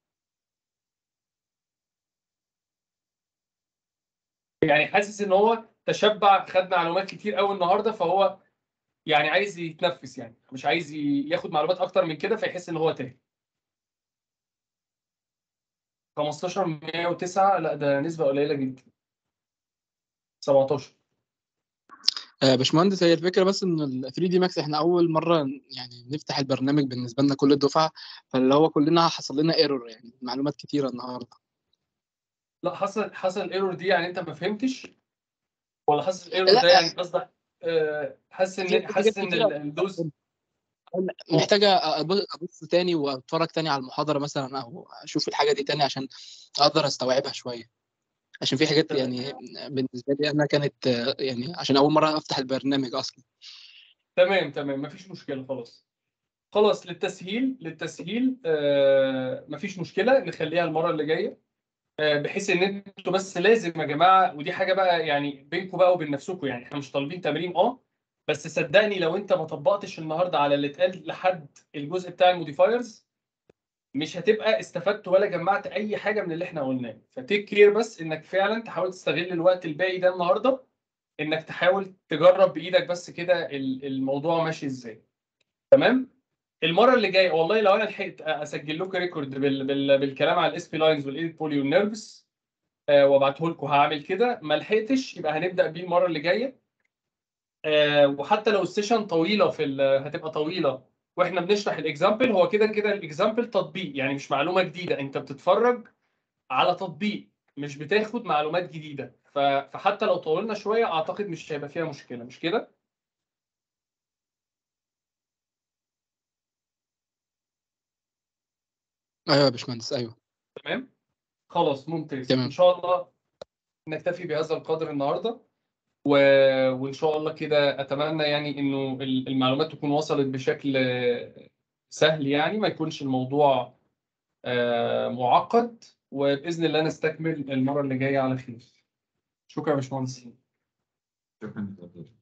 يعني حاسس ان هو تشبع خد معلومات كتير قوي النهارده فهو يعني عايز يتنفس يعني مش عايز ي- ياخد معلومات اكتر من كده فيحس ان هو تايه 15 109 لا ده نسبة قليلة جدا 17 آه، باشمهندس هي الفكرة بس إن ال 3 دي ماكس إحنا أول مرة يعني نفتح البرنامج بالنسبة لنا كل الدفعة فاللي هو كلنا حصل لنا ايرور يعني معلومات كتيرة النهاردة لا حصل حصل الايرور دي يعني انت ما فهمتش ولا حصل الايرور لا. ده يعني قصدك آه، حاسس في ان حاجات حاسس ان كتيرة. ال- الدوز محتاجة أبص أبص تاني وأتفرج تاني على المحاضرة مثلا أو أشوف الحاجة دي تاني عشان أقدر أستوعبها شوية عشان في حاجات يعني بالنسبة لي أنا كانت آه، يعني عشان أول مرة أفتح البرنامج أصلا تمام تمام مفيش مشكلة خلاص خلاص للتسهيل للتسهيل آه مفيش مشكلة نخليها المرة اللي جاية آه بحيث ان انتوا بس لازم يا جماعة ودي حاجة بقى يعني بينكم بقى وبين نفسكم يعني احنا مش طالبين تمرين اه بس صدقني لو انت ما طبقتش النهارده على اللي اتقال لحد الجزء بتاع الموديفايرز مش هتبقى استفدت ولا جمعت اي حاجة من اللي احنا قلناه فتيك كير بس انك فعلا تحاول تستغل الوقت الباقي ده النهارده انك تحاول تجرب بايدك بس كده ال- الموضوع ماشي ازاي تمام المره اللي جايه والله لو انا لحقت اسجل لكم ريكورد بال... بال... بالكلام على الاس بي لاينز والايد بولي والنيرفز آه وابعته لكم هعمل كده ما لحقتش يبقى هنبدا بيه المره اللي جايه آه وحتى لو السيشن طويله في ال... هتبقى طويله واحنا بنشرح الاكزامبل هو كده كده الاكزامبل تطبيق يعني مش معلومه جديده انت بتتفرج على تطبيق مش بتاخد معلومات جديده ف... فحتى لو طولنا شويه اعتقد مش هيبقى فيها مشكله مش كده أيوة يا باشمهندس أيوة تمام خلاص ممتاز تمام. ان شاء الله نكتفي بهذا القدر النهارده و... وان شاء الله كده اتمنى يعني انه ال- المعلومات تكون وصلت بشكل آه، سهل يعني ما يكونش الموضوع آه، معقد وباذن الله نستكمل المره اللي جايه على خير شكرا يا باشمهندس شكرا لك